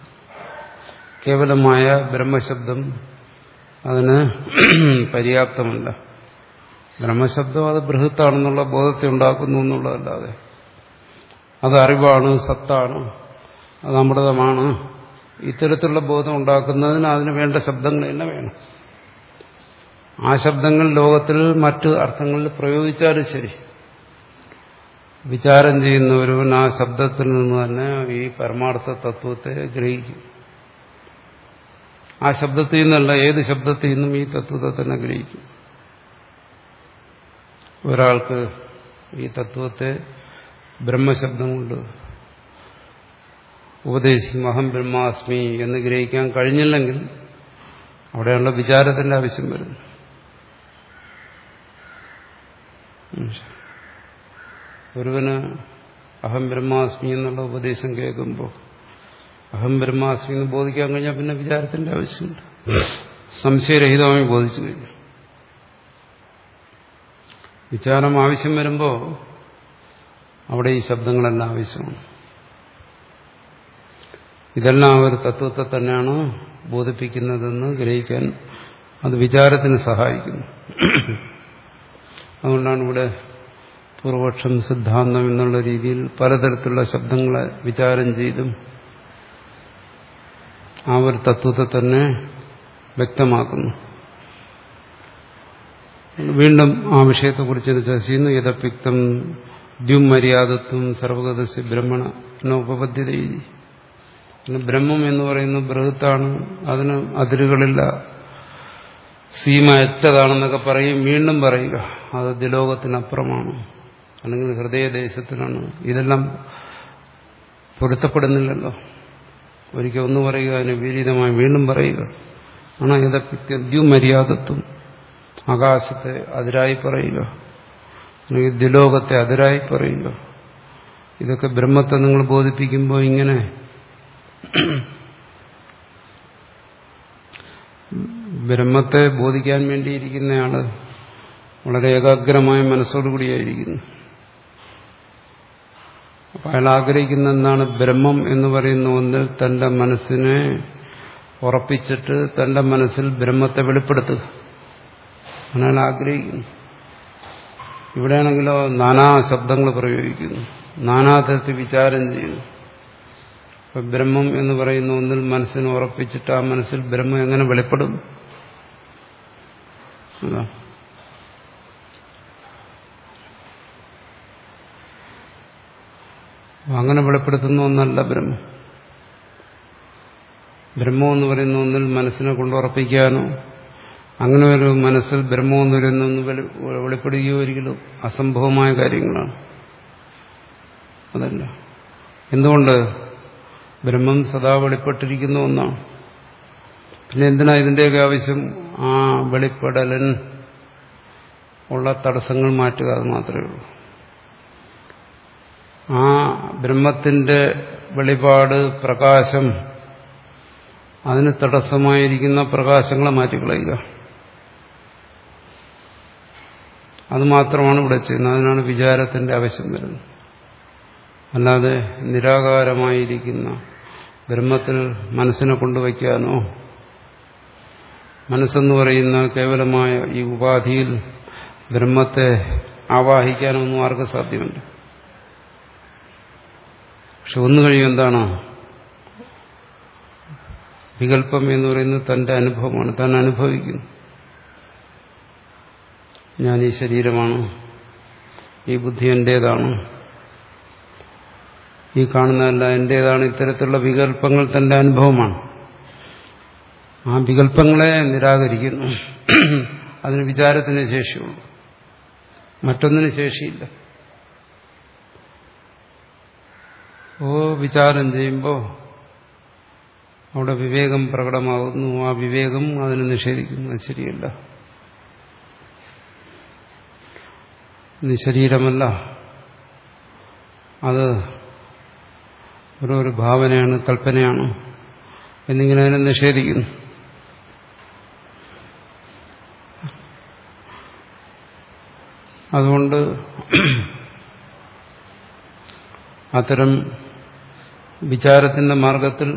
കേവലമായ ബ്രഹ്മശബ്ദം അതിന് പര്യാപ്തമല്ല ബ്രഹ്മശബ്ദം അത് ബൃഹത്താണെന്നുള്ള ബോധത്തെ ഉണ്ടാക്കുന്നു എന്നുള്ളതല്ലാതെ അത് അറിവാണ് സത്താണ് അത് അമൃതമാണ് ഇത്തരത്തിലുള്ള ബോധം ഉണ്ടാക്കുന്നതിന് അതിന് വേണ്ട ശബ്ദങ്ങൾ തന്നെ വേണം ആ ശബ്ദങ്ങൾ ലോകത്തിൽ മറ്റ് അർത്ഥങ്ങളിൽ പ്രയോഗിച്ചാലും ശരി വിചാരം ചെയ്യുന്ന ഒരുവൻ ആ ശബ്ദത്തിൽ നിന്ന് തന്നെ ഈ പരമാർത്ഥ തത്വത്തെ ഗ്രഹിക്കും ആ ശബ്ദത്തിൽ നിന്നല്ല ഏത് ശബ്ദത്തിൽ നിന്നും ഈ തത്വത്തെ തന്നെ ഗ്രഹിക്കും ഒരാൾക്ക് ഈ തത്വത്തെ ബ്രഹ്മശബ്ദം കൊണ്ട് ഉപദേശിക്കും അഹം ബ്രഹ്മാസ്മി എന്ന് ഗ്രഹിക്കാൻ കഴിഞ്ഞില്ലെങ്കിൽ അവിടെയുള്ള വിചാരത്തിന്റെ ആവശ്യം വരുന്നു ഒരുവന് അഹം ബ്രഹ്മാസ്മി എന്നുള്ള ഉപദേശം കേൾക്കുമ്പോൾ അഹം ബ്രഹ്മാസ്മി എന്ന് ബോധിക്കാൻ കഴിഞ്ഞാൽ പിന്നെ വിചാരത്തിന്റെ ആവശ്യമില്ല സംശയരഹിതമായി ബോധിച്ചു കഴിഞ്ഞു വിചാരം ആവശ്യം വരുമ്പോൾ അവിടെ ഈ ശബ്ദങ്ങളെല്ലാം ആവശ്യമാണ് ഇതെല്ലാം ഒരു തത്വത്തെ തന്നെയാണ് ബോധിപ്പിക്കുന്നതെന്ന് ഗ്രഹിക്കാൻ അത് വിചാരത്തിന് സഹായിക്കുന്നു അതുകൊണ്ടാണ് ഇവിടെ പൂർവപക്ഷം സിദ്ധാന്തം എന്നുള്ള രീതിയിൽ പലതരത്തിലുള്ള ശബ്ദങ്ങളെ വിചാരം ചെയ്തും ആ ഒരു തത്വത്തെ തന്നെ വ്യക്തമാക്കുന്നു വീണ്ടും ആ വിഷയത്തെക്കുറിച്ച് ചർച്ച ചെയ്യുന്നു യഥപിക്തം ദ്യുമര്യാദത്വം സർവഗതസ്യ ബ്രഹ്മണ ഉപപദ്ധ്യത ബ്രഹ്മം എന്ന് പറയുന്നത് ബൃഹത്താണ് അതിന് അതിരുകളില്ല സീമ എറ്റതാണെന്നൊക്കെ പറയും വീണ്ടും പറയുക അത് ദിലോകത്തിനപ്പുറമാണ് അല്ലെങ്കിൽ ഹൃദയദേശത്തിലാണ് ഇതെല്ലാം പൊരുത്തപ്പെടുന്നില്ലല്ലോ ഒരിക്കൽ ഒന്ന് പറയുക അതിന് വിപരീതമായി വീണ്ടും പറയുക ആണ് യഥപിത്യദ്യുമര്യാദത്വം ആകാശത്തെ അതിരായി പറയുക അല്ലെങ്കിൽ ദിലോകത്തെ അതിരായി പറയുക ഇതൊക്കെ ബ്രഹ്മത്തെ നിങ്ങൾ ബോധിപ്പിക്കുമ്പോൾ ഇങ്ങനെ ബ്രഹ്മത്തെ ബോധിക്കാൻ വേണ്ടിയിരിക്കുന്നയാള് വളരെ ഏകാഗ്രമായ മനസ്സോടുകൂടിയായിരിക്കുന്നു അപ്പൊ അയാൾ ആഗ്രഹിക്കുന്ന എന്താണ് ബ്രഹ്മം എന്ന് പറയുന്ന ഒന്നിൽ തന്റെ മനസ്സിനെ ഉറപ്പിച്ചിട്ട് തന്റെ മനസ്സിൽ ബ്രഹ്മത്തെ വെളിപ്പെടുത്തുക അയാൾ ആഗ്രഹിക്കുന്നു ഇവിടെയാണെങ്കിലോ നാനാ ശബ്ദങ്ങൾ പ്രയോഗിക്കുന്നു നാനാതരത്തിൽ വിചാരം ചെയ്യുന്നു അപ്പൊ ബ്രഹ്മം എന്ന് പറയുന്ന ഒന്നിൽ മനസ്സിനെ ഉറപ്പിച്ചിട്ട് ആ മനസ്സിൽ ബ്രഹ്മം എങ്ങനെ വെളിപ്പെടും അതാ അങ്ങനെ വെളിപ്പെടുത്തുന്ന ഒന്നല്ല ബ്രഹ്മം ബ്രഹ്മം എന്ന് പറയുന്ന ഒന്നിൽ മനസ്സിനെ കൊണ്ട് ഉറപ്പിക്കാനോ അങ്ങനെ ഒരു മനസ്സിൽ ബ്രഹ്മം എന്ന് പറയുന്ന ഒന്ന് വെളിപ്പെടുകയോ ഒരിക്കലും അസംഭവമായ കാര്യങ്ങളാണ് അതല്ല എന്തുകൊണ്ട് ബ്രഹ്മം സദാ വെളിപ്പെട്ടിരിക്കുന്ന ഒന്നാണ് പിന്നെ എന്തിനാ ഇതിൻ്റെയൊക്കെ ആവശ്യം ആ വെളിപ്പെടലൻ ഉള്ള തടസ്സങ്ങൾ മാറ്റുക അത് മാത്രമേ ഉള്ളൂ ആ ബ്രഹ്മത്തിന്റെ വെളിപാട് പ്രകാശം അതിന് തടസ്സമായിരിക്കുന്ന പ്രകാശങ്ങളെ മാറ്റിക്കളയുക അത് മാത്രമാണ് ഇവിടെ ചെയ്യുന്നത് അതിനാണ് വിചാരത്തിന്റെ ആവശ്യം വരുന്നത് അല്ലാതെ നിരാകാരമായിരിക്കുന്ന ബ്രഹ്മത്തിൽ മനസ്സിനെ കൊണ്ടുവയ്ക്കാനോ മനസ്സെന്ന് പറയുന്ന കേവലമായ ഈ ഉപാധിയിൽ ബ്രഹ്മത്തെ ആവാഹിക്കാനോ ഒന്നും ആർക്കും സാധ്യമല്ല പക്ഷെ ഒന്ന് കഴിയും എന്താണ് വികല്പം എന്ന് പറയുന്നത് തന്റെ അനുഭവമാണ് താൻ അനുഭവിക്കുന്നു ഞാൻ ഈ ശരീരമാണ് ഈ ബുദ്ധി എന്റേതാണ് ഈ കാണുന്നതല്ല എന്റേതാണ് ഇത്തരത്തിലുള്ള വികല്പങ്ങൾ തന്റെ അനുഭവമാണ് ആ വികല്പങ്ങളെ നിരാകരിക്കുന്നു അതിന് വിചാരത്തിന് ശേഷിയുള്ളൂ മറ്റൊന്നിന് ശേഷിയില്ല ഓ വിചാരം ചെയ്യുമ്പോൾ അവിടെ വിവേകം പ്രകടമാകുന്നു ആ വിവേകം അതിനെ നിഷേധിക്കുന്നു അത് ശരിയല്ല നീ ശരീരമല്ല അത് ഓരോരു ഭാവനയാണ് കൽപ്പനയാണ് എന്നിങ്ങനെ അതിനെ നിഷേധിക്കുന്നു അതുകൊണ്ട് അത്തരം വിചാരത്തിന്റെ മാർഗത്തിൽ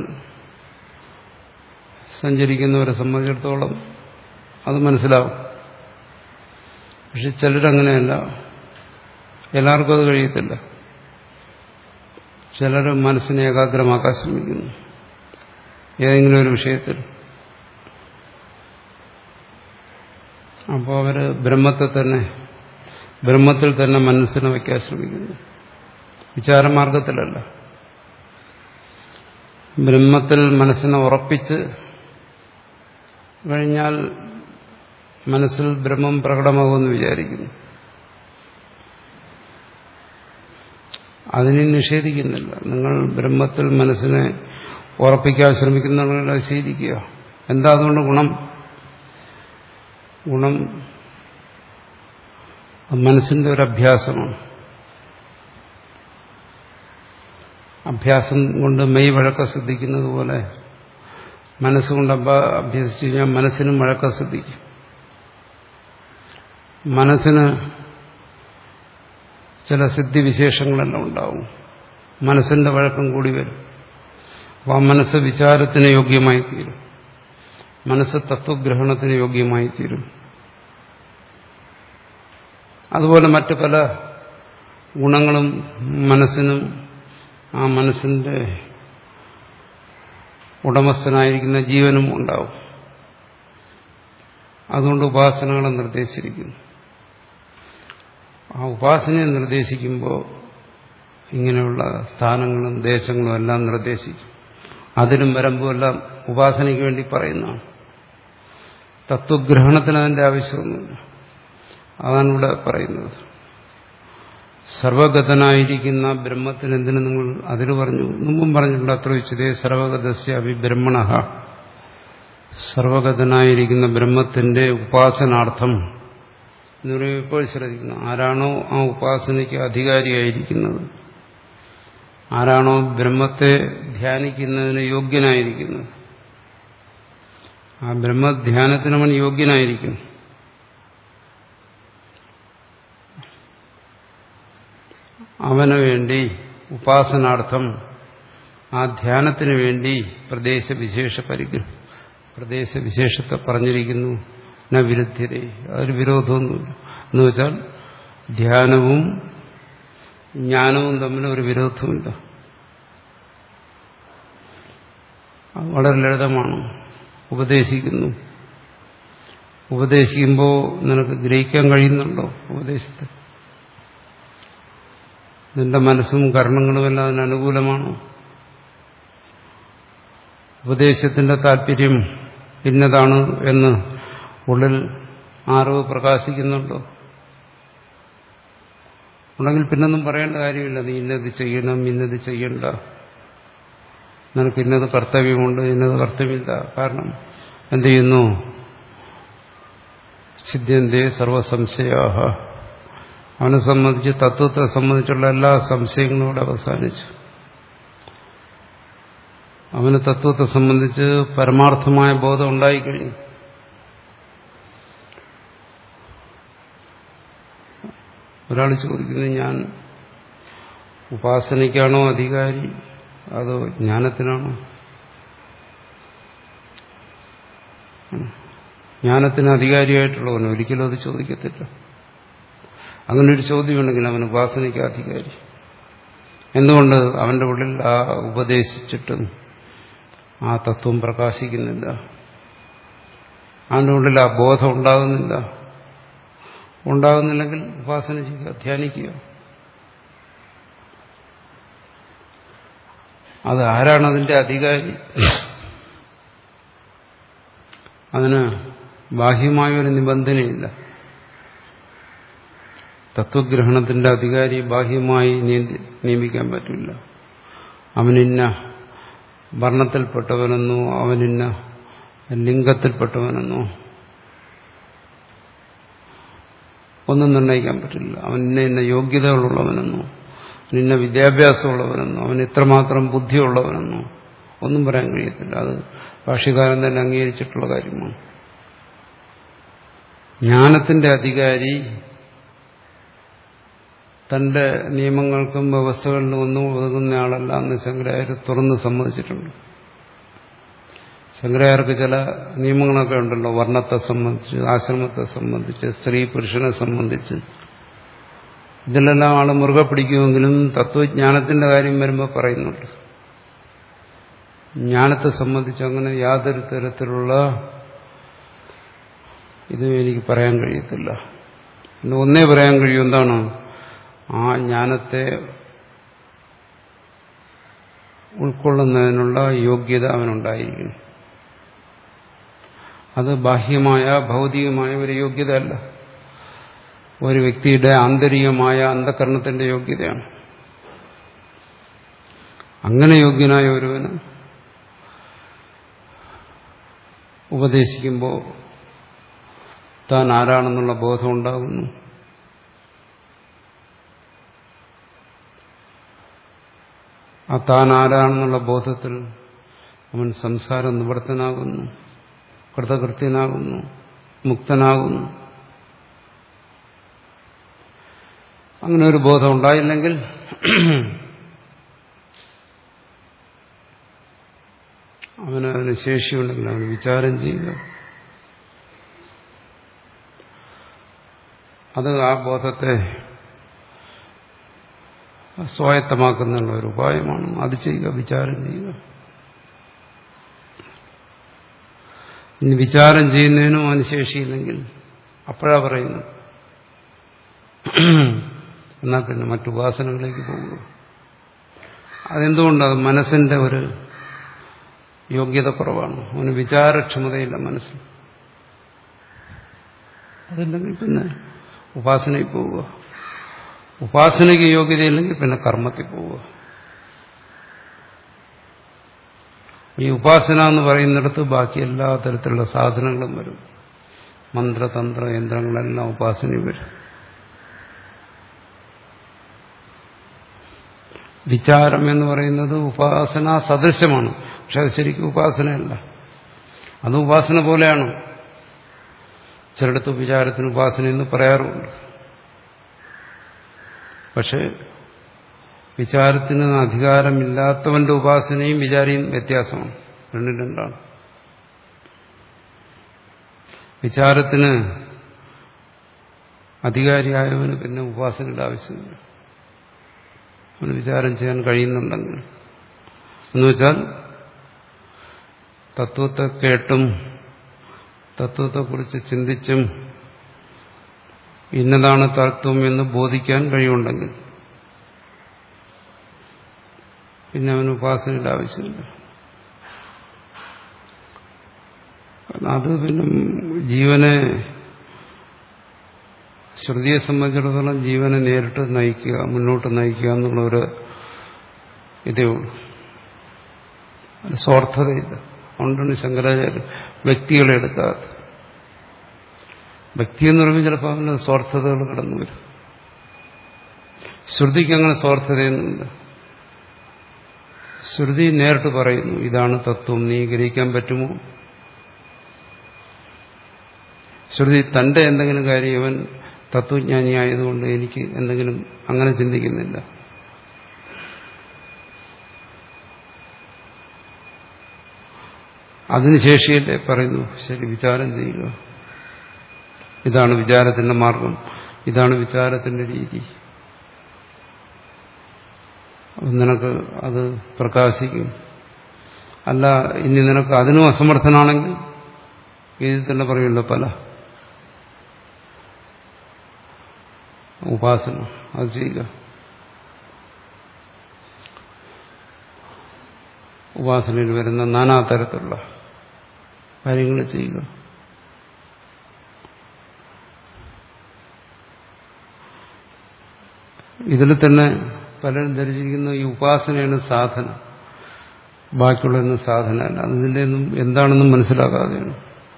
സഞ്ചരിക്കുന്നവരെ സംബന്ധിച്ചിടത്തോളം അത് മനസ്സിലാവും പക്ഷെ ചിലരങ്ങനെയല്ല എല്ലാവർക്കും അത് കഴിയത്തില്ല ചിലർ മനസ്സിനെ ഏകാഗ്രമാക്കാൻ ശ്രമിക്കുന്നു ഏതെങ്കിലും ഒരു വിഷയത്തിൽ അപ്പോൾ അവർ ബ്രഹ്മത്തെ തന്നെ ബ്രഹ്മത്തിൽ തന്നെ മനസ്സിനെ വയ്ക്കാൻ ശ്രമിക്കുന്നു വിചാരമാർഗത്തിലല്ല ബ്രഹ്മത്തിൽ മനസ്സിനെ ഉറപ്പിച്ച് കഴിഞ്ഞാൽ മനസ്സിൽ ബ്രഹ്മം പ്രകടമാകുമെന്ന് വിചാരിക്കുന്നു അതിനെ നിഷേധിക്കുന്നില്ല നിങ്ങൾ ബ്രഹ്മത്തിൽ മനസ്സിനെ ഉറപ്പിക്കാൻ ശ്രമിക്കുന്നവരുടെ ശീലിക്കുക എന്താ അതുകൊണ്ട് ഗുണം ഗുണം മനസ്സിന്റെ ഒരു അഭ്യാസമാണ് അഭ്യാസം കൊണ്ട് മെയ് വഴക്ക ശ്രദ്ധിക്കുന്നത് പോലെ മനസ്സുകൊണ്ട് അഭ്യസിച്ചു കഴിഞ്ഞാൽ മനസ്സിനും വഴക്ക ശ്രദ്ധിക്കും മനസ്സിന് ചില സിദ്ധിവിശേഷങ്ങളെല്ലാം ഉണ്ടാവും മനസ്സിന്റെ വഴക്കം കൂടി വരും അപ്പോൾ ആ മനസ്സ് വിചാരത്തിന് യോഗ്യമായി തീരും മനസ്സ് തത്വഗ്രഹണത്തിന് യോഗ്യമായി തീരും അതുപോലെ മറ്റു പല ഗുണങ്ങളും മനസ്സിനും ആ മനസ്സിന്റെ ഉടമസ്ഥനായിരിക്കുന്ന ജീവനും ഉണ്ടാവും അതുകൊണ്ട് ഉപാസനകളെ നിർദ്ദേശിച്ചിരിക്കുന്നു ആ ഉപാസനയെ നിർദ്ദേശിക്കുമ്പോൾ ഇങ്ങനെയുള്ള സ്ഥാനങ്ങളും ദേശങ്ങളും എല്ലാം നിർദ്ദേശിക്കും അതിനും വരുമ്പോഴെല്ലാം ഉപാസനയ്ക്ക് വേണ്ടി പറയുന്നതാണ് തത്വഗ്രഹണത്തിന് അതിന്റെ ആവശ്യമൊന്നുമില്ല അതാണ് ഇവിടെ പറയുന്നത് സർവഗതനായിരിക്കുന്ന ബ്രഹ്മത്തിന് എന്തിനു നിങ്ങൾ അതിന് പറഞ്ഞു മുമ്പും പറഞ്ഞിട്ടുണ്ട് അത്ര വെച്ചതേ സർവഗതസ്യ അഭിബ്രഹ്മണ സർവഗതനായിരിക്കുന്ന ബ്രഹ്മത്തിന്റെ ഉപാസനാർത്ഥം എന്ന് പറയുമ്പോൾ ഇപ്പോൾ ശ്രദ്ധിക്കുന്നു ആരാണോ ആ ഉപാസനയ്ക്ക് അധികാരിയായിരിക്കുന്നത് ആരാണോ ബ്രഹ്മത്തെ ധ്യാനിക്കുന്നതിന് യോഗ്യനായിരിക്കുന്നത് ആ ബ്രഹ്മധ്യാനത്തിന് അവൻ യോഗ്യനായിരിക്കും അവന് വേണ്ടി ഉപാസനാർത്ഥം ആ ധ്യാനത്തിന് വേണ്ടി പ്രദേശവിശേഷ പരിഗ്രഹം പ്രദേശവിശേഷത്തെ പറഞ്ഞിരിക്കുന്നു ന വിരുദ്ധ്യത അതൊരു വിരോധമൊന്നുമില്ല എന്ന് വെച്ചാൽ ധ്യാനവും ജ്ഞാനവും തമ്മിൽ ഒരു വിരോധമില്ല വളരെ ലളിതമാണ് ഉപദേശിക്കുന്നു ഉപദേശിക്കുമ്പോൾ നിനക്ക് ഗ്രഹിക്കാൻ കഴിയുന്നുണ്ടോ ഉപദേശത്തെ നിന്റെ മനസ്സും കർണങ്ങളും എല്ലാം അതിന് അനുകൂലമാണോ ഉപദേശത്തിന്റെ താല്പര്യം ഇന്നതാണ് എന്ന് ഉള്ളിൽ അറിവ് പ്രകാശിക്കുന്നുണ്ടോ ഉണ്ടെങ്കിൽ പിന്നൊന്നും പറയേണ്ട കാര്യമില്ല നീ ഇന്നത് ചെയ്യണം ഇന്നത് ചെയ്യണ്ട നിനക്ക് ഇന്നത് കർത്തവ്യമുണ്ട് ഇന്നത് കർത്തവ്യമില്ല കാരണം എന്ത് ചെയ്യുന്നു സിദ്ധ്യന്തേ സർവസംശയാഹ അവനെ സംബന്ധിച്ച് തത്വത്തെ സംബന്ധിച്ചുള്ള എല്ലാ സംശയങ്ങളും ഇവിടെ അവസാനിച്ചു അവന് തത്വത്തെ സംബന്ധിച്ച് പരമാർത്ഥമായ ബോധം ഉണ്ടായിക്കഴിഞ്ഞു ഒരാൾ ചോദിക്കുന്നത് ഞാൻ ഉപാസനയ്ക്കാണോ അധികാരി അതോ ജ്ഞാനത്തിനാണോ ജ്ഞാനത്തിന് അധികാരിയായിട്ടുള്ളവന് ഒരിക്കലും അത് ചോദിക്കത്തില്ല അങ്ങനെ ഒരു ചോദ്യമുണ്ടെങ്കിൽ അവൻ ഉപാസനയ്ക്ക് അധികാരി എന്തുകൊണ്ട് അവന്റെ ഉള്ളിൽ ആ ഉപദേശിച്ചിട്ടും ആ തത്വം പ്രകാശിക്കുന്നില്ല അവന്റെ ഉള്ളിൽ ആ ബോധം ഉണ്ടാകുന്നില്ല ഉണ്ടാകുന്നില്ലെങ്കിൽ ഉപാസന ചെയ്യുക ധ്യാനിക്കുക അത് ആരാണ് അതിന്റെ അധികാരി അതിന് ബാഹ്യമായ ഒരു നിബന്ധനയില്ല തത്വഗ്രഹണത്തിന്റെ അധികാരി ബാഹ്യമായി നിയമിക്കാൻ പറ്റില്ല അവനിന്ന വർണ്ണത്തിൽപ്പെട്ടവനെന്നോ അവനിന്ന ലിംഗത്തിൽപ്പെട്ടവനെന്നോ ഒന്നും നിർണ്ണയിക്കാൻ പറ്റില്ല അവൻ ഇന്ന ഇന്ന യോഗ്യതകളുള്ളവനെന്നോ ഇന്ന വിദ്യാഭ്യാസമുള്ളവനെന്നോ അവൻ ഇത്രമാത്രം ബുദ്ധിയുള്ളവനെന്നോ ഒന്നും പറയാൻ കഴിയത്തില്ല അത് ഭാഷ്യകാരൻ തന്നെ അംഗീകരിച്ചിട്ടുള്ള കാര്യമാണ് ജ്ഞാനത്തിന്റെ അധികാരി തന്റെ നിയമങ്ങൾക്കും വ്യവസ്ഥകളിലും ഒന്നും ഒതുങ്ങുന്ന ആളല്ല എന്ന് ശങ്കരാചാര്യ തുറന്ന് സമ്മതിച്ചിട്ടുണ്ട് ശങ്കരാചാര്യർക്ക് ചില നിയമങ്ങളൊക്കെ ഉണ്ടല്ലോ വർണ്ണത്തെ സംബന്ധിച്ച് ആശ്രമത്തെ സംബന്ധിച്ച് സ്ത്രീ പുരുഷനെ സംബന്ധിച്ച് ഇതിലെല്ലാം ആൾ മുറുകെ പിടിക്കുമെങ്കിലും തത്വജ്ഞാനത്തിന്റെ കാര്യം വരുമ്പോൾ പറയുന്നുണ്ട് ജ്ഞാനത്തെ സംബന്ധിച്ച് അങ്ങനെ യാതൊരു തരത്തിലുള്ള ഇതും എനിക്ക് പറയാൻ കഴിയത്തില്ല പിന്നെ ഒന്നേ പറയാൻ കഴിയും എന്താണ് ആ ജ്ഞാനത്തെ ഉൾക്കൊള്ളുന്നതിനുള്ള യോഗ്യത അവനുണ്ടായിരിക്കണം അത് ബാഹ്യമായ ഭൗതികമായ ഒരു യോഗ്യത അല്ല ഒരു വ്യക്തിയുടെ ആന്തരികമായ അന്ധകരണത്തിന്റെ യോഗ്യതയാണ് അങ്ങനെ യോഗ്യനായ ഒരുവന് ഉപദേശിക്കുമ്പോൾ താൻ ആരാണെന്നുള്ള ബോധം ഉണ്ടാകുന്നു ആ താൻ ആരാണെന്നുള്ള ബോധത്തിൽ അവൻ സംസാരം നിവർത്തനാകുന്നു കൃതകൃത്യനാകുന്നു മുക്തനാകുന്നു അങ്ങനെ ഒരു ബോധം ഉണ്ടായില്ലെങ്കിൽ അവന് അതിന് ശേഷിയുണ്ടെങ്കിൽ അവന് വിചാരം ചെയ്യുക അത് ആ ബോധത്തെ സ്വായത്തമാക്കുന്നതിനുള്ള ഒരു ഉപായമാണ് അത് ചെയ്യുക വിചാരം ചെയ്യുക ഇനി വിചാരം ചെയ്യുന്നതിനും അവന് ശേഷിയില്ലെങ്കിൽ അപ്പോഴാ പറയുന്നു എന്നാൽ പിന്നെ മറ്റുപാസനകളിലേക്ക് പോകുക അതെന്തുകൊണ്ട് അത് മനസ്സിന്റെ ഒരു യോഗ്യത കുറവാണ് അവന് വിചാരക്ഷമതയില്ല മനസ്സിൽ അതില്ലെങ്കിൽ പിന്നെ ഉപാസനയിൽ പോവുക ഉപാസനയ്ക്ക് യോഗ്യതയില്ലെങ്കിൽ പിന്നെ കർമ്മത്തിൽ പോവുക ഈ ഉപാസന എന്ന് പറയുന്നിടത്ത് ബാക്കി എല്ലാ തരത്തിലുള്ള സാധനങ്ങളും വരും മന്ത്രതന്ത്ര യന്ത്രങ്ങളെല്ലാം ഉപാസനയിൽ വരും വിചാരം എന്ന് പറയുന്നത് ഉപാസന സദൃശ്യമാണ് പക്ഷെ അത് ശരിക്കും ഉപാസനയല്ല അത് ഉപാസന പോലെയാണ് ചിലടത്ത് വിചാരത്തിന് ഉപാസന എന്ന് പറയാറുമുണ്ട് പക്ഷെ വിചാരത്തിന് അധികാരമില്ലാത്തവന്റെ ഉപാസനയും വിചാരിയും വ്യത്യാസമാണ് രണ്ടും രണ്ടാണ് വിചാരത്തിന് അധികാരിയായവന് പിന്നെ ഉപാസനയുടെ ആവശ്യമില്ല അവന് വിചാരം ചെയ്യാൻ കഴിയുന്നുണ്ടെങ്കിൽ എന്നുവെച്ചാൽ തത്വത്തെ കേട്ടും തത്വത്തെക്കുറിച്ച് ചിന്തിച്ചും ഇന്നതാണ് തത്വം എന്ന് ബോധിക്കാൻ കഴിയുണ്ടെങ്കിൽ പിന്നെ അവന് ഉപാസനയുടെ ആവശ്യമില്ല അത് പിന്നെ ജീവനെ ശ്രുതിയെ സംബന്ധിച്ചിടത്തോളം ജീവനെ നേരിട്ട് നയിക്കുക മുന്നോട്ട് നയിക്കുക എന്നുള്ള ഒരു ഇതേ ഉള്ളൂ സ്വാർത്ഥതയില്ല അതുകൊണ്ടാണ് ശങ്കരാചാര്യ വ്യക്തികളെ എടുക്കാത്തത് വ്യക്തി എന്ന് പറയുമ്പോൾ ചിലപ്പോൾ അവന് സ്വാർത്ഥതകൾ കടന്നു വരും ശ്രുതിക്ക് അങ്ങനെ സ്വാർത്ഥതയൊന്നുമില്ല ശ്രുതി നേരിട്ട് പറയുന്നു ഇതാണ് തത്വം നീ ഗ്രഹിക്കാൻ പറ്റുമോ ശ്രുതി തന്റെ എന്തെങ്കിലും കാര്യം ഇവൻ തത്വജ്ഞാനിയായതുകൊണ്ട് എനിക്ക് എന്തെങ്കിലും അങ്ങനെ ചിന്തിക്കുന്നില്ല അതിനുശേഷിയല്ലേ പറയുന്നു ശരി വിചാരം ചെയ്യുക ഇതാണ് വിചാരത്തിന്റെ മാർഗം ഇതാണ് വിചാരത്തിന്റെ രീതി നിനക്ക് അത് പ്രകാശിക്കും അല്ല ഇനി നിനക്ക് അതിനും അസമർത്ഥനാണെങ്കിൽ ഇതിൽ തന്നെ പറയുമല്ലോ പല ഉപാസന അത് ചെയ്യുക ഉപാസനയിൽ വരുന്ന നാനാതരത്തിലുള്ള കാര്യങ്ങൾ ചെയ്യുക ഇതിൽ തന്നെ പലരും ധരിച്ചിരിക്കുന്ന ഈ ഉപാസനയാണ് സാധന ബാക്കിയുള്ളതൊന്നും സാധനമല്ല അതിൻ്റെ ഒന്നും എന്താണെന്നും മനസ്സിലാക്കാതെയാണ്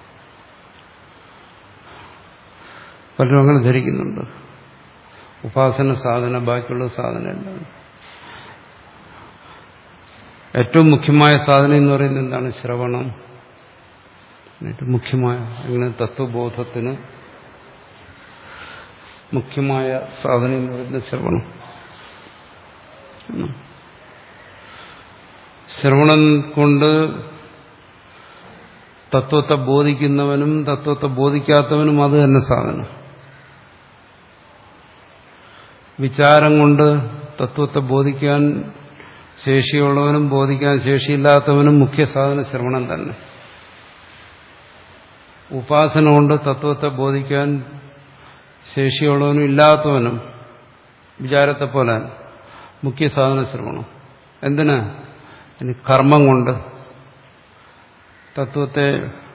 പലരും അങ്ങനെ ധരിക്കുന്നുണ്ട് ഉപാസന സാധന ബാക്കിയുള്ള സാധനമല്ല ഏറ്റവും മുഖ്യമായ സാധനം എന്ന് പറയുന്നത് എന്താണ് ശ്രവണം ഏറ്റവും മുഖ്യമായ ഇങ്ങനെ തത്വബോധത്തിന് മുഖ്യമായ സാധനം എന്ന് പറയുന്നത് ശ്രവണം ശ്രവണം കൊണ്ട് തത്വത്തെ ബോധിക്കുന്നവനും തത്വത്തെ ബോധിക്കാത്തവനും അത് തന്നെ സാധനം വിചാരം കൊണ്ട് തത്വത്തെ ബോധിക്കാൻ ശേഷിയുള്ളവനും ബോധിക്കാൻ ശേഷിയില്ലാത്തവനും മുഖ്യ സാധന ശ്രവണം തന്നെ ഉപാസന കൊണ്ട് തത്വത്തെ ബോധിക്കാൻ ശേഷിയുള്ളവനും ഇല്ലാത്തവനും വിചാരത്തെ പോലെ മുഖ്യ സാധന ശ്രവണം എന്തിന് ഇനി കർമ്മം കൊണ്ട് തത്വത്തെ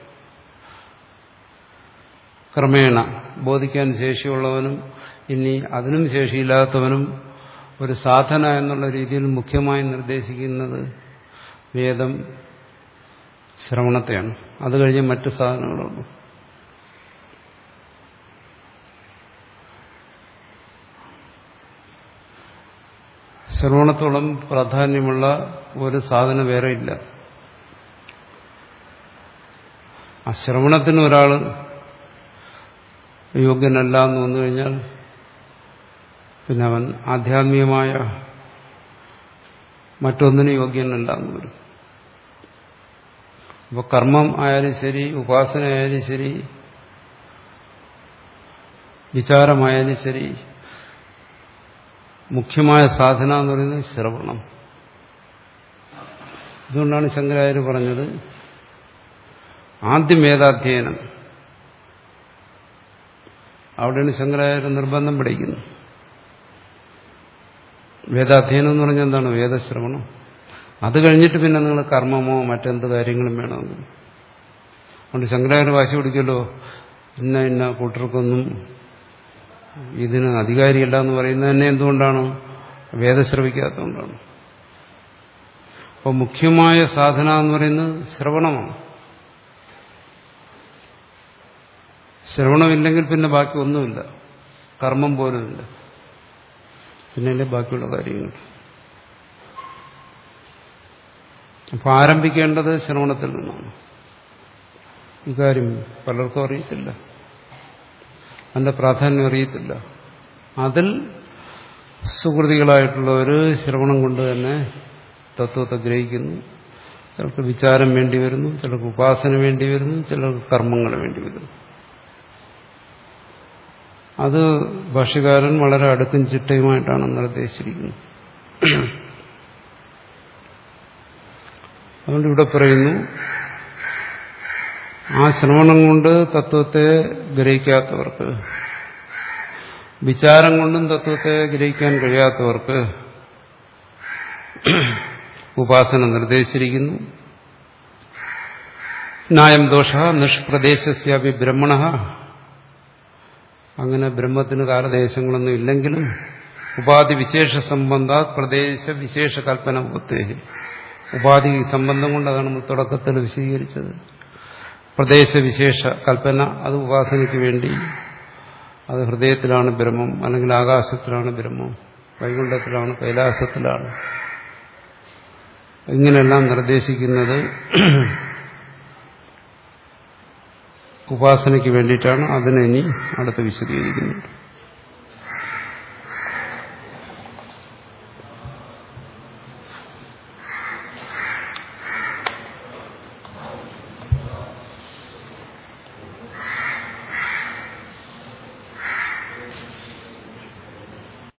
ക്രമേണ ബോധിക്കാൻ ശേഷിയുള്ളവനും ഇനി അതിനും ശേഷിയില്ലാത്തവനും ഒരു സാധന എന്നുള്ള രീതിയിൽ മുഖ്യമായി നിർദ്ദേശിക്കുന്നത് വേദം ശ്രവണത്തെയാണ് അത് കഴിഞ്ഞ് മറ്റു സാധനങ്ങളുള്ളൂ ശ്രവണത്തോളം പ്രാധാന്യമുള്ള ഒരു സാധന വേറെ ഇല്ല ആ ശ്രവണത്തിന് ഒരാൾ യോഗ്യനല്ല എന്ന് വന്നു കഴിഞ്ഞാൽ പിന്നെ അവൻ ആധ്യാത്മികമായ മറ്റൊന്നിനും യോഗ്യനല്ല എന്ന് വരും അപ്പോൾ കർമ്മം ആയാലും ശരി ഉപാസന ആയാലും ശരി വിചാരമായാലും ശരി മുഖ്യമായ സാധന എന്ന് പറയുന്നത് ശ്രവണം അതുകൊണ്ടാണ് ശങ്കരാചാര്യ പറഞ്ഞത് ആദ്യം വേദാധ്യയനം അവിടെയാണ് ശങ്കരാചാര്യ നിർബന്ധം പിടിക്കുന്നത് വേദാധ്യയനം എന്ന് പറഞ്ഞാൽ എന്താണ് വേദശ്രവണം അത് കഴിഞ്ഞിട്ട് പിന്നെ നിങ്ങൾ കർമ്മമോ മറ്റെന്ത് കാര്യങ്ങളും വേണമെന്ന് അതുകൊണ്ട് ശങ്കരാചാര്യ വാശി പിടിക്കുമല്ലോ ഇന്ന ഇന്ന കൂട്ടർക്കൊന്നും ഇതിന് അധികാരിയല്ല എന്ന് പറയുന്നത് തന്നെ എന്തുകൊണ്ടാണ് വേദശ്രവിക്കാത്തതുകൊണ്ടാണ് അപ്പോൾ മുഖ്യമായ സാധന എന്ന് പറയുന്നത് ശ്രവണമാണ് ശ്രവണമില്ലെങ്കിൽ പിന്നെ ബാക്കി ഒന്നുമില്ല കർമ്മം പോലുമില്ല പിന്നല്ലേ ബാക്കിയുള്ള കാര്യങ്ങൾ അപ്പം ആരംഭിക്കേണ്ടത് ശ്രവണത്തിൽ നിന്നാണ് ഇക്കാര്യം പലർക്കും അറിയത്തില്ല അതിന്റെ പ്രാധാന്യം അറിയത്തില്ല അതിൽ സുഹൃതികളായിട്ടുള്ളവർ ശ്രവണം കൊണ്ട് തന്നെ തത്വത്തെ ഗ്രഹിക്കുന്നു ചിലർക്ക് വിചാരം വേണ്ടി വരുന്നു ചിലർക്ക് ഉപാസന വേണ്ടി വരുന്നു ചിലർക്ക് കർമ്മങ്ങൾ വേണ്ടി വരുന്നു അത് ഭാഷ്യകാരൻ വളരെ അടുക്കും ചിട്ടയുമായിട്ടാണ് നിർദ്ദേശിച്ചിരിക്കുന്നത് അതുകൊണ്ട് ഇവിടെ പറയുന്നു ആ ശ്രവണം കൊണ്ട് തത്വത്തെ ഗ്രഹിക്കാത്തവർക്ക് വിചാരം കൊണ്ടും തത്വത്തെ ഗ്രഹിക്കാൻ കഴിയാത്തവർക്ക് ഉപാസന നിർദ്ദേശിച്ചിരിക്കുന്നു ന്യായം ദോഷ നിഷ്പ്രദേശസ്യാപി ബ്രഹ്മണ അങ്ങനെ ബ്രഹ്മത്തിന് കാലദേശങ്ങളൊന്നും ഇല്ലെങ്കിലും ഉപാധി വിശേഷ സംബന്ധ പ്രദേശ വിശേഷ കൽപ്പന ബുദ്ധേ ഉപാധി സംബന്ധം കൊണ്ട് അതാണ് നമ്മൾ തുടക്കത്തിൽ വിശദീകരിച്ചത് പ്രദേശവിശേഷ കൽപ്പന അത് ഉപാസനയ്ക്ക് വേണ്ടി അത് ഹൃദയത്തിലാണ് ബ്രഹ്മം അല്ലെങ്കിൽ ആകാശത്തിലാണ് ബ്രഹ്മം വൈകുണ്ഠത്തിലാണ് കൈലാസത്തിലാണ് ഇങ്ങനെയെല്ലാം നിർദ്ദേശിക്കുന്നത് ഉപാസനയ്ക്ക് വേണ്ടിയിട്ടാണ് അതിനെ ഇനി അടുത്ത് വിശദീകരിക്കുന്നത്